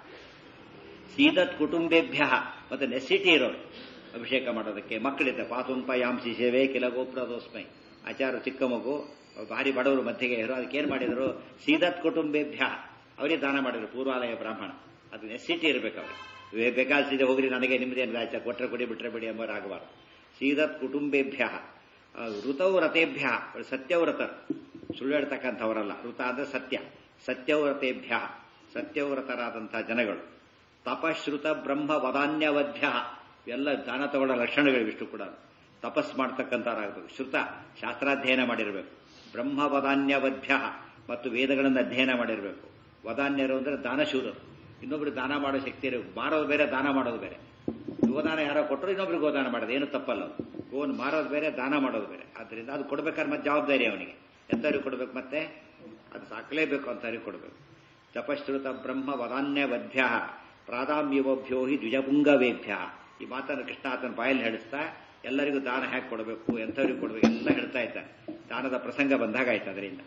ಸೀದತ್ ಕುಟುಂಬೇಭ್ಯ ಮತ್ತೆ ನೆಸಿಟಿ ಇರೋರು ಅಭಿಷೇಕ ಮಾಡೋದಕ್ಕೆ ಮಕ್ಕಳಿದ್ದ ಪಾತುಂಪ ಯಾಂಸಿ ಸೇವೆ ಕೆಲ ಗೋಪ್ರದೋಸ್ಮೈ ಆಚಾರ ಚಿಕ್ಕ ಮಗು ಭಾರಿ ಬಡವರು ಮಧ್ಯೆಗೆ ಇರೋ ಅದಕ್ಕೆ ಏನ್ ಮಾಡಿದ್ರು ಸೀದತ್ ಕುಟುಂಬೇಭ್ಯ ಅವರಿಗೆ ದಾನ ಮಾಡಿದ್ರು ಪೂರ್ವಾಲಯ ಬ್ರಾಹ್ಮಣ ಅದು ನೆಸಿಟಿ ಇರಬೇಕು ಅವ್ರಿಗೆ ಬೇಕಾಲ್ಸಿದೆ ಹೋಗ್ರಿ ನನಗೆ ನಿಮ್ಮದೇನು ಆಯ್ತಾ ಕೊಟ್ಟರೆ ಕೊಡಿ ಬಿಟ್ರೆ ಬಿಡಿ ಎಂಬ ಆಗಬಾರ್ದು ಸೀದತ್ ಕುಟುಂಬೇಭ್ಯ ಋತೌ ರಥೇಭ್ಯ ಸತ್ಯವ್ರತರು ಸುಳ್ಳು ಹೇಳ್ತಕ್ಕಂಥವರಲ್ಲ ಋತ ಅಂದ್ರೆ ಸತ್ಯ ಸತ್ಯವ್ರತೇಭ್ಯ ಸತ್ಯವ್ರತರಾದಂತಹ ಜನಗಳು ತಪಶ್ರುತ ಬ್ರಹ್ಮ ವದಾನ್ಯವಧ್ಯ ಎಲ್ಲ ದಾನ ತಗೊಳ್ಳೋ ಲಕ್ಷಣಗಳು ಇಷ್ಟು ಕೂಡ ತಪಸ್ ಮಾಡ್ತಕ್ಕಂಥವ್ರಾಗಬೇಕು ಶ್ರುತ ಶಾಸ್ತ್ರಾಧ್ಯಯನ ಮಾಡಿರಬೇಕು ಬ್ರಹ್ಮ ವದಾನ್ಯವಧ್ಯ ಮತ್ತು ವೇದಗಳನ್ನು ಅಧ್ಯಯನ ಮಾಡಿರಬೇಕು ವದಾನ್ಯರು ಅಂದ್ರೆ ದಾನಶೂರರು ಇನ್ನೊಬ್ರು ದಾನ ಮಾಡೋ ಶಕ್ತಿ ಇರಬೇಕು ಮಾರೋದು ಬೇರೆ ದಾನ ಮಾಡೋದು ಬೇರೆ ಗೋದಾನ ಯಾರೋ ಕೊಟ್ಟರು ಇನ್ನೊಬ್ರಿಗೆ ಗೋದಾನ ಮಾಡೋದು ಏನು ತಪ್ಪಲ್ಲ ಗೋನ್ ಮಾರೋದು ಬೇರೆ ದಾನ ಮಾಡೋದು ಬೇರೆ ಆದ್ರಿಂದ ಅದು ಕೊಡ್ಬೇಕಾದ್ರೆ ಮತ್ತೆ ಜವಾಬ್ದಾರಿ ಅವನಿಗೆ ಎಂಥವ್ರಿಗೆ ಕೊಡ್ಬೇಕು ಮತ್ತೆ ಅದು ಸಾಕಲೇಬೇಕು ಅಂತವ್ರಿಗೆ ಕೊಡಬೇಕು ತಪಶ್ರುತ ಬ್ರಹ್ಮ ವದಾನ್ಯವಧ್ಯ ಪ್ರಾದಾಮ್ಯವಭ್ಯೋ ಹಿ ದ್ವಿಜಪುಂಗವೇಭ್ಯ ಈ ಮಾತನ್ನು ಕೃಷ್ಣ ಆತನ ಬಾಯಲ್ಲಿ ಹೇಳಿಸ್ತಾ ಎಲ್ಲರಿಗೂ ದಾನ ಹೇಗೆ ಕೊಡಬೇಕು ಎಂಥವ್ರಿಗೆ ಕೊಡಬೇಕು ಎಲ್ಲ ಹೇಳ್ತಾ ಇದ್ದಾನೆ ದಾನದ ಪ್ರಸಂಗ ಬಂದಾಗ ಆಯ್ತು ಅದರಿಂದ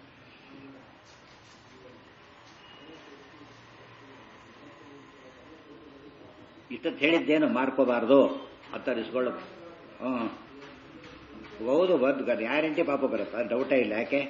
ಇಷ್ಟೊತ್ತು ಹೇಳಿದ್ದೇನು ಮಾರ್ಕೋಬಾರ್ದು ಅಂತ ಇಸ್ಕೊಳ್ಳೋ ಹ್ಮ್ ಹೌದು ಬಂದು ಗ್ಯಾರಂಟಿ ಪಾಪ ಬರುತ್ತೆ ಅದು ಡೌಟೇ ಇಲ್ಲ ಯಾಕೆ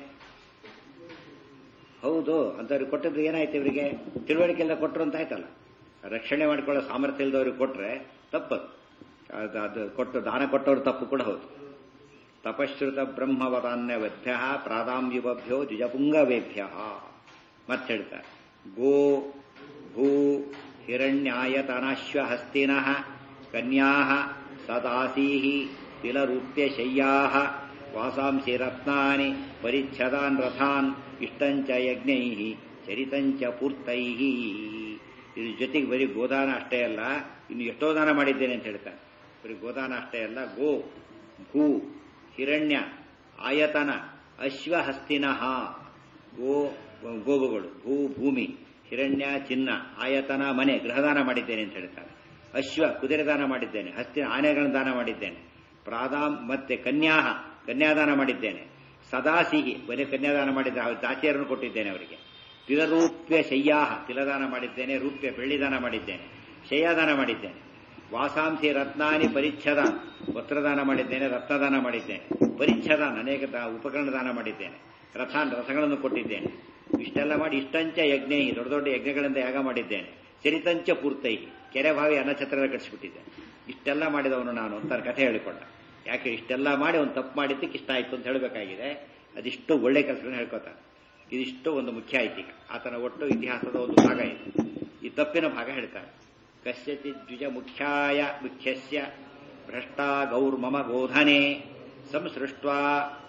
ಹೌದು ಅಂತವ್ರಿಗೆ ಕೊಟ್ಟಿದ್ದು ಏನಾಯ್ತು ಇವರಿಗೆ ತಿಳುವಳಿಕೆ ಎಲ್ಲ ಕೊಟ್ಟರು ಅಂತ ಆಯ್ತಲ್ಲ ರಕ್ಷಣೆ ಮಾಡಿಕೊಳ್ಳೋ ಸಾಮರ್ಥ್ಯ ಇಲ್ಲದವ್ರಿಗೆ ಕೊಟ್ರೆ ತಪ್ಪದು ಅದು ಅದು ಕೊಟ್ಟು ದಾನ ಕೊಟ್ಟವ್ರು ತಪ್ಪು ಕೂಡ ಹೌದು ತಪಶ್ರುತ ಬ್ರಹ್ಮವದಾನ್ಯವಧ್ಯ ಪ್ರಾದಾಮ್ಯುಭ್ಯೋ ದ್ವಿಜಪುಂಗವೇಭ್ಯ ಮತ್ತೆ ಹೇಳ್ತಾರೆ ಗೋ ಭೂ ಹಿರಣ್ಯಾಯತನಾಶ್ವ ಹಸ್ತಿನ ಕನ್ಯಾ ಸದಾಸೀ ತಿಲರೂಪ್ಯ ಶಯ್ಯಾ ವಾಸಾಂಸಿ ರತ್ನಾನಿ ಪರಿಚ್ಛದಾನ್ ರಥಾನ್ ಇಷ್ಟಂಚ ಯಜ್ಞೈ ಚರಿತಂಚ ಪೂರ್ತೈ ಇದ್ರ ಜೊತೆಗೆ ಬರೀ ಗೋದಾನ ಅಷ್ಟೇ ಅಲ್ಲ ಇನ್ನು ಎಷ್ಟೋ ದಾನ ಮಾಡಿದ್ದೇನೆ ಅಂತ ಹೇಳ್ತಾನೆ ಬರೀ ಗೋದಾನ ಅಷ್ಟೇ ಅಲ್ಲ ಗೋ ಭೂ ಹಿರಣ್ಯ ಆಯತನ ಅಶ್ವಹಸ್ತಿನಃ ಗೋ ಗೋವುಗಳು ಭೂ ಭೂಮಿ ಹಿರಣ್ಯ ಚಿನ್ನ ಆಯತನ ಮನೆ ಗೃಹದಾನ ಮಾಡಿದ್ದೇನೆ ಅಂತ ಹೇಳ್ತಾರೆ ಅಶ್ವ ಕುದುರೆ ದಾನ ಮಾಡಿದ್ದೇನೆ ಹಸ್ತಿನ ಆನೆಗಳನ್ನು ದಾನ ಮಾಡಿದ್ದೇನೆ ಪ್ರಾದಾಮ್ ಮತ್ತೆ ಕನ್ಯಾಹ ಕನ್ಯಾದಾನ ಮಾಡಿದ್ದೇನೆ ಸದಾ ಸಿಹಿ ಬರೀ ಕನ್ಯಾದಾನ ಮಾಡಿದ್ದ ದಾಸಿಯರನ್ನು ಕೊಟ್ಟಿದ್ದೇನೆ ಅವರಿಗೆ ತಿಲರೂಪ್ಯ ಶಯ್ಯಾಹ ತಿಲದಾನ ಮಾಡಿದ್ದೇನೆ ರೂಪ್ಯ ಬೆಳ್ಳಿದಾನ ಮಾಡಿದ್ದೇನೆ ಶಯ್ಯಾದಾನ ಮಾಡಿದ್ದೇನೆ ವಾಸಾಂಸಿ ರತ್ನಾನಿ ಪರಿಚ್ಛದ ವಸ್ತ್ರದಾನ ಮಾಡಿದ್ದೇನೆ ರತ್ನದಾನ ಮಾಡಿದ್ದೇನೆ ಪರಿಚ್ಛದ ಅನೇಕ ದ- ಉಪಕರಣ ದಾನ ಮಾಡಿದ್ದೇನೆ ರಥಾನ್ ರಥಗಳನ್ನು ಕೊಟ್ಟಿದ್ದೇನೆ ಇಷ್ಟೆಲ್ಲ ಮಾಡಿ ಇಷ್ಟಂಚ ಯಜ್ಞ ದೊಡ್ಡ ದೊಡ್ಡ ಯಜ್ಞಗಳಿಂದ ಯಾಗ ಮಾಡಿದ್ದೇನೆ ಚರಿತಂಚ ಪೂರ್ತೈ ಕೆರೆ ಬಾವಿ ಅನ್ನಛತ್ರ ಕಟ್ಟಿಸ್ಬಿಟ್ಟಿದ್ದೆ ಇಷ್ಟೆಲ್ಲ ಮಾಡಿದವನು ನಾನು ಅಂತ ಕಥೆ ಹೇಳಿಕೊಂಡ ಯಾಕೆ ಇಷ್ಟೆಲ್ಲ ಮಾಡಿ ಒಂದು ತಪ್ಪು ಮಾಡಿದ್ದಕ್ಕೆ ಇಷ್ಟ ಆಯ್ತು ಅಂತ ಹೇಳಬೇಕಾಗಿದೆ ಅದಿಷ್ಟು ಒಳ್ಳೆ ಕೆಲಸಗಳನ್ನು ಹೇಳ್ಕೊತಾನೆ ಇದಿಷ್ಟು ಒಂದು ಮುಖ್ಯ ಆಯ್ತು ಈಗ ಆತನ ಒಟ್ಟು ಇತಿಹಾಸದ ಒಂದು ಭಾಗ ಇದೆ ಈ ತಪ್ಪಿನ ಭಾಗ ಹೇಳ್ತಾರೆ ಕಸ್ಯಚಿತ್ ದ್ವಿಜ ಮುಖ್ಯಾಯ ಮುಖ್ಯಸ್ಯ ಭ್ರಷ್ಟಾ ಗೌರ್ಮಮ ಗೋಧನೆ ಸಂಸೃಷ್ಟ್ವಾ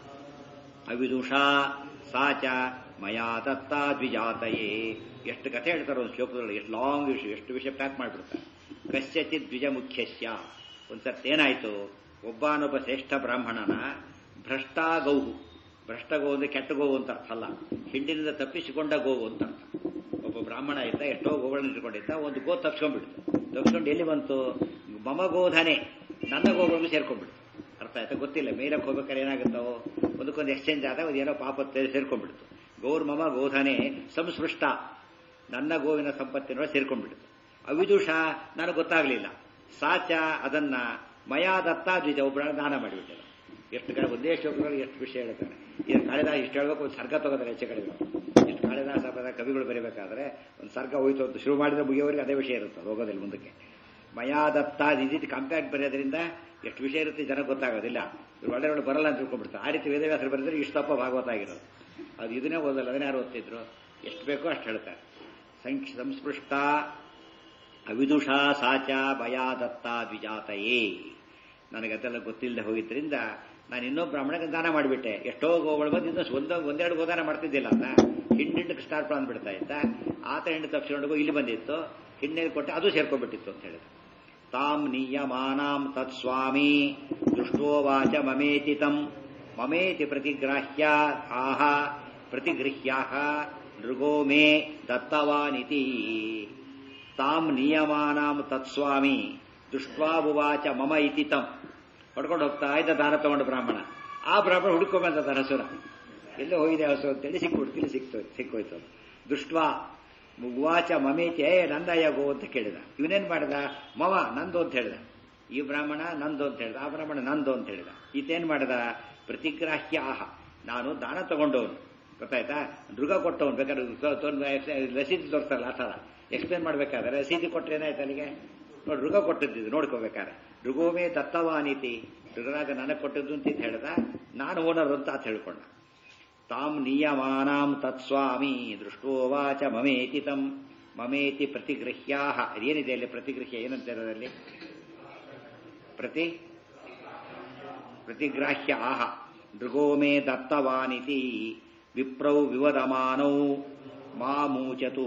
ಅವಿದುಷಾ ಸಾಚ ಮಯಾ ದತ್ತ ದ್ವಿಜಾತಯೇ ಎಷ್ಟು ಕಥೆ ಹೇಳ್ತಾರೆ ಒಂದು ಶ್ಲೋಕದಲ್ಲಿ ಎಷ್ಟು ಲಾಂಗ್ ವಿಷಯ ಎಷ್ಟು ವಿಷಯ ಪ್ಯಾಕ್ ಮಾಡಿಬಿಡ್ತಾರೆ ಕಸ್ಯಚಿತ್ ದ್ವಿಜ ಮುಖ್ಯಸ್ಯ ಒಂದ್ಸರ್ತಿ ಏನಾಯ್ತು ಒಬ್ಬನೊಬ್ಬ ಶ್ರೇಷ್ಠ ಬ್ರಾಹ್ಮಣನ ಭ್ರಷ್ಟ ಗೌಹು ಭ್ರಷ್ಟ ಗೋವು ಅಂದ್ರೆ ಕೆಟ್ಟ ಗೋವು ಅಂತ ಅರ್ಥ ಅಲ್ಲ ಹಿಂಡಿನಿಂದ ತಪ್ಪಿಸಿಕೊಂಡ ಗೋವು ಅಂತ ಅರ್ಥ ಒಬ್ಬ ಬ್ರಾಹ್ಮಣ ಇದ್ದ ಎಷ್ಟೋ ಗೋಗಳನ್ನ ಇಟ್ಕೊಂಡಿದ್ದ ಒಂದು ಗೋ ತಪ್ಸ್ಕೊಂಡ್ಬಿಡ್ತು ತಪ್ಸ್ಕೊಂಡು ಎಲ್ಲಿ ಬಂತು ಮಮ ಗೋಧನೆ ನನ್ನ ಗೋಗಳನ್ನು ಸೇರ್ಕೊಂಡ್ಬಿಡ್ತು ಅರ್ಥ ಆಯ್ತಾ ಗೊತ್ತಿಲ್ಲ ಮೇಲಕ್ಕೆ ಹೋಗ್ಬೇಕಾದ್ರೆ ಏನಾಗುತ್ತೋ ಒಂದಕ್ಕೊಂದು ಎಕ್ಸ್ಚೇಂಜ್ ಆದಾಗ ಅದು ಏನೋ ಪಾಪ ಸೇರ್ಕೊಂಡ್ಬಿಡ್ತು ಗೌರ್ ಮಮ ಗೋಧನೆ ಸಂಸೃಷ್ಟ ನನ್ನ ಗೋವಿನ ಸಂಪತ್ತಿನೊಳಗೆ ಸೇರ್ಕೊಂಡ್ಬಿಡ್ತು ಅವಿದುಷ ನನಗೆ ಗೊತ್ತಾಗ್ಲಿಲ್ಲ ಸಾಚ ಅದನ್ನ ಮಯಾ ದತ್ತ ದ್ವಿಜ ಒಬ್ಬರ ದಾನ ಮಾಡಿಬಿಟ್ಟೆ ಎಷ್ಟು ಕಡೆ ಒಂದೇ ಶ್ಲೋಕಗಳಲ್ಲಿ ಎಷ್ಟು ವಿಷಯ ಹೇಳ್ತಾರೆ ಇದು ಕಾಳಿದಾಸ ಇಷ್ಟು ಹೇಳ್ಬೇಕು ಒಂದು ಸರ್ಗ ತಗೋತಾರೆ ಹೆಚ್ಚು ಕಡೆ ಇಷ್ಟು ಕಾಳಿದಾಸ ಪದ ಕವಿಗಳು ಬರೀಬೇಕಾದ್ರೆ ಒಂದು ಸರ್ಗ ಹೋಯ್ತು ಅಂತ ಶುರು ಮಾಡಿದ್ರೆ ಮುಗಿಯೋವರೆಗೆ ಅದೇ ವಿಷಯ ಇರುತ್ತೆ ಅದು ಹೋಗೋದಿಲ್ಲ ಮುಂದಕ್ಕೆ ಮಯಾ ದತ್ತ ಇದು ಕಂಪ್ಯಾಕ್ಟ್ ಬರೆಯೋದ್ರಿಂದ ಎಷ್ಟು ವಿಷಯ ಇರುತ್ತೆ ಜನ ಗೊತ್ತಾಗೋದಿಲ್ಲ ಇವ್ರು ಒಳ್ಳೆ ಒಳ್ಳೆ ಬರಲ್ಲ ಅಂತ ತಿಳ್ಕೊಂಡ್ಬಿಡ್ತಾರೆ ಆ ರೀತಿ ವೇದವ್ಯಾಸರು ಬರೆದ್ರೆ ಇಷ್ಟಪ್ಪ ಭಾಗವತ ಆಗಿರೋದು ಅದು ಇದನ್ನೇ ಓದಲ್ಲ ಅದನ್ನೇ ಯಾರು ಓದ್ತಿದ್ರು ಎಷ್ಟು ಬೇಕೋ ಅಷ್ಟು ಹೇಳ್ತಾರೆ ಸಂಕ್ಷ ಸಂಸ್ಪೃಷ್ಟ ಅವಿದುಷಾ ಸಾಚ ಭಯಾ ದತ್ತ ದ್ವಿಜಾತಯೇ ನನಗೆ ಅದೆಲ್ಲ ಗೊತ್ತಿಲ್ಲದೆ ಹೋಗಿದ್ರಿಂದ ನಾನು ಇನ್ನೊಬ್ಬ ಬ್ರಾಹ್ಮಣಗೆ ದಾನ ಮಾಡಿಬಿಟ್ಟೆ ಎಷ್ಟೋ ಗೋಗಳು ಬಂದು ಇನ್ನೂ ಒಂದೊ ಒಂದೆರಡು ಗೋದಾನ ಮಾಡ್ತಿದ್ದಿಲ್ಲ ಅಂತ ಹಿಂಡು ಹಿಂಡಕ್ಕೆ ಸ್ಟಾರ್ ಪ್ಲಾನ್ ಬಿಡ್ತಾ ಇದ್ದ ಆತ ಹಿಂಡು ತಪ್ಪಿಸ್ಕೊಂಡು ಇಲ್ಲಿ ಬಂದಿತ್ತು ಹಿಂಡಿಗೆ ಕೊಟ್ಟೆ ಅದು ಸೇರ್ಕೊಂಡ್ಬಿಟ್ಟಿತ್ತು ಅಂತ ಹೇಳಿದ ತಾಂ ನಿಯಮಾನಾಂ ತತ್ಸ್ವಾಮಿ ದೃಷ್ಟೋವಾಚ ಮಮೇತಿ ತಂ ಮಮೇತಿ ಪ್ರತಿಗ್ರಾಹ್ಯ ಆಹ ಪ್ರತಿಗೃಹ್ಯಾಹ ನೃಗೋ ಮೇ ದತ್ತವಾನಿತಿ ತಾಂ ನಿಯಮಾನಾಂ ತತ್ಸ್ವಾಮಿ ದೃಷ್ಟ್ವಾಬುವಾಚ ಮಮ ಇತಿ ತಂ ಹೊಡ್ಕೊಂಡು ಹೋಗ್ತಾ ಇದ್ದ ದಾನ ತಗೊಂಡು ಬ್ರಾಹ್ಮಣ ಆ ಬ್ರಾಹ್ಮಣ ಹುಡುಕೊಂಬಂದ ಹಸುರ ಎಲ್ಲೇ ಹೋಗಿದೆ ಹಸು ಅಂತೇಳಿ ಸಿಕ್ಬಿಡ್ತು ಇಲ್ಲಿ ಸಿಕ್ತು ಸಿಕ್ಕೋಯ್ತು ಅದು. ದೃಷ್ಟ್ವಾ ಮುಗ್ವಾಚ ಮಮೇತಿ ಏ ನಂದಯ್ಯ ಗೋ ಅಂತ ಕೇಳಿದ ಇವನೇನ್ ಮಾಡಿದ ಮವ ನಂದು ಅಂತ ಹೇಳಿದ ಈ ಬ್ರಾಹ್ಮಣ ನಂದು ಅಂತ ಹೇಳಿದ ಆ ಬ್ರಾಹ್ಮಣ ನಂದು ಅಂತ ಹೇಳಿದ ಈತೇನ್ ಮಾಡಿದ ಪ್ರತಿಗ್ರಾಹ್ಯ ಆಹ ನಾನು ದಾನ ತಗೊಂಡವನು ಗೊತ್ತಾಯ್ತಾ ಮೃಗ ಕೊಟ್ಟವನು ಬೇಕಾದ್ರೆ ತೊ- ತೊ- ರಸೀದಿ ತೋರಿಸ್ತಾರಲ್ಲ ಆ ಥರ ಎಕ್ಸ್ಪ್ಲೇನ್ ಮಾಡ್ಬೇಕಾದ್ರೆ ರಸೀದಿ ಕೊಟ್ಟರೆ ಏನಾಯ್ತು ಅಲ್ಲಿಗೆ ನೋಡಿ ಮೃಗ ಕೊಟ್ಟಿದ್ದು ನೋಡ್ಕೋಬೇಕಾದ್ರೆ ಮೃಗೋಮೇ ದತ್ತವಾನೀತಿ ಮೃಗರಾಜ ನನಗೆ ಕೊಟ್ಟಿದ್ದು ಅಂತ ಇದ್ ಹೇಳ್ದ ನಾನು ಓನರ್ ಅಂತ ಆತ ಹೇಳ್ಕೊಂಡ ತಾಂ ನಿಯಮಾನಾಂ ತತ್ಸ್ವಾಮಿ ದೃಷ್ಟೋವಾಚ ಮಮೇತಿ ತಂ ಮಮೇತಿ ಪ್ರತಿಗೃಹ್ಯಾ ಏನಿದೆ ಅಲ್ಲಿ ಪ್ರತಿಗೃಹ್ಯ ಏನಂತ ಅದರಲ್ಲಿ ಪ್ರತಿ ಪ್ರತಿಗ್ರಾಹ್ಯ ಆಹ ಮೃಗೋ ಮೇ ದತ್ತವಾನಿತಿ ವಿಪ್ರೌ ವಿವದಮಾನೌ ಮಾ ಮೂಚತು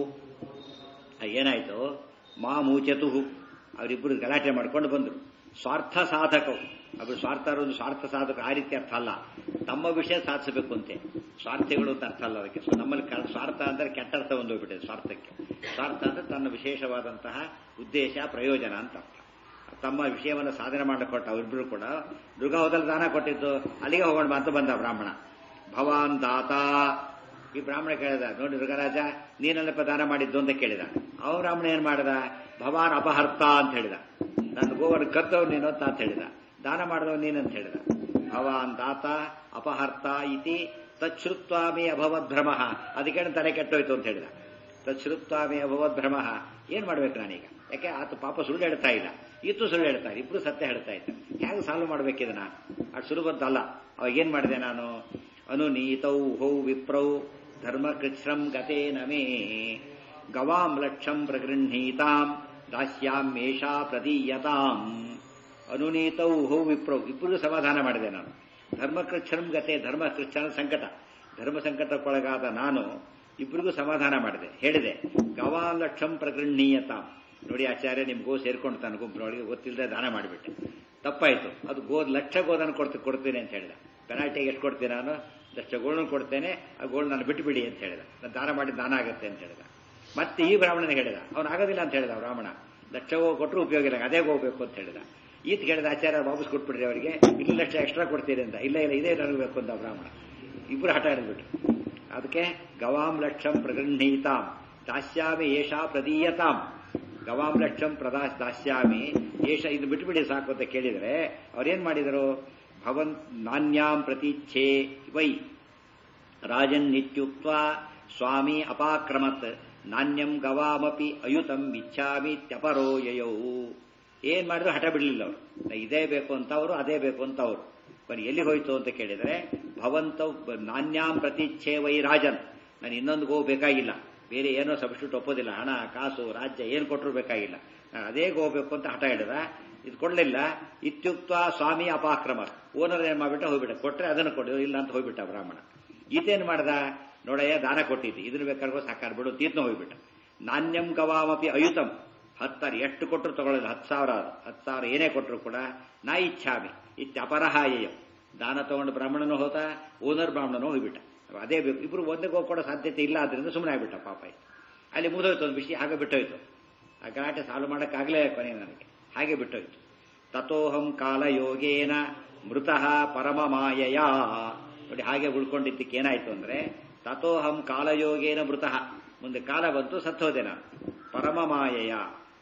ಏನಾಯ್ತು ಮಾ ಮೂಚತು ಅವರಿಬ್ಬರು ಗಲಾಟೆ ಮಾಡ್ಕೊಂಡು ಬಂದರು ಸ್ವಾರ್ಥ ಸಾಧಕವು ಅವರು ಸ್ವಾರ್ಥ ಒಂದು ಸ್ವಾರ್ಥ ಸಾಧಕ ಆ ರೀತಿ ಅರ್ಥ ಅಲ್ಲ ತಮ್ಮ ವಿಷಯ ಸಾಧಿಸಬೇಕು ಅಂತೆ ಸ್ವಾರ್ಥಿಗಳು ಅಂತ ಅರ್ಥ ಅಲ್ಲ ಅದಕ್ಕೆ ಸೊ ನಮ್ಮಲ್ಲಿ ಕ- ಸ್ವಾರ್ಥ ಅಂದ್ರೆ ಕೆಟ್ಟ ಅರ್ಥ ಒಂದು ಹೋಗ್ಬಿಟ್ಟಿದೆ ಸ್ವಾರ್ಥಕ್ಕೆ ಸ್ವಾರ್ಥ ಅಂದ್ರೆ ತನ್ನ ವಿಶೇಷವಾದಂತಹ ಉದ್ದೇಶ ಪ್ರಯೋಜನ ಅಂತ ಅರ್ಥ ತಮ್ಮ ವಿಷಯವನ್ನು ಸಾಧನೆ ಮಾಡಿಕೊಟ್ಟ ಅವರಿಬ್ಬರು ಕೂಡ ಮೃಗವದಲ್ಲಿ ದಾನ ಕೊಟ್ಟಿದ್ದು ಅಲ್ಲಿಗೆ ಹೋಗೋಣ ಅಂತ ಬಂದ ಬ್ರಾಹ್ಮಣ ಭವಾನ್ ದಾತ ಈ ಬ್ರಾಹ್ಮಣ ಕೇಳಿದ ನೋಡಿ ಮೃಗರಾಜ ನೀನಲ್ಲಪ್ಪ ದಾನ ಮಾಡಿದ್ದು ಅಂತ ಕೇಳಿದ ಅವ ಬ್ರಾಹ್ಮಣ ಏನ್ ಮಾಡಿದ ಭವಾನ್ ಅಪಹರ್ತ ಅಂತ ಹೇಳಿದ ನನ್ನ ಗೋವನ್ನು ಕದ್ದವ್ ನೀನು ಅಂತ ಅಂತ ಹೇಳಿದ ದಾನ ಮಾಡಿದವ್ ನೀನಂತ ಹೇಳಿದ ಭವಾನ್ ದಾತ ಅಪಹರ್ತ ಇತಿ ತಚ್ಛ್ರುತ್ವಾಮಿ ಅಭವದ್ ಭ್ರಮ ಅದಕ್ಕೆ ತಲೆ ಕೆಟ್ಟೋಯ್ತು ಅಂತ ಹೇಳಿದ ತಚ್ಛ್ರುತ್ವಾಮಿ ಅಭವದ್ ಭ್ರಮ ಏನ್ ಮಾಡ್ಬೇಕು ನಾನೀಗ ಯಾಕೆ ಆತ ಪಾಪ ಸುಳ್ಳು ಹೇಳ್ತಾ ಇಲ್ಲ ಈತು ಸುಳ್ಳು ಹೇಳ್ತಾ ಇಲ್ಲ ಇಬ್ರು ಸತ್ಯ ಹೇಳ್ತಾ ಇದ್ದ ಹೇಗೆ ಸಾಲ್ವ್ ಮಾಡ್ಬೇಕಿದನ ಅದು ಸುಲಭದ್ದಲ್ಲ ಅವಾಗ ಏನ್ ಮಾಡಿದೆ ನಾನು ಅನುನೀತೌ ಹೌ ವಿಪ್ರೌ ಧರ್ಮಕೃಚ್ಛ್ರಂ ಗತೆ ನಮೇ ಗವಾಂ ಲಕ್ಷಂ ಪ್ರಗೃಹೀತಾಂ ದಾಸ್ಯಾಮ್ಯೇಷಾ ಪ್ರದೀಯತಾಂ ಅನುನೀತೌ ಹೌ ವಿಪ್ರೌ ಇಬ್ಬರಿಗೂ ಸಮಾಧಾನ ಮಾಡಿದೆ ನಾನು ಧರ್ಮಕೃಚ್ಛ್ರಂ ಗತೆ ಧರ್ಮಕೃಚ್ಛನ ಸಂಕಟ ಧರ್ಮ ಸಂಕಟಕ್ಕೊಳಗಾದ ನಾನು ಇಬ್ಬರಿಗೂ ಸಮಾಧಾನ ಮಾಡಿದೆ ಹೇಳಿದೆ ಗವಾಂ ಲಕ್ಷಂ ಪ್ರಗೃಹೀಯತಾಂ ನೋಡಿ ಆಚಾರ್ಯ ನಿಮ್ ಗೋ ಸೇರ್ಕೊಂಡು ತಾನು ಗುಂಪಿನೊಳಗೆ ಗೊತ್ತಿಲ್ಲದೆ ದಾನ ಮಾಡಿಬಿಟ್ಟೆ ತಪ್ಪಾಯ್ತು ಅದು ಗೋ ಲಕ್ಷ ಗೋದನ್ನು ಕೊಡ್ತು ಕೊಡ್ತೀನಿ ಅಂತ ಹೇಳಿದ ಪೆನಾಲ್ಟಿಗೆ ಎಷ್ಟು ಕೊಡ್ತೀನಿ ನಾನು ಲಕ್ಷ ಗೋಳನ್ನು ಕೊಡ್ತೇನೆ ಆ ಗೋಳು ನಾನು ಬಿಟ್ಟುಬಿಡಿ ಅಂತ ಹೇಳಿದ ನಾನು ದಾನ ಮಾಡಿ ದಾನ ಆಗುತ್ತೆ ಅಂತ ಹೇಳಿದ ಮತ್ತೆ ಈ ಬ್ರಾಹ್ಮಣನಿಗೆ ಹೇಳಿದ ಅವನು ಆಗೋದಿಲ್ಲ ಅಂತ ಹೇಳಿದ ಬ್ರಾಹ್ಮಣ ಲಕ್ಷ ಗೋ ಕೊಟ್ಟರು ಉಪಯೋಗ ಇಲ್ಲ ಅದೇ ಹೋಗ್ಬೇಕು ಅಂತ ಹೇಳಿದ ಈತ ಕೇಳಿದ ಆಚಾರ್ಯ ವಾಪಸ್ ಕೊಟ್ಬಿಡ್ರಿ ಅವರಿಗೆ ಇಲ್ಲಿ ಲಕ್ಷ ಎಕ್ಸ್ಟ್ರಾ ಕೊಡ್ತೀರಿ ಅಂತ ಇಲ್ಲ ಇಲ್ಲ ಇದೇ ನನಗೆ ಬೇಕು ಅಂತ ಬ್ರಾಹ್ಮಣ ಇಬ್ಬರು ಹಠ ಹಿಡಿದ್ಬಿಟ್ರು ಅದಕ್ಕೆ ಗವಾಂ ಲಕ್ಷಂ ಪ್ರಗೃಹೀತಾಂ ದಾಸ್ಯಾಮಿ ಏಷಾ ಪ್ರದೀಯತಾಂ ಗವಾಂ ಲಕ್ಷಂ ಪ್ರದಾ ದಾಸ್ಯಾಮಿ ಏಷ ಇದು ಬಿಟ್ಬಿಡಿ ಸಾಕು ಅಂತ ಕೇಳಿದರೆ ಅವ್ರೇನ್ ಮಾಡಿದರು ಭವನ್ ನಾನ್ಯಾಂ ಪ್ರತೀಚ್ಛೆ ವೈ ರಾಜನ್ ನಿತ್ಯುಕ್ತ ಸ್ವಾಮಿ ಅಪಾಕ್ರಮತ್ ನಾಣ್ಯಂ ಗವಾಮಪಿ ಅಯುತಂ ಇಚ್ಛಾಮಿ ತ್ಯಪರೋ ಯಯೌ ಏನ್ ಮಾಡಿದ್ರು ಹಠ ಬಿಡಲಿಲ್ಲ ಅವರು ಇದೇ ಬೇಕು ಅಂತ ಅವರು ಅದೇ ಬೇಕು ಅಂತ ಅವರು ಬನ್ನಿ ಎಲ್ಲಿ ಹೋಯ್ತು ಅಂತ ಕೇಳಿದರೆ ಭವಂತ ನಾಣ್ಯಾಂ ಪ್ರತೀಚ್ಛೆ ವೈ ರಾಜನ್ ನಾನು ಇನ್ನೊಂದು ಗೋ ಬೇಕಾಗಿಲ್ಲ ಬೇರೆ ಏನೋ ಸಬ್ಸ್ಟಿಟ್ಯೂಟ್ ಒಪ್ಪೋದಿಲ್ಲ ಹಣ ಕಾಸು ರಾಜ್ಯ ಏನು ಕೊಟ್ಟರು ಬೇಕಾಗಿಲ್ಲ ನಾನು ಅದೇ ಗೋಬೇಕು ಅಂತ ಹಠ ಹಿಡಿದ ಇದು ಕೊಡ್ಲಿಲ್ಲ ಇತ್ಯುಕ್ತ ಸ್ವಾಮಿ ಅಪಾಕ್ರಮ ಓನರ್ ಏನ್ ಮಾಡ್ಬಿಟ್ಟ ಹೋಗ್ಬಿಟ್ಟ ಕೊಟ್ರೆ ಅದನ್ನು ಕೊಡು ಇಲ್ಲ ಅಂತ ಹೋಗ್ಬಿಟ್ಟ ಬ್ರಾಹ್ಮಣ ಈತೇನ್ ಮಾಡ್ದ ನೋಡಯ್ಯ ದಾನ ಕೊಟ್ಟಿದ್ದಿ ಇದನ್ನ ಬೇಕಾದ್ರೂ ಸಾಕಾರ ಬಿಡು ತೀರ್ನ ಹೋಗ್ಬಿಟ್ಟ ನಾಣ್ಯಂ ಗವಾಮಪಿ ಅಯುತಂ ಹತ್ತಾರು ಎಷ್ಟು ಕೊಟ್ಟರು ತಗೊಳ್ಳೋದು ಹತ್ತು ಸಾವಿರ ಅದು ಹತ್ತು ಸಾವಿರ ಏನೇ ಕೊಟ್ಟರು ಕೂಡ ನಾ ಇಚ್ಛಾಮಿ ಇತ್ಯ ಅಪರಹಾಯ ದಾನ ತಗೊಂಡು ಬ್ರಾಹ್ಮಣನೂ ಹೋದ ಓನರ್ ಬ್ರಾಹ್ಮಣನೂ ಹೋಗ್ಬಿಟ್ಟ ಅದೇ ಬೇಕು ಇಬ್ರು ಒಂದೇ ಗೋ ಕೊಡೋ ಸಾಧ್ಯತೆ ಇಲ್ಲ ಆದ್ರಿಂದ ಸುಮ್ಮನೆ ಆಗ್ಬಿಟ್ಟ ಪಾಪ ಆಯ್ತು ಅಲ್ಲಿ ಮುಗಿದೋಯ್ತು ಒಂದು ವಿಷಯ ಹಾಗೆ ಬಿಟ್ಟೋಯ್ತು ಆ ಗಲಾಟೆ ಸಾಲ್ವ್ ಮಾಡೋಕ್ಕಾಗಲೇ ಕೊನೆ ನನಗೆ ಹಾಗೆ ಬಿಟ್ಟೋಯ್ತು ತಥೋಹಂ ಕಾಲಯೋಗೇನ ಮೃತಃ ಪರಮ ಮಾಯಯ ನೋಡಿ ಹಾಗೆ ಉಳ್ಕೊಂಡಿದ್ದಕ್ಕೆ ಏನಾಯ್ತು ಅಂದ್ರೆ ತಥೋಹಂ ಕಾಲಯೋಗೇನ ಮೃತಃ ಮುಂದೆ ಕಾಲ ಬಂತು ಸತ್ತೋದೆ ನಾನು ಪರಮ ಮಾಯಯ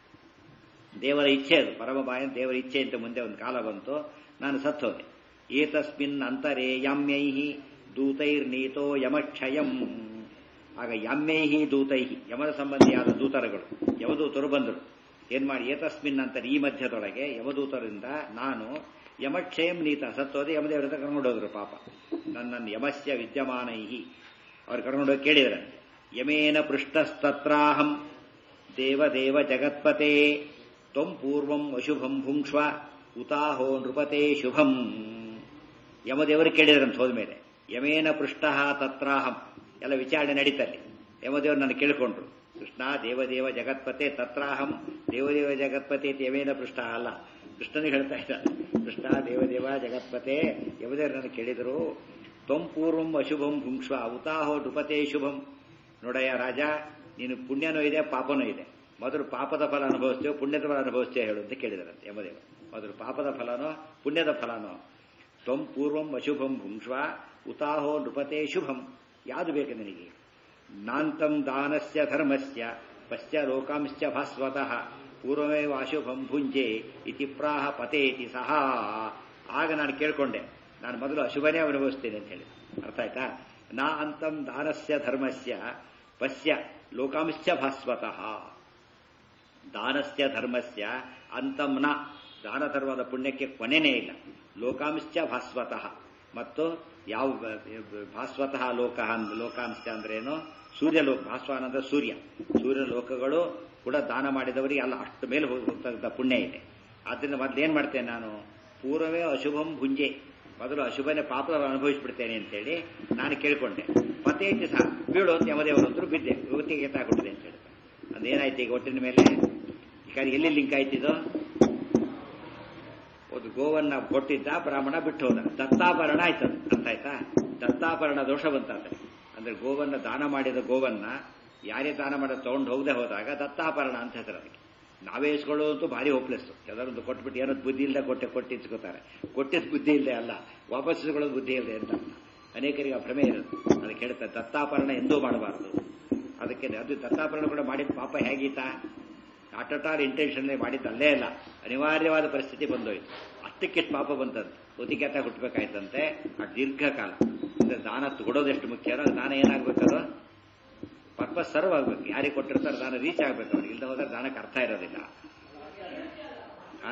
ದೇವರ ಇಚ್ಛೆ ಅದು ಪರಮ ಮಾಯ ದೇವರ ಇಚ್ಛೆ ಅಂತ ಮುಂದೆ ಒಂದು ಕಾಲ ಬಂತು ನಾನು ಸತ್ತೋದೆ ಏತಸ್ಮಿನ್ ಅಂತರೇ ಯಾಮ್ಯೈಹಿ ದೂತೈರ್ನೀತೋ ಯಮಕ್ಷಯಂ ಆಗ ಯಾಮ್ಯೈಹಿ ದೂತೈಹಿ ಯಮದ ಸಂಬಂಧಿಯಾದ ದೂತರುಗಳು ಯಮದೂತರು ಬಂದರು ಏನ್ ಮಾಡಿ ಏತಸ್ಮಿನ್ ಅಂತರ ಈ ಮಧ್ಯದೊಳಗೆ ಯಮದೂತರಿಂದ ನಾನು ಯಮಕ್ಷಯಂ ನೀತ ಸತ್ತೋದೆ ಯಮದೇವರ ಹತ್ರ ಕರ್ಕೊಂಡು ಹೋದ್ರು ಪಾಪ ನನ್ನನ್ನು ಯಮಸ್ಯ ವಿದ್ಯಮಾನೈಹಿ ಅವ್ರು ಕರ್ಕೊಂಡೋಗಿ ಕೇಳಿದ್ರೆ ಯಮೇನ ಪೃಷ್ಟಸ್ತತ್ರಾಹಂ ದೇವದೇವ ಜಗತ್ಪತೆ ತ್ವಂ ಪೂರ್ವಂ ಅಶುಭಂ ಭುಂಕ್ಷ್ವ ಉತಾಹೋ ನೃಪತೆ ಶುಭಂ ಯಮದೇವರು ಕೇಳಿದ್ರಂತ ಹೋದ್ಮೇಲೆ ಯಮೇನ ಪೃಷ್ಟ ತತ್ರಾಹಂ ಎಲ್ಲ ವಿಚಾರಣೆ ನಡೀತಲ್ಲಿ ಯಮದೇವರು ನನ್ನ ಕೇಳಿಕೊಂಡ್ರು ಕೃಷ್ಣ ದೇವದೇವ ಜಗತ್ಪತೆ ತತ್ರಾಹಂ ದೇವದೇವ ಜಗತ್ಪತೆ ಅಂತ ಯಮೇನ ಪೃಷ್ಟ ಅಲ್ಲ ಕೃಷ್ಣನಿಗೆ ಹೇಳ್ತಾ ಇದ್ದಾರೆ ಕೃಷ್ಣ ದೇವದೇವ ಜಗತ್ಪತೆ ಯಮದೇವರು ನನ್ನ ಕೇಳಿದರು ತ್ವಂ ಪೂರ್ವಂ ಅಶುಭಂ ಭುಂಕ್ಷ್ವ ಉತಾಹೋ ನೃಪತೆ ಶುಭಂ ನೋಡಯ್ಯ ರಾಜ ನೀನು ಪುಣ್ಯನೂ ಇದೆ ಪಾಪನೂ ಇದೆ ಮೊದಲು ಪಾಪದ ಫಲ ಅನುಭವಿಸ್ತೇವೆ ಪುಣ್ಯದ ಫಲ ಅನುಭವಿಸ್ತೇವೆ ಹೇಳು ಅಂತ ಕೇಳಿದರಂತೆ ಯಮದೇವ ಮೊದಲು ಪಾಪದ ಫಲನೋ ಪುಣ್ಯದ ಫಲನೋ ತ್ವಂ ಪೂರ್ವಂ ಅಶುಭಂ ಭುಂಕ್ಷ್ವ ಉತಾಹೋ ನೃಪತೆ ಶುಭಂ ಯಾವುದು ಬೇಕು ನಿನಗೆ ನಾಂತಂ ದಾನಸ್ಯ ಧರ್ಮಸ್ಯ ಪಶ್ಯ ಲೋಕಾಂಶ್ಚ ಭಾಸ್ವತಃ ಪೂರ್ವಮೇವ ಅಶುಭಂ ಭುಂಜೆ ಇತಿ ಪ್ರಾಹ ಪತೇತಿ ಸಹ ಆಗ ನಾನು ಕೇಳ್ಕೊಂಡೆ ನಾನು ಮೊದಲು ಅಶುಭನೇ ಅನುಭವಿಸ್ತೇನೆ ಅಂತ ಹೇಳಿ ಅರ್ಥ ಆಯ್ತಾ ನಾ ಅಂತಂ ದಾನಸ್ಯ ಧರ್ಮಸ್ಯ ಪಶ್ಯ ಲೋಕಾಂಶ್ಚ ಭಾಸ್ವತಃ ದಾನಸ್ಯ ಧರ್ಮಸ್ಯ ಅಂತಂ ನ ದಾನ ಧರ್ಮದ ಪುಣ್ಯಕ್ಕೆ ಕೊನೆನೇ ಇಲ್ಲ ಲೋಕಾಂಶ್ಚ ಭಾಸ್ವತಃ ಮತ್ತು ಯಾವ ಭಾಸ್ವತಃ ಲೋಕ ಲೋಕಾಂಶ ಅಂದ್ರೇನು ಸೂರ್ಯ ಲೋಕ ಭಾಸ್ವಾನ ಅಂದ್ರೆ ಸೂರ್ಯ ಸೂರ್ಯ ಲೋಕಗಳು ಕೂಡ ದಾನ ಮಾಡಿದವರಿಗೆ ಅಲ್ಲ ಅಷ್ಟು ಮೇಲೆ ಹೋಗ್ತಕ್ಕಂಥ ಪುಣ್ಯ ಇದೆ ಆದ್ರಿಂದ ಮೊದಲು ಏನ್ ಮಾಡ್ತೇನೆ ನಾನು ಪೂರ್ವವೇ ಅಶುಭಂ ಭುಂಜೆ ಮೊದಲು ಅಶುಭನೇ ಪಾಪದ ಅನುಭವಿಸ್ಬಿಡ್ತೇನೆ ಅಂತೇಳಿ ನಾನು ಕೇಳ್ಕೊಂಡೆ ಪತೇತಿ ಸಹ ಬೀಳು ಅಂತ ಯಮದೇವರು ಅಂತೂ ಬಿದ್ದೆ ಇವತ್ತಿಗೆ ಎತ್ತಾಕೊಟ್ಟಿದೆ ಅಂತ ಹೇಳಿ ಅದೇನಾಯ್ತು ಈಗ ಒಟ್ಟಿನ ಮೇಲೆ ಈಗ ಎಲ್ಲಿ ಲಿಂಕ್ ಆಯ್ತಿದು ಒಂದು ಗೋವನ್ನ ಕೊಟ್ಟಿದ್ದ ಬ್ರಾಹ್ಮಣ ಬಿಟ್ಟು ಹೋದ ದತ್ತಾಭರಣ ಆಯ್ತದ ಅರ್ಥ ಆಯ್ತಾ ದತ್ತಾಭರಣ ದೋಷ ಬಂತಾದ್ರೆ ಅಂದ್ರೆ ಗೋವನ್ನ ದಾನ ಮಾಡಿದ ಗೋವನ್ನ ಯಾರೇ ದಾನ ಮಾಡೋದು ತಗೊಂಡು ಹೋಗದೆ ಹೋದಾಗ ದತ್ತಾಭರಣ ಅಂತ ಹೇಳ್ತಾರೆ ಅದಕ್ಕೆ ನಾವೇ ಇಸ್ಕೊಳ್ಳೋದಂತೂ ಭಾರಿ ಹೋಪ್ಲೆಸ್ ಯಾವ್ದಾರೊಂದು ಕೊಟ್ಬಿಟ್ಟು ಏನೋ ಬುದ್ಧಿ ಇಲ್ಲದೆ ಕೊಟ್ಟೆ ಕೊಟ್ಟು ಇಸ್ಕೋತಾರೆ ಕೊಟ್ಟಿದ್ದು ಬುದ್ಧಿ ಇಲ್ಲದೆ ಅಲ್ಲ ವಾಪಸ್ ಇಸ್ಕೊಳ್ಳೋದು ಬುದ್ಧಿ ಇಲ್ಲದೆ ಅಂತ ಅನೇಕರಿಗೆ ಆ ಭ್ರಮೆ ಇರುತ್ತೆ ಅದಕ್ಕೆ ಹೇಳ್ತಾರೆ ದತ್ತಾಪರಣ ಎಂದೂ ಮಾಡಬಾರದು ಅದಕ್ಕೆ ಅದು ದತ್ತಾಪರಣ ಕೂಡ ಮಾಡಿದ ಪಾಪ ಹೇಗೀತ ಆಟಟಾರ್ ಇಂಟೆನ್ಷನ್ ಮಾಡಿದ್ದಲ್ಲೇ ಇಲ್ಲ ಅನಿವಾರ್ಯವಾದ ಪರಿಸ್ಥಿತಿ ಬಂದೋಯ್ತು ಅಷ್ಟಕ್ಕೆಷ್ಟು ಪಾಪ ಬಂತಂತೆ ಒತಿಕೆತ ಹುಟ್ಟಬೇಕಾಯ್ತಂತೆ ಆ ದೀರ್ಘಕಾಲ ಅಂದ್ರೆ ದಾನ ಕೊಡೋದೆಷ್ಟು ಮುಖ್ಯ ಅದು ದಾನ ಏನಾಗ್ಬೇಕದು ಪರ್ಪಸ್ ಸರ್ವ್ ಆಗ್ಬೇಕು ಯಾರಿಗೆ ಕೊಟ್ಟಿರ್ತಾರೆ ದಾನ ರೀಚ್ ಆಗ್ಬೇಕು ಅವ್ರಿಗೆ ಇಲ್ಲದೆ ಹೋದ್ರೆ ದಾನಕ್ಕೆ ಅರ್ಥ ಇರೋದಿಲ್ಲ ಆ?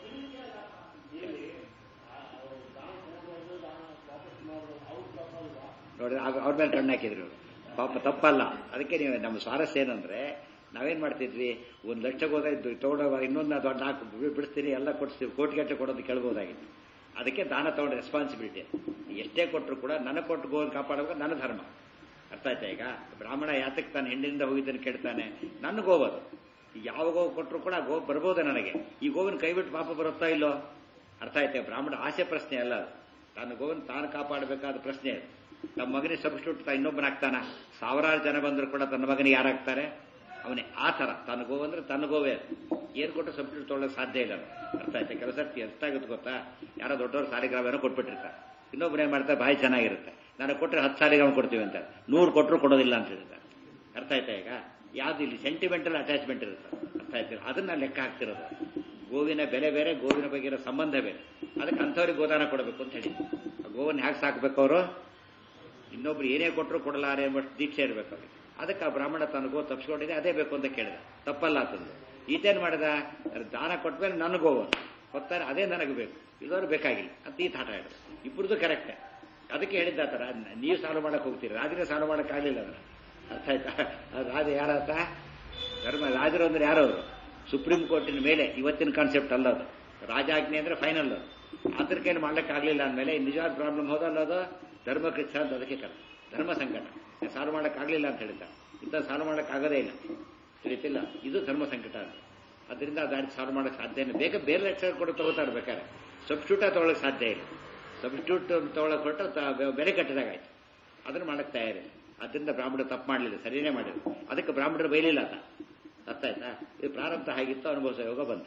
ನೋಡಿ ಆಗ- ಅವ್ರ ಮೇಲೆ ಕಣ್ಣು ಹಾಕಿದ್ರು ಇವ್ರು. ಪಾಪ ತಪ್ಪಲ್ಲ ಅದಕ್ಕೆ ನೀವು ನಮ್ಮ ಸ್ವಾರಸ್ಯ ಏನಂದ್ರೆ ನಾವೇನ್ ಮಾಡ್ತಿದ್ವಿ ಒಂದ್ ಲಕ್ಷಕ್ಕೆ ಹೋದ ತಗೊಂಡೋಗ ಇನ್ನೊಂದು ದೊಡ್ಡ ನಾಲ್ಕು ಬಿ- ಬಿಡಿಸ್ತೀನಿ ಎಲ್ಲ ಕೊಡಿಸ್ತೀವಿ ಕೋಟಿಗಟ್ಟಲೆ ಕೊಡೋದು ಕೇಳ್ಬೋದಾಗಿತ್ತು ಅದಕ್ಕೆ ದಾನ ತಗೊಂಡ ರೆಸ್ಪಾನ್ಸಿಬಿಲಿಟಿ ಎಷ್ಟೇ ಕೊಟ್ಟರು ಕೂಡ ನನಗೆ ಕೊಟ್ಟು ಗೋನ್ ಕಾಪಾಡಬೇಕು ನನ್ನ ಧರ್ಮ ಅರ್ಥ ಆಯ್ತಾ ಈಗ ಬ್ರಾಹ್ಮಣ ಯಾತಕ್ಕೆ ತಾನು ಹೆಣ್ಣಿಂದ ಹೋಗಿದ್ದನ್ನು ಕೇಳ್ತಾನೆ ನನ್ನ ಗೋವದು ಯಾವ ಗೋವು ಕೊಟ್ಟರು ಕೂಡ ಗೋ ಬರ್ಬೋದು ನನಗೆ ಈ ಗೋವಿನ ಕೈ ಬಿಟ್ಟು ಪಾಪ ಬರುತ್ತಾ ಇಲ್ಲೋ ಅರ್ಥ ಆಯ್ತಾ ಬ್ರಾಹ್ಮಣ ಆಸೆ ಪ್ರಶ್ನೆ ಅಲ್ಲ ಅದು ತನ್ನ ಗೋವನ್ನು ತಾನು ಕಾಪಾಡಬೇಕಾದ ಪ್ರಶ್ನೆ ಅದು ತಮ್ಮ ಮಗನಿಗೆ ಸಬ್ಸ್ಟಿಟ್ಯೂಟ್ ಇನ್ನೊಬ್ಬನಾಗ್ತಾನ ಸಾವಿರಾರು ಜನ ಬಂದರೂ ಕೂಡ ತನ್ನ ಮಗನಿಗೆ ಯಾರಾಗ್ತಾರೆ ಅವನೇ ಆ ಥರ ತನ್ನ ಗೋವು ಅಂದ್ರೆ ತನ್ನ ಗೋವೇ ಅದು ಏನು ಕೊಟ್ಟು ಸಬ್ಸಿಡಿ ತೊಗೊಳ್ಳೋಕೆ ಸಾಧ್ಯ ಇಲ್ಲ ಅದು. ಅರ್ಥ ಆಯ್ತಾ ಕೆಲಸ ಎಷ್ಟಾಗುತ್ತೆ ಗೊತ್ತಾ ಯಾರೋ ದೊಡ್ಡವರು ಸಾಲಿಗ್ರಾಮ ಕೊಟ್ಬಿಟ್ಟಿರ್ತಾರೆ ಇನ್ನೊಬ್ರು ಏನು ಮಾಡ್ತಾರೆ ಬಾಯಿ ಚೆನ್ನಾಗಿರುತ್ತೆ ನನಗೆ ಕೊಟ್ಟರೆ ಹತ್ತು ಸಾಲಿಗ್ರಾಮ ಕೊಡ್ತೀವಿ ಅಂತ ನೂರು ಕೊಟ್ಟರು ಕೊಡೋದಿಲ್ಲ ಅಂತ ಹೇಳ್ತಾರೆ ಅರ್ಥ ಆಯ್ತಾ ಈಗ ಯಾವ್ದು ಇಲ್ಲಿ ಸೆಂಟಿಮೆಂಟಲ್ ಅಟ್ಯಾಚ್ಮೆಂಟ್ ಇರುತ್ತೆ ಅರ್ಥ ಆಯ್ತಿಲ್ಲ ಅದನ್ನ ಲೆಕ್ಕ ಹಾಕ್ತಿರೋದು ಗೋವಿನ ಬೆಲೆ ಬೇರೆ ಗೋವಿನ ಬಗ್ಗೆ ಇರೋ ಸಂಬಂಧ ಬೇರೆ ಅದಕ್ಕೆ ಅಂಥವ್ರಿಗೆ ಗೋದಾನ ಕೊಡಬೇಕು ಅಂತ ಹೇಳಿ ಆ ಗೋವನ್ನು ಹ್ಯಾಕ್ ಸಾಕ್ಬೇಕು ಅವರು ಇನ್ನೊಬ್ರು ಏನೇ ಕೊಟ್ಟರು ಕೊಡಲಾರೆ ಎಂಬಷ್ಟು ದೀಕ್ಷೆ ಇರಬೇಕು ಅವ್ರಿಗೆ ಅದಕ್ಕೆ ಆ ಬ್ರಾಹ್ಮಣ ತನ್ನ ಗೋ ತಪ್ಪಿಸ್ಕೊಂಡಿದೆ ಅದೇ ಬೇಕು ಅಂತ ಕೇಳಿದ ತಪ್ಪಲ್ಲ ಅಂತಂದು ಈತೇನು ಮಾಡಿದ ದಾನ ಕೊಟ್ಮೇಲೆ ನನ್ನ ಗೋವು ಹೊತ್ತಾರೆ ಅದೇ ನನಗೆ ಬೇಕು ಇಲ್ಲವರು ಬೇಕಾಗಿಲ್ಲ ಅಂತ ಈ ತಾಟ ಹೇಳಿದ್ರು ಇಬ್ಬರದು ಕರೆಕ್ಟೇ ಅದಕ್ಕೆ ಹೇಳಿದ್ದ ಆ ಥರ ನೀವು ಸಾಲ್ವ್ ಮಾಡಕ್ಕೆ ಹೋಗ್ತೀರಿ ರಾಜರೇ ಸಾಲ್ವ್ ಮಾಡೋಕ್ಕಾಗಲಿಲ್ಲ ಅದನ್ನ ಅರ್ಥ ಆಯ್ತಾ ಆ ರಾಜ ಯಾರಾತ ಧರ್ಮ ರಾಜರು ಅಂದ್ರೆ ಯಾರು ಅವರು ಸುಪ್ರೀಂ ಕೋರ್ಟಿನ ಮೇಲೆ ಇವತ್ತಿನ ಕಾನ್ಸೆಪ್ಟ್ ಅಲ್ಲ ಅದು ರಾಜಾಜ್ಞೆ ಅಂದ್ರೆ ಫೈನಲ್ ಅದ್ರ ಕೈಲಿ ಮಾಡ್ಲಿಕ್ಕಾಗಲಿಲ್ಲ ಅಂದಮೇಲೆ ನಿಜವಾದ ಪ್ರಾಬ್ಲಮ್ ಹೋದಲ್ಲ ಅದು ಧರ್ಮ ಕೃಚ್ಛ ಅಂತ ಅದಕ್ಕೆ ಕರೆ ಧರ್ಮ ಸಂಕಟ ಸಾಲ್ವ್ ಮಾಡೋಕ್ಕಾಗಲಿಲ್ಲ ಅಂತ ಹೇಳ್ತಾರೆ ಇಂಥ ಸಾಲ್ವ್ ಮಾಡೋಕ್ಕಾಗದೇ ಇಲ್ಲ ತಿಳಿತಿಲ್ಲ ಇದು ಧರ್ಮ ಸಂಕಟ ಅಂತ ಅದರಿಂದ ಅದಾಡಿ ಸಾಲ್ವ್ ಮಾಡೋಕ್ಕೆ ಸಾಧ್ಯ ಇಲ್ಲ ಬೇಗ ಬೇರೆ ಲೆಕ್ಚರ್ ಕೊಟ್ಟು ತಗೋತಾರೆ ಬೇಕಾದ್ರೆ ಸಬ್ಸ್ಟ್ಯೂಟ ತಗೊಳ್ಳೋಕೆ ಸಾಧ್ಯ ಇಲ್ಲ ಸಬ್ಸ್ಟ್ಯೂಟ್ ತಗೊಳ್ಳೋಕೆ ಕೊಟ್ಟು ತ- ಬೆಲೆ ಕಟ್ಟಿದಾಗಾಯ್ತು ಅದನ್ನು ಮಾಡಕ್ಕೆ ತಯಾರಿಲ್ಲ ಅದರಿಂದ ಬ್ರಾಹ್ಮಣರು ತಪ್ಪು ಮಾಡಲಿಲ್ಲ ಸರಿಯೇ ಮಾಡಿದ್ರು ಅದಕ್ಕೆ ಬ್ರಾಹ್ಮಣರು ಬೈಲಿಲ್ಲ ಅದ ಅರ್ಥ ಆಯ್ತಾ ಇದು ಪ್ರಾರಂಭ ಆಗಿತ್ತು ಅನುಭವಿಸೋ ಯೋಗ ಬಂತ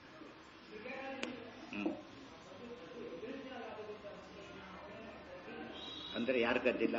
ಹ್ಮ್ ಅಂದ್ರೆ ಯಾರು ಕದ್ದಿಲ್ಲ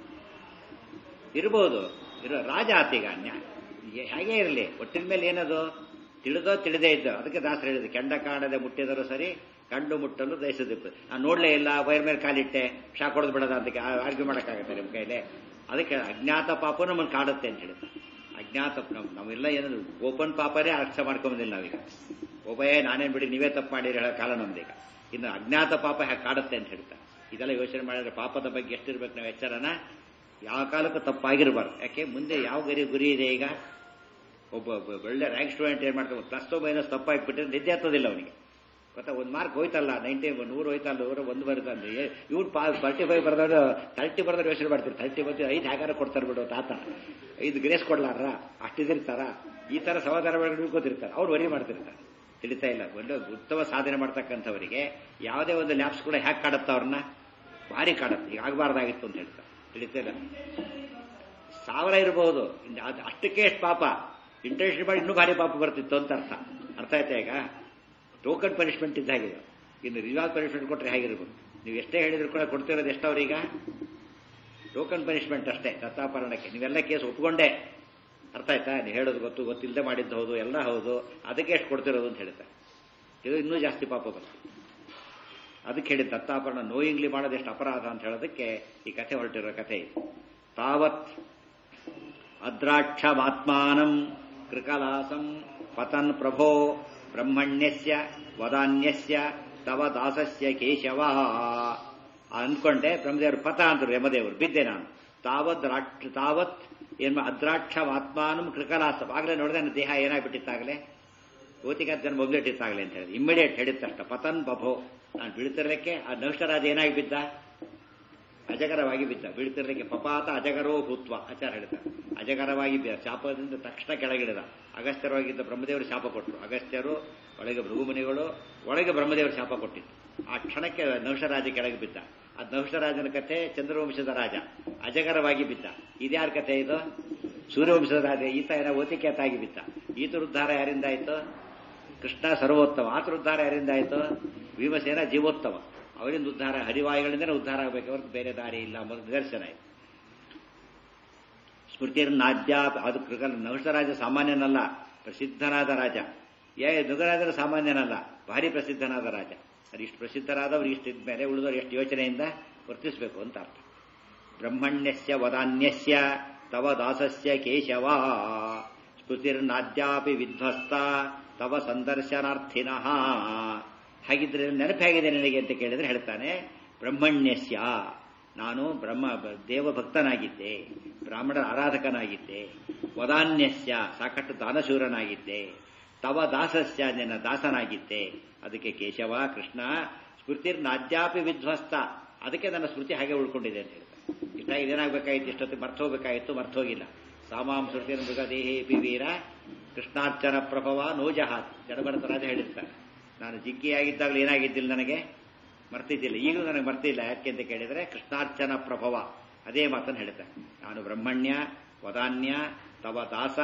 ಇರ್ಬೋದು ಇರೋ ರಾಜ ಆತೀಗ ನ್ಯಾಯ ಹೇಗೆ ಇರಲಿ ಒಟ್ಟಿನ ಮೇಲೆ ಏನದು ತಿಳಿದೋ ತಿಳಿದೇ ಇದ್ದೋ ಅದಕ್ಕೆ ದಾಸರು ಹೇಳಿದ್ರು ಕೆಂಡ ಕಾಣದೆ ಮುಟ್ಟಿದರೂ ಸರಿ ಕಂಡು ಮುಟ್ಟಲು ದಯಿಸದಿತ್ತು ನಾನು ನೋಡ್ಲೇ ಇಲ್ಲ ವೈರ್ ಮೇಲೆ ಕಾಲಿಟ್ಟೆ ಶಾಕ್ ಹೊಡೆದು ಬಿಡೋದ ಅಂತ ಆರ್ಗ್ಯೂ ಮಾಡೋಕ್ಕಾಗತ್ತೆ ನಿಮ್ಮ ಕೈಲಿ ಅದಕ್ಕೆ ಅಜ್ಞಾತ ಪಾಪ ನಮ್ಮನ್ನು ಕಾಡುತ್ತೆ ಅಂತ ಹೇಳಿದ್ರು ಅಜ್ಞಾತ ನಮ್ ನಾವೆಲ್ಲ ಏನದು ಓಪನ್ ಪಾಪರೇ ಅರ್ಥ ಮಾಡ್ಕೊಂಬಂದಿಲ್ಲ ನಾವೀಗ ಒಬ್ಬಯೇ ನಾನೇನ್ ಬಿಡಿ ನೀವೇ ತಪ್ಪು ಮಾಡಿರಿ ಹೇಳೋ ಕಾಲ ನಮ್ದೀಗ ಇನ್ನು ಅಜ್ಞಾತ ಪಾಪ ಹೇಗೆ ಕಾಡುತ್ತೆ ಅಂತ ಹೇಳ್ತಾರೆ ಇದೆಲ್ಲ ಯೋಚನೆ ಮಾಡಿದ್ರೆ ಪಾಪದ ಬಗ್ಗೆ ಎಷ್ಟಿರ್ಬೇಕು ನಾವು ಎಚ್ಚರನ ಯಾವ ಕಾಲಕ್ಕೂ ತಪ್ಪಾಗಿರ್ಬಾರ್ದು ಯಾಕೆ ಮುಂದೆ ಯಾವ ಗರಿ ಗುರಿ ಇದೆ ಈಗ ಒಬ್ಬ ಒಬ್ಬ ಒಳ್ಳೆ ರ್ಯಾಂಕ್ ಸ್ಟೂಡೆಂಟ್ ಏನ್ ಮಾಡ್ತಾನೆ ಪ್ಲಸ್ ಟು ಮೈನಸ್ ತಪ್ಪಾಗಿಬಿಟ್ರೆ ನಿದ್ದೆ ಹತ್ತೋದಿಲ್ಲ ಅವನಿಗೆ ಗೊತ್ತಾ ಒಂದು ಮಾರ್ಕ್ ಹೋಯ್ತಲ್ಲ ನೈಂಟಿ ನೂರು ಹೋಯ್ತಲ್ಲ ನೂರು ಒಂದು ಬರುತ್ತಂದ್ರೆ ಇವ್ರು ಪಾ ಫಾರ್ಟಿ ಫೈವ್ ಬರ್ದವ್ರು ತರ್ಟಿ ಬರ್ದವ್ರು ಯೋಚನೆ ಮಾಡ್ತಾರೆ ತರ್ಟಿ ಬಂದು ಐದು ಹ್ಯಾಗಾರ ಕೊಡ್ತಾರೆ ಬಿಡು ತಾತ ಐದು ಗ್ರೇಸ್ ಕೊಡ್ಲಾರ ಅಷ್ಟಿದಿರ್ತಾರ ಈ ತರ ಸಮಾಧಾನ ಮಾಡಿ ಕೂತಿರ್ತಾರೆ ಅವ್ರು ವರಿ ಮಾಡ್ತಿರ್ತಾರೆ ತಿಳಿತಾ ಇಲ್ಲ ಒಳ್ಳೆ ಉತ್ತಮ ಸಾಧನೆ ಮಾಡ್ತಕ್ಕಂಥವರಿಗೆ ಯಾವುದೇ ಒಂದು ಲ್ಯಾಬ್ಸ್ ಕೂಡ ಹ್ಯಾಕ್ ಕಾಡುತ್ತ ಅವ್ರನ್ನ ಭಾರಿ ಕಾಡುತ್ತೆ ಈಗ ಆಗಬಾರ್ದಾಗಿತ್ತು ಅಂತ ಹೇಳ್ತಾರೆ ತಿಳಿತಾ ಇಲ್ಲ ಸಾವಿರ ಇರಬಹುದು ಇನ್ನು ಅದು ಅಷ್ಟಕ್ಕೆ ಎಷ್ಟು ಪಾಪ ಇಂಟರ್ನ್ಶಿಪ್ ಮಾಡಿ ಇನ್ನೂ ಭಾರಿ ಪಾಪ ಬರ್ತಿತ್ತು ಅಂತ ಅರ್ಥ ಅರ್ಥ ಆಯ್ತಾ ಈಗ ಟೋಕನ್ ಪನಿಷ್ಮೆಂಟ್ ಇದ್ದಾಗಿದೆ ಇನ್ನು ರಿವಾಲ್ ಪನಿಷ್ಮೆಂಟ್ ಕೊಟ್ಟರೆ ಹೇಗಿರ್ಬೋದು ನೀವು ಎಷ್ಟೇ ಹೇಳಿದ್ರು ಕೂಡ ಕೊಡ್ತಿರೋದು ಎಷ್ಟು ಅವ್ರೀಗ ಟೋಕನ್ ಪನಿಷ್ಮೆಂಟ್ ಅಷ್ಟೇ ದತ್ತಾಪರಣಕ್ಕೆ ನೀವೆಲ್ಲ ಕೇಸ್ ಒಪ್ಕೊಂಡೆ ಅರ್ಥ ಆಯ್ತಾ ನೀವು ಹೇಳೋದು ಗೊತ್ತು ಗೊತ್ತಿಲ್ಲದೆ ಮಾಡಿದ್ದು ಹೌದು ಎಲ್ಲ ಹೌದು ಅದಕ್ಕೆ ಎಷ್ಟು ಕೊಡ್ತಿರೋದು ಅಂತ ಹೇಳ್ತಾರೆ ಇದು ಇನ್ನೂ ಜಾಸ್ತಿ ಪಾಪ ಬರ್ತದೆ ಅದಕ್ಕೆ ಹೇಳಿದ ದತ್ತಾಪರಣ ನೋಯಿಂಗ್ಲಿ ಮಾಡೋದು ಎಷ್ಟು ಅಪರಾಧ ಅಂತ ಹೇಳೋದಕ್ಕೆ ಈ ಕಥೆ ಹೊರಟಿರೋ ಕಥೆ ಇದು ತಾವತ್ ಅದ್ರಾಕ್ಷಮಾತ್ಮಾನಂ ಕೃಕಲಾಸಂ ಪತನ್ ಪ್ರಭೋ ಬ್ರಹ್ಮಣ್ಯಸ್ಯ ವದಾನ್ಯಸ್ಯ ತವ ದಾಸಸ್ಯ ಕೇಶವ ಅಂದ್ಕೊಂಡೆ ಬ್ರಹ್ಮದೇವರು ಪತ ಅಂದ್ರು ಯಮದೇವರು ಬಿದ್ದೆ ನಾನು ತಾವತ್ ರಾಕ್ಷ ತಾವತ್ ಏನ್ ಅದ್ರಾಕ್ಷಮಾತ್ಮಾನಂ ಕೃಕಲಾಸಂ ಆಗ್ಲೇ ನೋಡಿದೆ ನನ್ನ ದೇಹ ಏನಾಗ್ಬಿಟ್ಟಿತ್ತಾಗಲೇ ಓತಿಗೆ ಜನ ಮೊಗ್ಲಿಟ್ಟಿತ್ತಾಗಲೇ ಅಂತ ಹೇಳಿದ್ರು ಇಮ್ಮಿಡಿಯೇಟ್ ಹೇಳಿದ್ದಷ್ಟ ಪತನ್ ಬಭೋ ನಾನು ಬೀಳ್ತಿರ್ಲಿಕ್ಕೆ ಆ ನೌಷ್ಟರಾಜ ಏನಾಗಿ ಬಿದ್ದ ಅಜಗರವಾಗಿ ಬಿದ್ದ ಬೀಳ್ತಿರ್ಲಿಕ್ಕೆ ಪಪಾತ ಅಜಗರೋ ಭೂತ್ವ ಆಚಾರ ಹೇಳ್ತಾರೆ ಅಜಗರವಾಗಿ ಬಿದ್ದ ಶಾಪದಿಂದ ತಕ್ಷಣ ಕೆಳಗಿಳಿದ ಅಗಸ್ತ್ಯರವಾಗಿದ್ದ ಬ್ರಹ್ಮದೇವರು ಶಾಪ ಕೊಟ್ಟರು ಅಗಸ್ತ್ಯರು ಒಳಗೆ ಭೃಗುಮುನಿಗಳು ಒಳಗೆ ಬ್ರಹ್ಮದೇವರು ಶಾಪ ಕೊಟ್ಟಿತ್ತು ಆ ಕ್ಷಣಕ್ಕೆ ನೌಷರಾಜ ಕೆಳಗೆ ಬಿದ್ದ ಆ ನೌಷರಾಜನ ಕಥೆ ಚಂದ್ರವಂಶದ ರಾಜ ಅಜಗರವಾಗಿ ಬಿದ್ದ ಇದ್ಯಾರ ಕಥೆ ಇದು ಸೂರ್ಯವಂಶದ ರಾಜ ಈತ ಏನೋ ಓತಿಕೇತಾಗಿ ಬಿದ್ದ ಈತ ಉದ್ಧಾರ ಯಾರಿಂದ ಆಯ್ತು ಕೃಷ್ಣ ಸರ್ವೋತ್ತಮ ಆತರ ಉದ್ಧಾರ ಯಾರಿಂದ ಆಯ್ತು ಭೀಮಸೇನ ಜೀವೋತ್ತಮ ಅವರಿಂದ ಉದ್ಧಾರ ಹರಿವಾಯುಗಳಿಂದಲೇ ಉದ್ಧಾರ ಆಗಬೇಕು ಹೊರತು ಬೇರೆ ದಾರಿ ಇಲ್ಲ ಎಂಬುದು ನಿದರ್ಶನ ಆಯ್ತು ಸ್ಮೃತಿಯನ್ನಾದ್ಯ ಅದು ಕೃಕಲ ನಹುಷರಾಜ ಸಾಮಾನ್ಯನಲ್ಲ ಪ್ರಸಿದ್ಧನಾದ ರಾಜ ಏ ನುಗರಾಜರ ಸಾಮಾನ್ಯನಲ್ಲ ಭಾರಿ ಪ್ರಸಿದ್ಧನಾದ ರಾಜ ಅದು ಇಷ್ಟು ಪ್ರಸಿದ್ಧರಾದವ್ರು ಇಷ್ಟು ಮೇಲೆ ಉಳಿದವರು ಎಷ್ಟು ಯೋಚನೆಯಿಂದ ವರ್ತಿಸಬೇಕು ಅಂತ ಅರ್ಥ ಬ್ರಹ್ಮಣ್ಯಸ್ಯ ವದಾನ್ಯಸ್ಯ ತವ ದಾಸಸ್ಯ ಕೇಶವ ಸ್ಮೃತಿರ್ನಾದ್ಯಾಪಿ ವಿಧ್ವಸ್ತ ತವ ಸಂದರ್ಶನಾರ್ಥಿನಃ ಹಾಗಿದ್ರೆ ನೆನಪಾಗಿದೆ ನನಗೆ ಅಂತ ಕೇಳಿದ್ರೆ ಹೇಳ್ತಾನೆ ಬ್ರಹ್ಮಣ್ಯಸ್ಯ ನಾನು ಬ್ರಹ್ಮ ದೇವಭಕ್ತನಾಗಿದ್ದೆ ಬ್ರಾಹ್ಮಣರ ಆರಾಧಕನಾಗಿದ್ದೆ ವದಾನ್ಯಸ್ಯ ಸಾಕಷ್ಟು ದಾನಶೂರನಾಗಿದ್ದೆ ತವ ದಾಸಸ್ಯ ನಿನ್ನ ದಾಸನಾಗಿದ್ದೆ ಅದಕ್ಕೆ ಕೇಶವ ಕೃಷ್ಣ ಸ್ಮೃತಿರ್ ನಾದ್ಯಾಪಿ ವಿಧ್ವಸ್ತ ಅದಕ್ಕೆ ನನ್ನ ಸ್ಮೃತಿ ಹಾಗೆ ಉಳ್ಕೊಂಡಿದೆ ಅಂತ ಹೇಳ್ತಾರೆ ಇಷ್ಟ ಇದೇನಾಗಬೇಕಾಗಿತ್ತು ಇಷ್ಟೊತ್ತು ಮರ್ತೋಗ್ಬೇಕಾಗಿತ್ತು ಮರ್ತೋಗಿಲ್ಲ ಸಾಮಾಂ ಸ್ಮೃತಿರ್ ಮೃಗದೇಹೇ ಪಿ ವೀರ ಕೃಷ್ಣಾರ್ಚನ ಪ್ರಭವ ನೋಜಹಾತ್ ಜಡಭರತ ರಾಜ ಹೇಳಿರ್ತಾರೆ ನಾನು ಜಿಗ್ಗಿಯಾಗಿದ್ದಾಗಲೂ ಏನಾಗಿದ್ದಿಲ್ಲ ನನಗೆ ಮರ್ತಿದ್ದಿಲ್ಲ ಈಗಲೂ ನನಗೆ ಮರ್ತಿಲ್ಲ ಯಾಕೆ ಅಂತ ಕೇಳಿದರೆ ಕೃಷ್ಣಾರ್ಚನ ಪ್ರಭವ ಅದೇ ಮಾತನ್ನು ಹೇಳ್ತಾರೆ ನಾನು ಬ್ರಹ್ಮಣ್ಯ ವದಾನ್ಯ ತವ ದಾಸ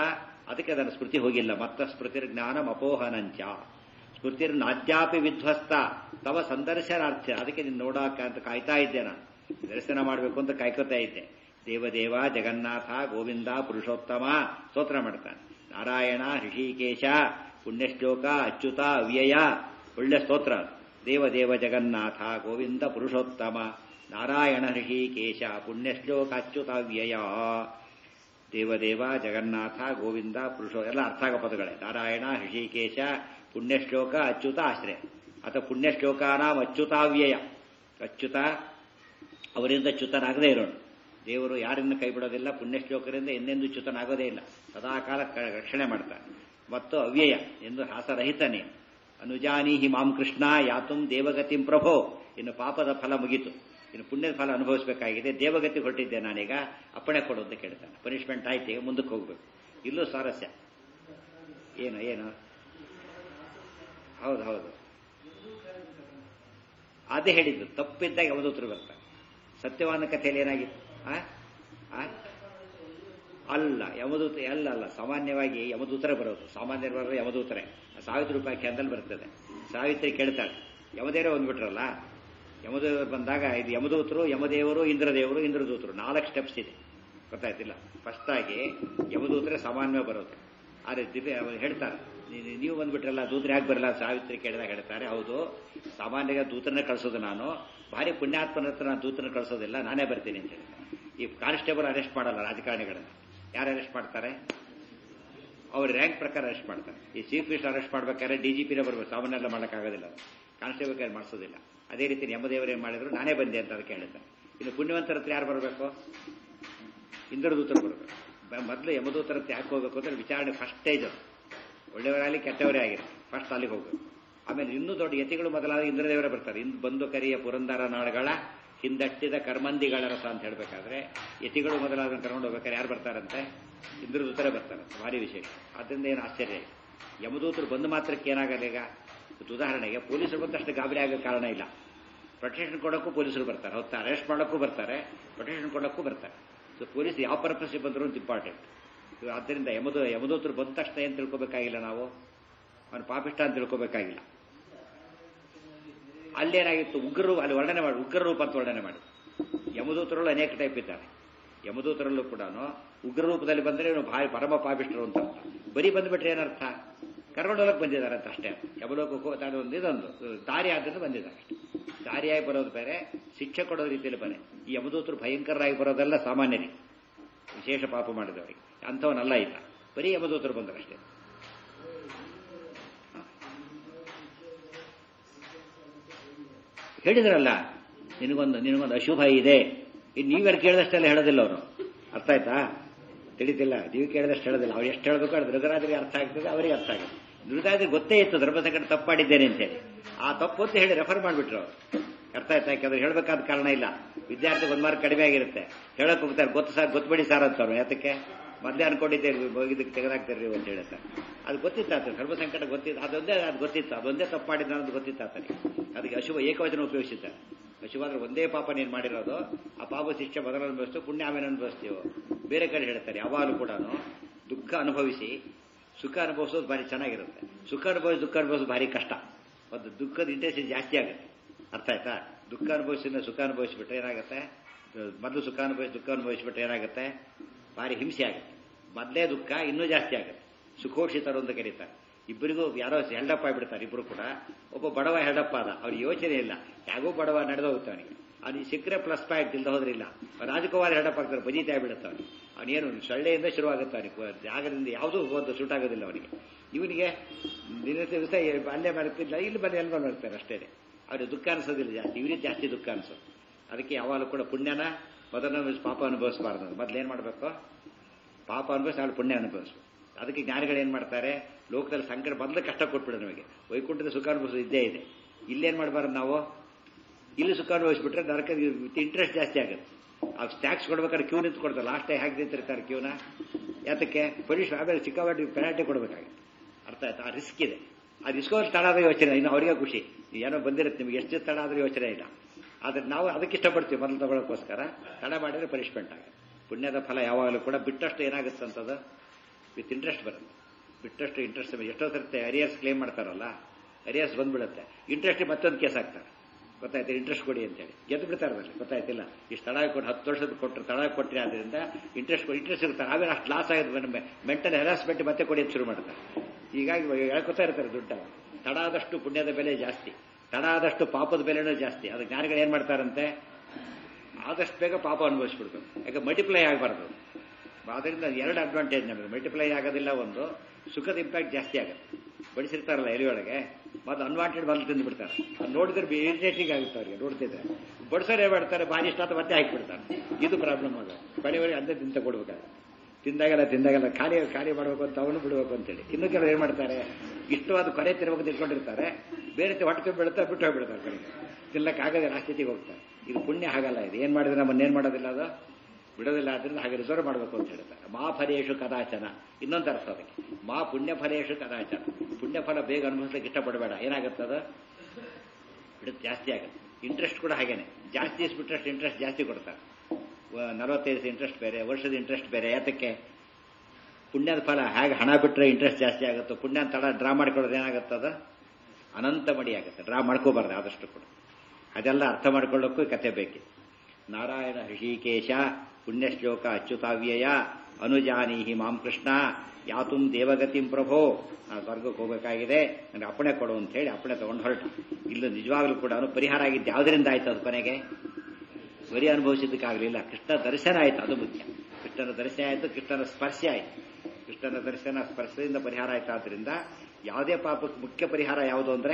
ಅದಕ್ಕೆ ಅದನ್ನು ಸ್ಮೃತಿ ಹೋಗಿಲ್ಲ ಮತ್ತ ಸ್ಮೃತಿರ್ ಜ್ಞಾನಂ ಅಪೋಹನಂಚ ಸ್ಮೃತಿರ್ ನಾದ್ಯಾಪಿ ವಿಧ್ವಸ್ತ ತವ ಸಂದರ್ಶನಾರ್ಥ ಅದಕ್ಕೆ ನೀನು ನೋಡಾಕ ಅಂತ ಕಾಯ್ತಾ ಇದ್ದೆ ನಾನು ದರ್ಶನ ಮಾಡಬೇಕು ಅಂತ ಕಾಯ್ಕೋತಾ ಇದ್ದೆ ದೇವದೇವ ಜಗನ್ನಾಥ ಗೋವಿಂದ ಪುರುಷೋತ್ತಮ ಸ್ತೋತ್ರ ಮಾಡ್ತಾನೆ ನಾರಾಯಣ ಋಷಿಕೇಶ ಪುಣ್ಯಶ್ಲೋಕ ಅಚ್ಯುತ ಅವ್ಯಯ ಒಳ್ಳೆ ಸ್ತೋತ್ರ ದೇವದೇವ ಜಗನ್ನಾಥ ಗೋವಿಂದ ಪುರುಷೋತ್ತಮ ನಾರಾಯಣ ಋಷಿಕೇಶ ಪುಣ್ಯಶ್ಲೋಕ ಅಚ್ಯುತ ಅವ್ಯಯ ದೇವದೇವ ಜಗನ್ನಾಥ ಗೋವಿಂದ ಪುರುಷೋ ಎಲ್ಲ ಅರ್ಥಾಗ ಪದಗಳೇ ನಾರಾಯಣ ಋಷಿಕೇಶ ಪುಣ್ಯಶ್ಲೋಕ ಅಚ್ಯುತ ಆಶ್ರಯ ಅಥವಾ ಪುಣ್ಯಶ್ಲೋಕಾನಾಂ ಅಚ್ಯುತಾವ್ಯಯ ಅಚ್ಯುತ ಅವರಿಂದ ಚ್ಯುತನಾಗದೇ ಇರೋಣ ದೇವರು ಯಾರಿಂದ ಕೈ ಬಿಡೋದಿಲ್ಲ ಪುಣ್ಯಶ್ಲೋಕರಿಂದ ಎಂದೆಂದು ಚ್ಯುತನಾಗೋದೇ ಇಲ್ಲ ಸದಾಕಾಲ ಕ- ರಕ್ಷಣೆ ಮಾಡ್ತಾನೆ ಮತ್ತು ಅವ್ಯಯ ಎಂದು ಹಾಸರಹಿತನೇ ಅನುಜಾನೀಹಿ ಮಾಂ ಕೃಷ್ಣ ಯಾತುಂ ದೇವಗತಿಂ ಪ್ರಭೋ ಇನ್ನು ಪಾಪದ ಫಲ ಮುಗೀತು ಇನ್ನು ಪುಣ್ಯದ ಫಲ ಅನುಭವಿಸಬೇಕಾಗಿದೆ ದೇವಗತಿ ಹೊರಟಿದ್ದೆ ನಾನೀಗ ಅಪ್ಪಣೆ ಕೊಡು ಅಂತ ಕೇಳ್ತಾನೆ ಪನಿಷ್ಮೆಂಟ್ ಆಯ್ತು ಈಗ ಮುಂದಕ್ಕೆ ಹೋಗ್ಬೇಕು ಇಲ್ಲೂ ಸ್ವಾರಸ್ಯ ಏನು ಏನು ಹೌದು ಹೌದು ಅದೇ ಹೇಳಿದ್ದು ತಪ್ಪಿದ್ದಾಗ ಅವಧೂತರು ಬರ್ತಾರೆ ಸತ್ಯವಾನ ಕಥೆಯಲ್ಲಿ ಏನಾಗಿತ್ತು ಆ? ಆ? ಅಲ್ಲ ಯಮದೂತ ಅಲ್ಲ ಅಲ್ಲ ಸಾಮಾನ್ಯವಾಗಿ ಯಮದೂತರೇ ಬರೋದು ಸಾಮಾನ್ಯರು ಬರೋದು ಯಮದೂತರೇ ಸಾವಿತ್ರಿ ಉಪಾಖ್ಯಾನದಲ್ಲಿ ಬರ್ತದೆ ಸಾವಿತ್ರಿ ಕೇಳ್ತಾಳೆ ಯಮದೇವರೇ ಬಂದ್ಬಿಟ್ರಲ್ಲ ಯಮದೇವರು ಬಂದಾಗ ಇದು ಯಮದೂತರು ಯಮದೇವರು ಇಂದ್ರದೇವರು ಇಂದ್ರದೂತರು ನಾಲ್ಕು ಸ್ಟೆಪ್ಸ್ ಇದೆ ಗೊತ್ತಾಯ್ತಿಲ್ಲ ಫಸ್ಟ್ ಆಗಿ ಯಮದೂತರೇ ಸಾಮಾನ್ಯ ಬರೋದು ಆದರೆ ದಿವ್ಯ ಅವ್ರು ಹೇಳ್ತಾರೆ ನೀ- ನೀವು ಬಂದ್ಬಿಟ್ರಲ್ಲ ದೂತರು ಯಾಕೆ ಬರಲ್ಲ ಸಾವಿತ್ರಿ ಕೇಳಿದಾಗ ಹೇಳ್ತಾರೆ ಹೌದು ಸಾಮಾನ್ಯವಾಗಿ ದೂತರನ್ನ ಕಳಿಸೋದು ನಾನು ಭಾರಿ ಪುಣ್ಯಾತ್ಮನ ಹತ್ರ ನಾನು ದೂತರನ್ನ ಕಳಿಸೋದಿಲ್ಲ ನಾನೇ ಬರ್ತೀನಿ ಅಂತ ಹೇಳಿ ಈ ಕಾನ್ಸ್ಟೇಬಲ್ ಅರೆಸ್ಟ್ ಮಾಡಲ್ಲ ರಾಜಕಾರಣಿಗಳನ್ನ ಯಾರು ಅರೆಸ್ಟ್ ಮಾಡ್ತಾರೆ ಅವ್ರ ರ್ಯಾಂಕ್ ಪ್ರಕಾರ ಅರೆಸ್ಟ್ ಮಾಡ್ತಾರೆ ಈ ಚೀಫ್ ಮಿನಿಸ್ಟರ್ ಅರೆಸ್ಟ್ ಮಾಡ್ಬೇಕಾದ್ರೆ ಡಿ ಜಿ ಪಿನೇ ಬರ್ಬೇಕು ಸಾಮಾನ್ಯ ಎಲ್ಲ ಮಾಡೋಕ್ಕಾಗೋದಿಲ್ಲ ಕಾನ್ಸ್ಟೇಬಲ್ ಕೈ ಮಾಡಿಸೋದಿಲ್ಲ ಅದೇ ರೀತಿ ಯಮದೇವರು ಏನು ಮಾಡಿದ್ರು ನಾನೇ ಬಂದೆ ಅಂತ ಅದಕ್ಕೆ ಹೇಳಿದ್ದಾರೆ ಇನ್ನು ಪುಣ್ಯವಂತರ ಹತ್ರ ಯಾರು ಬರಬೇಕು ಇಂದ್ರದೂತರು ಬರಬೇಕು ಮೊದಲು ಯಮದೂತರ ಹತ್ರ ಯಾಕೆ ಹೋಗ್ಬೇಕು ಅಂದ್ರೆ ವಿಚಾರಣೆ ಫಸ್ಟ್ ಸ್ಟೇಜ್ ಅದು ಒಳ್ಳೆಯವರಾಗಲಿ ಕೆಟ್ಟವರೇ ಆಗಿರಲಿ ಫಸ್ಟ್ ಅಲ್ಲಿಗೆ ಹೋಗ್ಬೇಕು ಆಮೇಲೆ ಇನ್ನೂ ದೊಡ್ಡ ಯತಿಗಳು ಮೊದಲಾದ ಇಂದ್ರದೇವರೇ ಬರ್ತಾರೆ ಇಂದು ಬಂದು ಕರಿಯ ಪುರಂದರ ನಾಡುಗಳ ಹಿಂದಟ್ಟಿದ ಕರ್ಮಂದಿಗಳ ರಸ ಅಂತ ಹೇಳ್ಬೇಕಾದ್ರೆ ಯತಿಗಳು ಮೊದಲಾದ ಕರ್ಕೊಂಡು ಹೋಗ್ಬೇಕಾದ್ರೆ ಯಾರು ಬರ್ತಾರಂತೆ ಇಂದ್ರದೂತರೇ ಬರ್ತಾರೆ ಭಾರಿ ವಿಶೇಷ ಅದರಿಂದ ಏನು ಆಶ್ಚರ್ಯ ಇಲ್ಲ ಯಮದೂತರು ಬಂದು ಮಾತ್ರಕ್ಕೆ ಏನಾಗಲ್ಲ ಈಗ ಇವತ್ತು ಉದಾಹರಣೆಗೆ ಪೊಲೀಸರು ಬಂದಷ್ಟು ಗಾಬರಿ ಆಗೋ ಕಾರಣ ಇಲ್ಲ ಪ್ರೊಟೆಕ್ಷನ್ ಕೊಡೋಕ್ಕೂ ಪೊಲೀಸರು ಬರ್ತಾರೆ ಹೊತ್ತ ಅರೆಸ್ಟ್ ಮಾಡೋಕ್ಕೂ ಬರ್ತಾರೆ ಪ್ರೊಟೆಕ್ಷನ್ ಕೊಡೋಕ್ಕೂ ಬರ್ತಾರೆ ಸೊ ಪೊಲೀಸ್ ಯಾವ ಪರ್ಪಸ್ಗೆ ಬಂದರೂ ಅಂತ ಇಂಪಾರ್ಟೆಂಟ್ ಆದ್ದರಿಂದ ಯಮದು ಯಮದೂತರು ಬಂದ ತಕ್ಷಣ ಏನು ತಿಳ್ಕೊಬೇಕಾಗಿಲ್ಲ ನಾವು ಅವನು ಪಾಪಿಷ್ಟ ಅಂತ ತಿಳ್ಕೊಬೇಕಾಗಿಲ್ಲ ಅಲ್ಲೇನಾಗಿತ್ತು ಉಗ್ರರು ಅಲ್ಲಿ ವರ್ಣನೆ ಮಾಡಿ ಉಗ್ರ ರೂಪ ಅಂತ ವರ್ಣನೆ ಮಾಡಿ ಯಮದೂತರಲ್ಲೂ ಅನೇಕ ಟೈಪ್ ಇದ್ದಾರೆ ಯಮದೂತರಲ್ಲೂ ಕೂಡ ಉಗ್ರ ರೂಪದಲ್ಲಿ ಬಂದರೆ ಇವನು ಭಾರಿ ಪರಮ ಪಾಪಿಷ್ಟರು ಅಂತ ಅರ್ಥ. ಬರೀ ಬಂದ್ಬಿಟ್ರೆ ಏನರ್ಥ ಕರ್ಕೊಂಡು ಹೋಗಕ್ಕೆ ಬಂದಿದ್ದಾರೆ ಅಂತ ಅಷ್ಟೇ ಯಮಲೋಕಕ್ಕೂ ತಾನು ಒಂದು ಇದೊಂದು ದಾರಿ ಆದ್ದರಿಂದ ಬಂದಿದ್ದಾರೆ ಅಷ್ಟೇ ದಾರಿಯಾಗಿ ಬರೋದು ಬೇರೆ ಶಿಕ್ಷೆ ಕೊಡೋ ರೀತಿಯಲ್ಲಿ ಬರೆ ಈ ಯಮದೂತರು ಭಯಂಕರರಾಗಿ ಬರೋದೆಲ್ಲ ಸಾಮಾನ್ಯನೇ ವಿಶೇಷ ಪಾಪ ಮಾಡಿದವರಿಗೆ ಅಂಥವನಲ್ಲ ಇಲ್ಲ ಬರೀ ಯಮದೂತರು ಬಂದರಷ್ಟೇ ಹೇಳಿದ್ರಲ್ಲ ನಿನಗೊಂದು ನಿನಗೊಂದು ಅಶುಭ ಇದೆ ಇನ್ನು ನೀವ್ಯಾರು ಕೇಳಿದಷ್ಟೆಲ್ಲ ಹೇಳೋದಿಲ್ಲ ಅವರು ಅರ್ಥ ಆಯ್ತಾ ತಿಳಿತಿಲ್ಲ ನೀವು ಕೇಳಿದಷ್ಟು ಹೇಳೋದಿಲ್ಲ ಅವ್ರು ಎಷ್ಟು ಹೇಳಬೇಕು ಅದು ಧೃತರಾಜರಿಗೆ ಅರ್ಥ ಆಗ್ತದೆ ಅವರಿಗೆ ಅರ್ಥ ಆಗುತ್ತೆ ಧೃತರಾಜರಿಗೆ ಗೊತ್ತೇ ಇತ್ತು ಧರ್ಮಸಂಕಟ ತಪ್ಪು ಮಾಡಿದ್ದೇನೆ ಅಂತೇಳಿ ಆ ತಪ್ಪು ಅಂತ ಹೇಳಿ ರೆಫರ್ ಮಾಡಿಬಿಟ್ರು ಅವರು ಅರ್ಥ ಆಯ್ತಾ ಯಾಕಂದ್ರೆ ಹೇಳ್ಬೇಕಾದ ಕಾರಣ ಇಲ್ಲ ವಿದ್ಯಾರ್ಥಿ ಒಂದು ಮಾರ್ಕ್ ಕಡಿಮೆ ಆಗಿರುತ್ತೆ ಹೇಳಕ್ ಹೋಗ್ತಾರೆ ಗೊತ್ತು ಸರ್ ಗೊತ್ತಬೇಡಿ ಸರ್ ಅಂತಾರೆ ಯಾತಕ್ಕೆ ಮೊದಲೇ ಅನ್ಕೊಂಡಿದ್ದೆ ಇದಕ್ಕೆ ತೆಗೆದಾಕ್ತಾರೆ ಅಂತ ಹೇಳಿ ಸರ್ ಅದು ಗೊತ್ತಿತ್ತು ಆತ ಸರ್ವ ಸಂಕಟ ಗೊತ್ತಿತ್ತು ಅದೊಂದೇ ಅದು ಗೊತ್ತಿತ್ತು ಅದೊಂದೇ ತಪ್ಪು ಮಾಡಿದ ಅನ್ನೋದು ಗೊತ್ತಿತ್ತು ಆತನಿಗೆ ಅದಕ್ಕೆ ಅಶುಭ ಏಕವಚನ ಉಪಯೋಗಿಸಿದ್ದಾರೆ ಅಶುಭ ಅಂದ್ರೆ ಒಂದೇ ಪಾಪ ನೀನು ಮಾಡಿರೋದು ಆ ಪಾಪ ಶಿಕ್ಷೆ ಮೊದಲು ಅನುಭವಿಸ್ತು ಪುಣ್ಯ ಆಮೇಲೆ ಅನುಭವಿಸ್ತೀವೋ ಬೇರೆ ಕಡೆ ಹೇಳ್ತಾರೆ ಯಾವಾಗಲೂ ಕೂಡ ದುಃಖ ಅನುಭವಿಸಿ ಸುಖ ಅನುಭವಿಸೋದು ಭಾರಿ ಚೆನ್ನಾಗಿರುತ್ತೆ ಸುಖ ಅನುಭವಿಸಿ ದುಃಖ ಅನುಭವಿಸೋದು ಭಾರಿ ಕಷ್ಟ ಒಂದು ದುಃಖದ ಇಂಟೆನ್ಸಿಟಿ ಜಾಸ್ತಿ ಆಗುತ್ತೆ ಅರ್ಥ ಆಯ್ತಾ ದುಃಖ ಅನುಭವಿಸಿದ ಸುಖ ಅನುಭವಿಸ್ಬಿಟ್ರೆ ಏನಾಗುತ್ತೆ ಮೊದಲು ಸುಖ ಅನುಭವಿಸಿ ದುಃಖ ಅನುಭವಿಸ್ಬಿಟ್ರೆ ಏನಾಗುತ್ತೆ ಭಾರಿ ಹಿಂಸೆ ಆಗುತ್ತೆ ಮೊದಲೇ ದುಃಖ ಇನ್ನೂ ಜಾಸ್ತಿ ಆಗುತ್ತೆ ಸುಖೋಷಿತರು ಅಂತ ಕರೀತಾರೆ ಇಬ್ಬರಿಗೂ ಯಾರೋ ಹೆಲ್ಡಪ್ ಆಗಿಬಿಡ್ತಾರೆ ಇಬ್ಬರು ಕೂಡ ಒಬ್ಬ ಬಡವ ಹೆಲ್ಡಪ್ ಆದ ಅವ್ರಿಗೆ ಯೋಚನೆ ಇಲ್ಲ ಯಾಗೋ ಬಡವ ನಡೆದೋಗುತ್ತೆ ಅವನಿಗೆ ಅವ್ನಿಗೆ ಸಿಕ್ಕರೆ ಪ್ಲಸ್ ಪಾಯಿಂಟ್ ಇಲ್ದ ಹೋದ್ರಿಲ್ಲ ರಾಜಕುಮಾರ್ ಹೆಲ್ಡಪ್ ಆಗ್ತಾರೆ ಬಜೀತೆ ಆಗ್ಬಿಡುತ್ತೆ ಅವನಿಗೆ ಅವನೇನು ಸೊಳ್ಳೆಯಿಂದ ಶುರುವಾಗುತ್ತೆ ಅವನಿಗೆ ಜಾಗದಿಂದ ಯಾವುದೂ ಹೋದ ಸುಟ್ಟಾಗೋದಿಲ್ಲ ಅವನಿಗೆ ಇವನಿಗೆ ದಿನ ದಿವಸ ಅಲ್ಲೇ ಮಾಡ್ತಿಲ್ಲ ಇಲ್ಲಿ ಬಂದು ಎಲ್ಲಿ ಮಾಡ್ತಾರೆ ಅಷ್ಟೇ ಅವ್ರಿಗೆ ದುಃಖ ಅನಿಸೋದಿಲ್ಲ ಜಾಸ್ತಿ ಇವರಿಗೆ ಜಾಸ್ತಿ ದುಃಖ ಅನಿಸೋದು ಅದಕ್ಕೆ ಯಾವಾಗಲೂ ಕೂಡ ಪುಣ್ಯನ ಮೊದಲ ಪಾಪ ಅನುಭವಿಸಬಾರ್ದು ಮೊದಲೇನು ಮಾಡಬೇಕು ಪಾಪ ಅನುಭವಿಸಿ ಅವಳು ಪುಣ್ಯ ಅನುಭವಿಸ್ಬೇಕು ಅದಕ್ಕೆ ಜ್ಞಾನಿಗಳು ಏನು ಮಾಡ್ತಾರೆ ಲೋಕದಲ್ಲಿ ಸಂಕಟ ಮೊದಲು ಕಷ್ಟ ಕೊಟ್ಬಿಡು ನಮಗೆ ವೈಕುಂಠದ ಸುಖ ಅನುಭವಿಸೋದು ಇದ್ದೇ ಇದೆ ಇಲ್ಲೇನು ಮಾಡಬಾರ್ದು ನಾವು ಇಲ್ಲಿ ಸುಖ ಅನುಭವಿಸ್ಬಿಟ್ರೆ ನರಕ ಇಂಟ್ರೆಸ್ಟ್ ಜಾಸ್ತಿ ಆಗುತ್ತೆ ಆ ಟ್ಯಾಕ್ಸ್ ಕೊಡ್ಬೇಕಾದ್ರೆ ಕ್ಯೂ ನಿಂತು ಕೊಡ್ತಾರೆ ಲಾಸ್ಟ್ ಟೈಮ್ ಹೇಗೆ ನಿಂತಿರ್ತಾರೆ ಕ್ಯೂನ ಯಾತಕ್ಕೆ ಪೊಲೀಸ್ ಆಮೇಲೆ ಸಿಕ್ಕಾಪಟ್ಟೆ ಪೆನಾಲ್ಟಿ ಕೊಡಬೇಕಾಗುತ್ತೆ ಅರ್ಥ ಆಯ್ತಾ ಆ ರಿಸ್ಕ್ ಇದೆ ಆ ರಿಸ್ಕ್ ಅವ್ರು ತಡ ಆದ ಯೋಚನೆ ಇನ್ನು ಅವರಿಗೆ ಖುಷಿ ಏನೋ ಬಂದಿರುತ್ತೆ ನಿಮಗೆ ಎಷ್ಟು ತಡ ಆದ್ರೂ ಯೋಚನೆ ಇಲ್ಲ ಆದ್ರೆ ನಾವು ಅದಕ್ಕೆ ಇಷ್ಟಪಡ್ತೀವಿ ಮೊದಲು ತಗೊಳ್ಳೋಕ್ಕೋಸ್ಕರ ತಡ ಮಾಡಿದ್ರೆ ಪನಿಷ್ಮೆಂಟ್ ಆಗುತ್ತೆ ಪುಣ್ಯದ ಫಲ ಯಾವಾಗಲೂ ಕೂಡ ಬಿಟ್ಟಷ್ಟು ಏನಾಗುತ್ತೆ ಅಂತದ್ದು ವಿತ್ ಇಂಟ್ರೆಸ್ಟ್ ಬರುತ್ತೆ ಬಿಟ್ಟಷ್ಟು ಇಂಟ್ರೆಸ್ಟ್ ಎಷ್ಟೋ ಸರ್ತೆ ಅರಿಯರ್ಸ್ ಕ್ಲೇಮ್ ಮಾಡ್ತಾರಲ್ಲ ಅರಿಯರ್ಸ್ ಬಂದ್ಬಿಡುತ್ತೆ ಇಂಟ್ರೆಸ್ಟ್ ಮತ್ತೊಂದು ಕೇಸ್ ಹಾಕ್ತಾರೆ ಗೊತ್ತಾಯ್ತು ಇಂಟ್ರೆಸ್ಟ್ ಕೊಡಿ ಅಂತೇಳಿ ಗೆದ್ದು ಬಿಡ್ತಾರೆ ಅದರಲ್ಲಿ ಗೊತ್ತಾಯ್ತಿಲ್ಲ ಇಷ್ಟು ತಡ ಕೊಟ್ಟು ಹತ್ತು ವರ್ಷದ ಕೊಟ್ಟರು ತಡ ಕೊಟ್ಟರೆ ಅದರಿಂದ ಇಂಟ್ರೆಸ್ಟ್ ಕೊಡಿ ಇಂಟ್ರೆಸ್ಟ್ ಇರ್ತಾರೆ ಆಮೇಲೆ ಅಷ್ಟು ಲಾಸ್ ಆಗಿದೆ ಮೆಂಟಲ್ ಹೆರಾಸ್ಮೆಂಟ್ ಮತ್ತೆ ಕೊಡಿ ಅಂತ ಶುರು ಮಾಡ್ತಾರೆ ಹೀಗಾಗಿ ಹೇಳ್ಕೊತಾ ಇರ್ತಾರೆ ದುಡ್ಡ ತಡ ಆದಷ್ಟು ಪುಣ್ಯದ ಬೆಲೆ ಜಾಸ್ತಿ ತಡ ಆದಷ್ಟು ಪಾಪದ ಬೆಲೆನೂ ಜಾಸ್ತಿ ಅದು ಜ್ಞಾನಿಗಳು ಏನ್ ಮಾಡ್ತಾರಂತೆ ಆದಷ್ಟು ಬೇಗ ಪಾಪ ಅನುಭವಿಸ್ಬಿಡ್ಬೇಕು ಯಾಕೆ ಮಲ್ಟಿಪ್ಲೈ ಆಗಬಾರ್ದು ಅದರಿಂದ ಎರಡು ಅಡ್ವಾಂಟೇಜ್ ನಮಗೆ ಮಲ್ಟಿಪ್ಲೈ ಆಗೋದಿಲ್ಲ ಒಂದು ಸುಖದ ಇಂಪ್ಯಾಕ್ಟ್ ಜಾಸ್ತಿ ಆಗುತ್ತೆ ಬಡಿಸಿರ್ತಾರಲ್ಲ ಎಲೆಯೊಳಗೆ ಮತ್ತೆ ಅನ್ವಾಂಟೆಡ್ ಬಂದು ತಿಂದು ಬಿಡ್ತಾರೆ ಅದ್ ನೋಡಿದ್ರೆ ಇರಿಟೇಟಿಂಗ್ ಆಗುತ್ತೆ ಅವ್ರಿಗೆ ನೋಡ್ತಿದ್ರೆ ಬಡಿಸೋರು ಏನ್ ಮಾಡ್ತಾರೆ ಭಾರಿ ಇಷ್ಟ ಅಂತ ಮತ್ತೆ ಹಾಕಿಬಿಡ್ತಾರೆ ಇದು ಪ್ರಾಬ್ಲಮ್ ಅದು ಕೊನೆವರೆಗೆ ಅಂದೇ ತಿಂತ ಕೊಡ್ಬೇಕಾದ್ರೆ ತಿಂದಾಗೆಲ್ಲ ತಿಂದಾಗೆಲ್ಲ ಖಾಲಿ ಖಾಲಿ ಮಾಡಬೇಕು ಅಂತ ಅವನು ಬಿಡಬೇಕು ಅಂತೇಳಿ ಇನ್ನು ಕೆಲವರು ಏನ್ ಮಾಡ್ತಾರೆ ಇಷ್ಟವಾದ ಕೊನೆ ತಿರ್ಬೇಕು ತಿಳ್ಕೊಂಡಿರ್ತಾರೆ ಬೇರೆ ಹೊಟ್ಟೆ ಬೀಳುತ್ತಾ ಬಿಟ್ಟು ಹೋಗ್ಬಿಡ್ತಾರೆ ಕಡೆಗೆ ತಿನ್ನಕ್ಕೆ ಆಗದೆ ಆ ಸ್ಥಿತಿಗೆ ಹೋಗ್ತಾರೆ ಇದು ಪುಣ್ಯ ಹಾಗಲ್ಲ ಇದು ಏನ್ ಮಾಡಿದ್ರೆ ನಮ್ಮನ್ನೇನ್ ಮಾಡೋದಿಲ್ಲ ಅದು ಬಿಡೋದಿಲ್ಲ ಆದ್ರಿಂದ ಹಾಗೆ ರಿಸರ್ವ್ ಮಾಡಬೇಕು ಅಂತ ಹೇಳ್ತಾರೆ ಮಾ ಫಲೇಶು ಕದಾಚನ ಇನ್ನೊಂದು ಅರ್ಥ ಅದಕ್ಕೆ ಮಾ ಪುಣ್ಯ ಫಲೇಶು ಕದಾಚನ ಪುಣ್ಯ ಫಲ ಬೇಗ ಅನುಭವಿಸ್ಲಿಕ್ಕೆ ಇಷ್ಟಪಡಬೇಡ ಏನಾಗುತ್ತೆ ಅದು ಬಿಡುತ್ತೆ ಜಾಸ್ತಿ ಆಗುತ್ತೆ ಇಂಟ್ರೆಸ್ಟ್ ಕೂಡ ಹಾಗೇನೆ ಜಾಸ್ತಿ ಇಸ್ಬಿಟ್ರಷ್ಟು ಇಂಟ್ರೆಸ್ಟ್ ಜಾಸ್ತಿ ಕೊಡ್ತಾರೆ ನಲವತ್ತೈದು ಇಂಟ್ರೆಸ್ಟ್ ಬೇರೆ ವರ್ಷದ ಇಂಟ್ರೆಸ್ಟ್ ಬೇರೆ ಯಾತಕ್ಕೆ ಪುಣ್ಯದ ಫಲ ಹೇಗೆ ಹಣ ಬಿಟ್ಟರೆ ಇಂಟ್ರೆಸ್ಟ್ ಜಾಸ್ತಿ ಆಗುತ್ತೋ ಪುಣ್ಯ ತಡ ಡ್ರಾ ಮಾಡ್ಕೊಳ್ಳೋದು ಏನಾಗುತ್ತದ ಅನಂತ ಮಡಿ ಆಗುತ್ತೆ ಡ್ರಾ ಮಾಡ್ಕೋಬಾರ್ದು ಆದಷ್ಟು ಕೂಡ ಅದೆಲ್ಲ ಅರ್ಥ ಮಾಡ್ಕೊಳ್ಳೋಕ್ಕೂ ಕತೆ ಬೇಕಿ ನಾರಾಯಣ ಹೃಷಿಕೇಶ ಪುಣ್ಯಶ್ಲೋಕ ಅಚ್ಯುತಾವ್ಯಯ ಅನುಜಾನೀಹಿ ಮಾಂ ಕೃಷ್ಣ ಯಾತುಂ ದೇವಗತಿಂ ಪ್ರಭೋ ನಾನು ಸ್ವರ್ಗಕ್ಕೆ ಹೋಗಬೇಕಾಗಿದೆ ನನಗೆ ಅಪ್ಪಣೆ ಕೊಡು ಅಂತ ಹೇಳಿ ಅಪ್ಪಣೆ ತಗೊಂಡು ಹೊರಟು ಇಲ್ಲಿ ನಿಜವಾಗ್ಲೂ ಕೂಡ ಪರಿಹಾರ ಆಗಿದ್ದು ಯಾವುದರಿಂದ ಆಯ್ತು ಅದು ಕೊನೆಗೆ ಬರೀ ಅನುಭವಿಸಿದ್ದಕ್ಕಾಗಲಿಲ್ಲ ಕೃಷ್ಣ ದರ್ಶನ ಆಯ್ತು ಅದು ಮುಖ್ಯ ಕೃಷ್ಣನ ದರ್ಶನ ಆಯ್ತು ಕೃಷ್ಣನ ಸ್ಪರ್ಶ ಆಯ್ತು ಕೃಷ್ಣನ ದರ್ಶನ ಸ್ಪರ್ಶದಿಂದ ಪರಿಹಾರ ಆಯ್ತು ಆದ್ರಿಂದ ಯಾವುದೇ ಪಾಪಕ್ಕೆ ಮುಖ್ಯ ಪರಿಹಾರ ಯಾವುದು ಅಂದ್ರೆ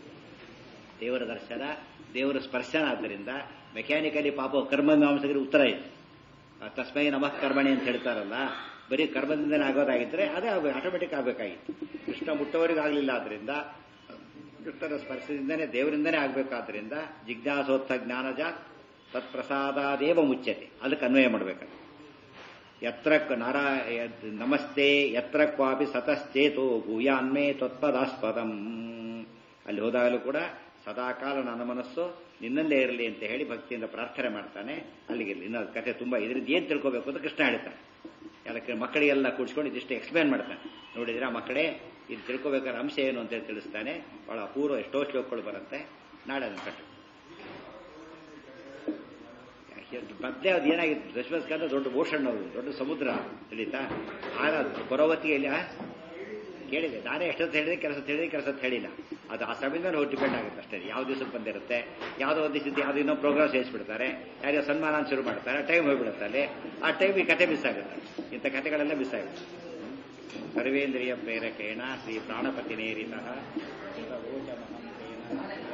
ದೇವರ ದರ್ಶನ ದೇವರ ಸ್ಪರ್ಶನ ಆದ್ದರಿಂದ ಮೆಕ್ಯಾನಿಕಲಿ ಪಾಪ ಕರ್ಮಮೀಮಾಂಸಕರಿಗೆ ಉತ್ತರ ಇದೆ ತಸ್ಮೈ ನಮಃ ಕರ್ಮಣಿ ಅಂತ ಹೇಳ್ತಾರಲ್ಲ ಬರೀ ಕರ್ಮದಿಂದನೇ ಆಗೋದಾಗಿದ್ರೆ ಅದೇ ಆಟೋಮೆಟಿಕ್ ಆಗಬೇಕಾಗಿತ್ತು ಕೃಷ್ಣ ಮುಟ್ಟೋವರೆಗೂ ಆಗಲಿಲ್ಲ ಆದ್ರಿಂದ ಕೃಷ್ಣನ ಸ್ಪರ್ಶದಿಂದನೇ ದೇವರಿಂದನೇ ಆಗಬೇಕಾದ್ರಿಂದ ಜಿಜ್ಞಾಸೋತ್ಥ ಜ್ಞಾನಜ ತತ್ಪ್ರಸಾದಾದೇವ ಮುಚ್ಚತೆ ಅದಕ್ಕೆ ಅನ್ವಯ ಮಾಡಬೇಕು ಯತ್ರ ನಾರಾ ನಮಸ್ತೆ ಯತ್ರ ಕ್ವಾಪಿ ಸತಶ್ಚೇತೋ ಭೂಯಾನ್ಮೇ ತ್ವತ್ಪದಾಸ್ಪದಂ ಅಲ್ಲಿ ಹೋದಾಗಲೂ ಕೂಡ ಸದಾಕಾಲ ನನ್ನ ಮನಸ್ಸು ನಿನ್ನಲ್ಲೇ ಇರಲಿ ಅಂತ ಹೇಳಿ ಭಕ್ತಿಯಿಂದ ಪ್ರಾರ್ಥನೆ ಮಾಡ್ತಾನೆ ಅಲ್ಲಿಗಿರಲಿ ಇನ್ನು ಕಥೆ ತುಂಬಾ ಇದರಿಂದ ಏನ್ ತಿಳ್ಕೋಬೇಕು ಅಂತ ಕೃಷ್ಣ ಹೇಳ್ತಾನೆ ಅದಕ್ಕೆ ಮಕ್ಕಳಿಗೆಲ್ಲ ಕೂಡಿಸ್ಕೊಂಡು ಇದಿಷ್ಟು ಎಕ್ಸ್ಪ್ಲೇನ್ ಮಾಡ್ತಾನೆ ನೋಡಿದ್ರೆ ಆ ಮಕ್ಕಳೇ ಇದು ತಿಳ್ಕೋಬೇಕಾದ ಅಂಶ ಏನು ಅಂತ ಹೇಳಿ ತಿಳಿಸ್ತಾನೆ ಬಹಳ ಅಪೂರ್ವ ಎಷ್ಟೋ ಶ್ಲೋಕಗಳು ಬರುತ್ತೆ ನಾಳೆ ಅದನ್ನು ಕಟ್ಟು ಮೊದಲೇ ಅದು ಏನಾಗಿತ್ತು ದಶಮಸ್ಕಂದ ದೊಡ್ಡ ಓಷನ್ ಅದು ದೊಡ್ಡ ಸಮುದ್ರ ತಿಳಿತಾ ಆಗ ಪರವತಿಯಲ್ಲಿ ಕೇಳಿದೆ ನಾನೇ ಎಷ್ಟೊತ್ತು ಹೇಳಿದೆ ಕೆಲಸ ಹೇಳಿದೆ ಕೆಲಸ ಹೇಳಿಲ್ಲ ಅದು ಆ ಸಮಯದ ಮೇಲೆ ಡಿಪೆಂಡ್ ಆಗುತ್ತೆ ಅಷ್ಟೇ ಯಾವ ದಿವಸಕ್ಕೆ ಬಂದಿರುತ್ತೆ ಯಾವುದೋ ಒಂದು ದಿವಸ ಯಾವುದೋ ಇನ್ನೋ ಪ್ರೋಗ್ರಾಮ್ ಸೇರಿಸ್ಬಿಡ್ತಾರೆ ಯಾರಿಗೋ ಸನ್ಮಾನ ಶುರು ಮಾಡ್ತಾರೆ ಟೈಮ್ ಹೋಗ್ಬಿಡುತ್ತೆ ಅಲ್ಲಿ ಆ ಟೈಮ್ ಈ ಕತೆ ಮಿಸ್ ಆಗುತ್ತೆ ಇಂಥ ಕಥೆಗಳೆಲ್ಲ ಮಿಸ್ ಆಗುತ್ತೆ ಸರ್ವೇಂದ್ರಿಯ ಪ್ರೇರಕೇಣ ಶ್ರೀ ಪ್ರಾಣಪತಿ ನೇರಿತ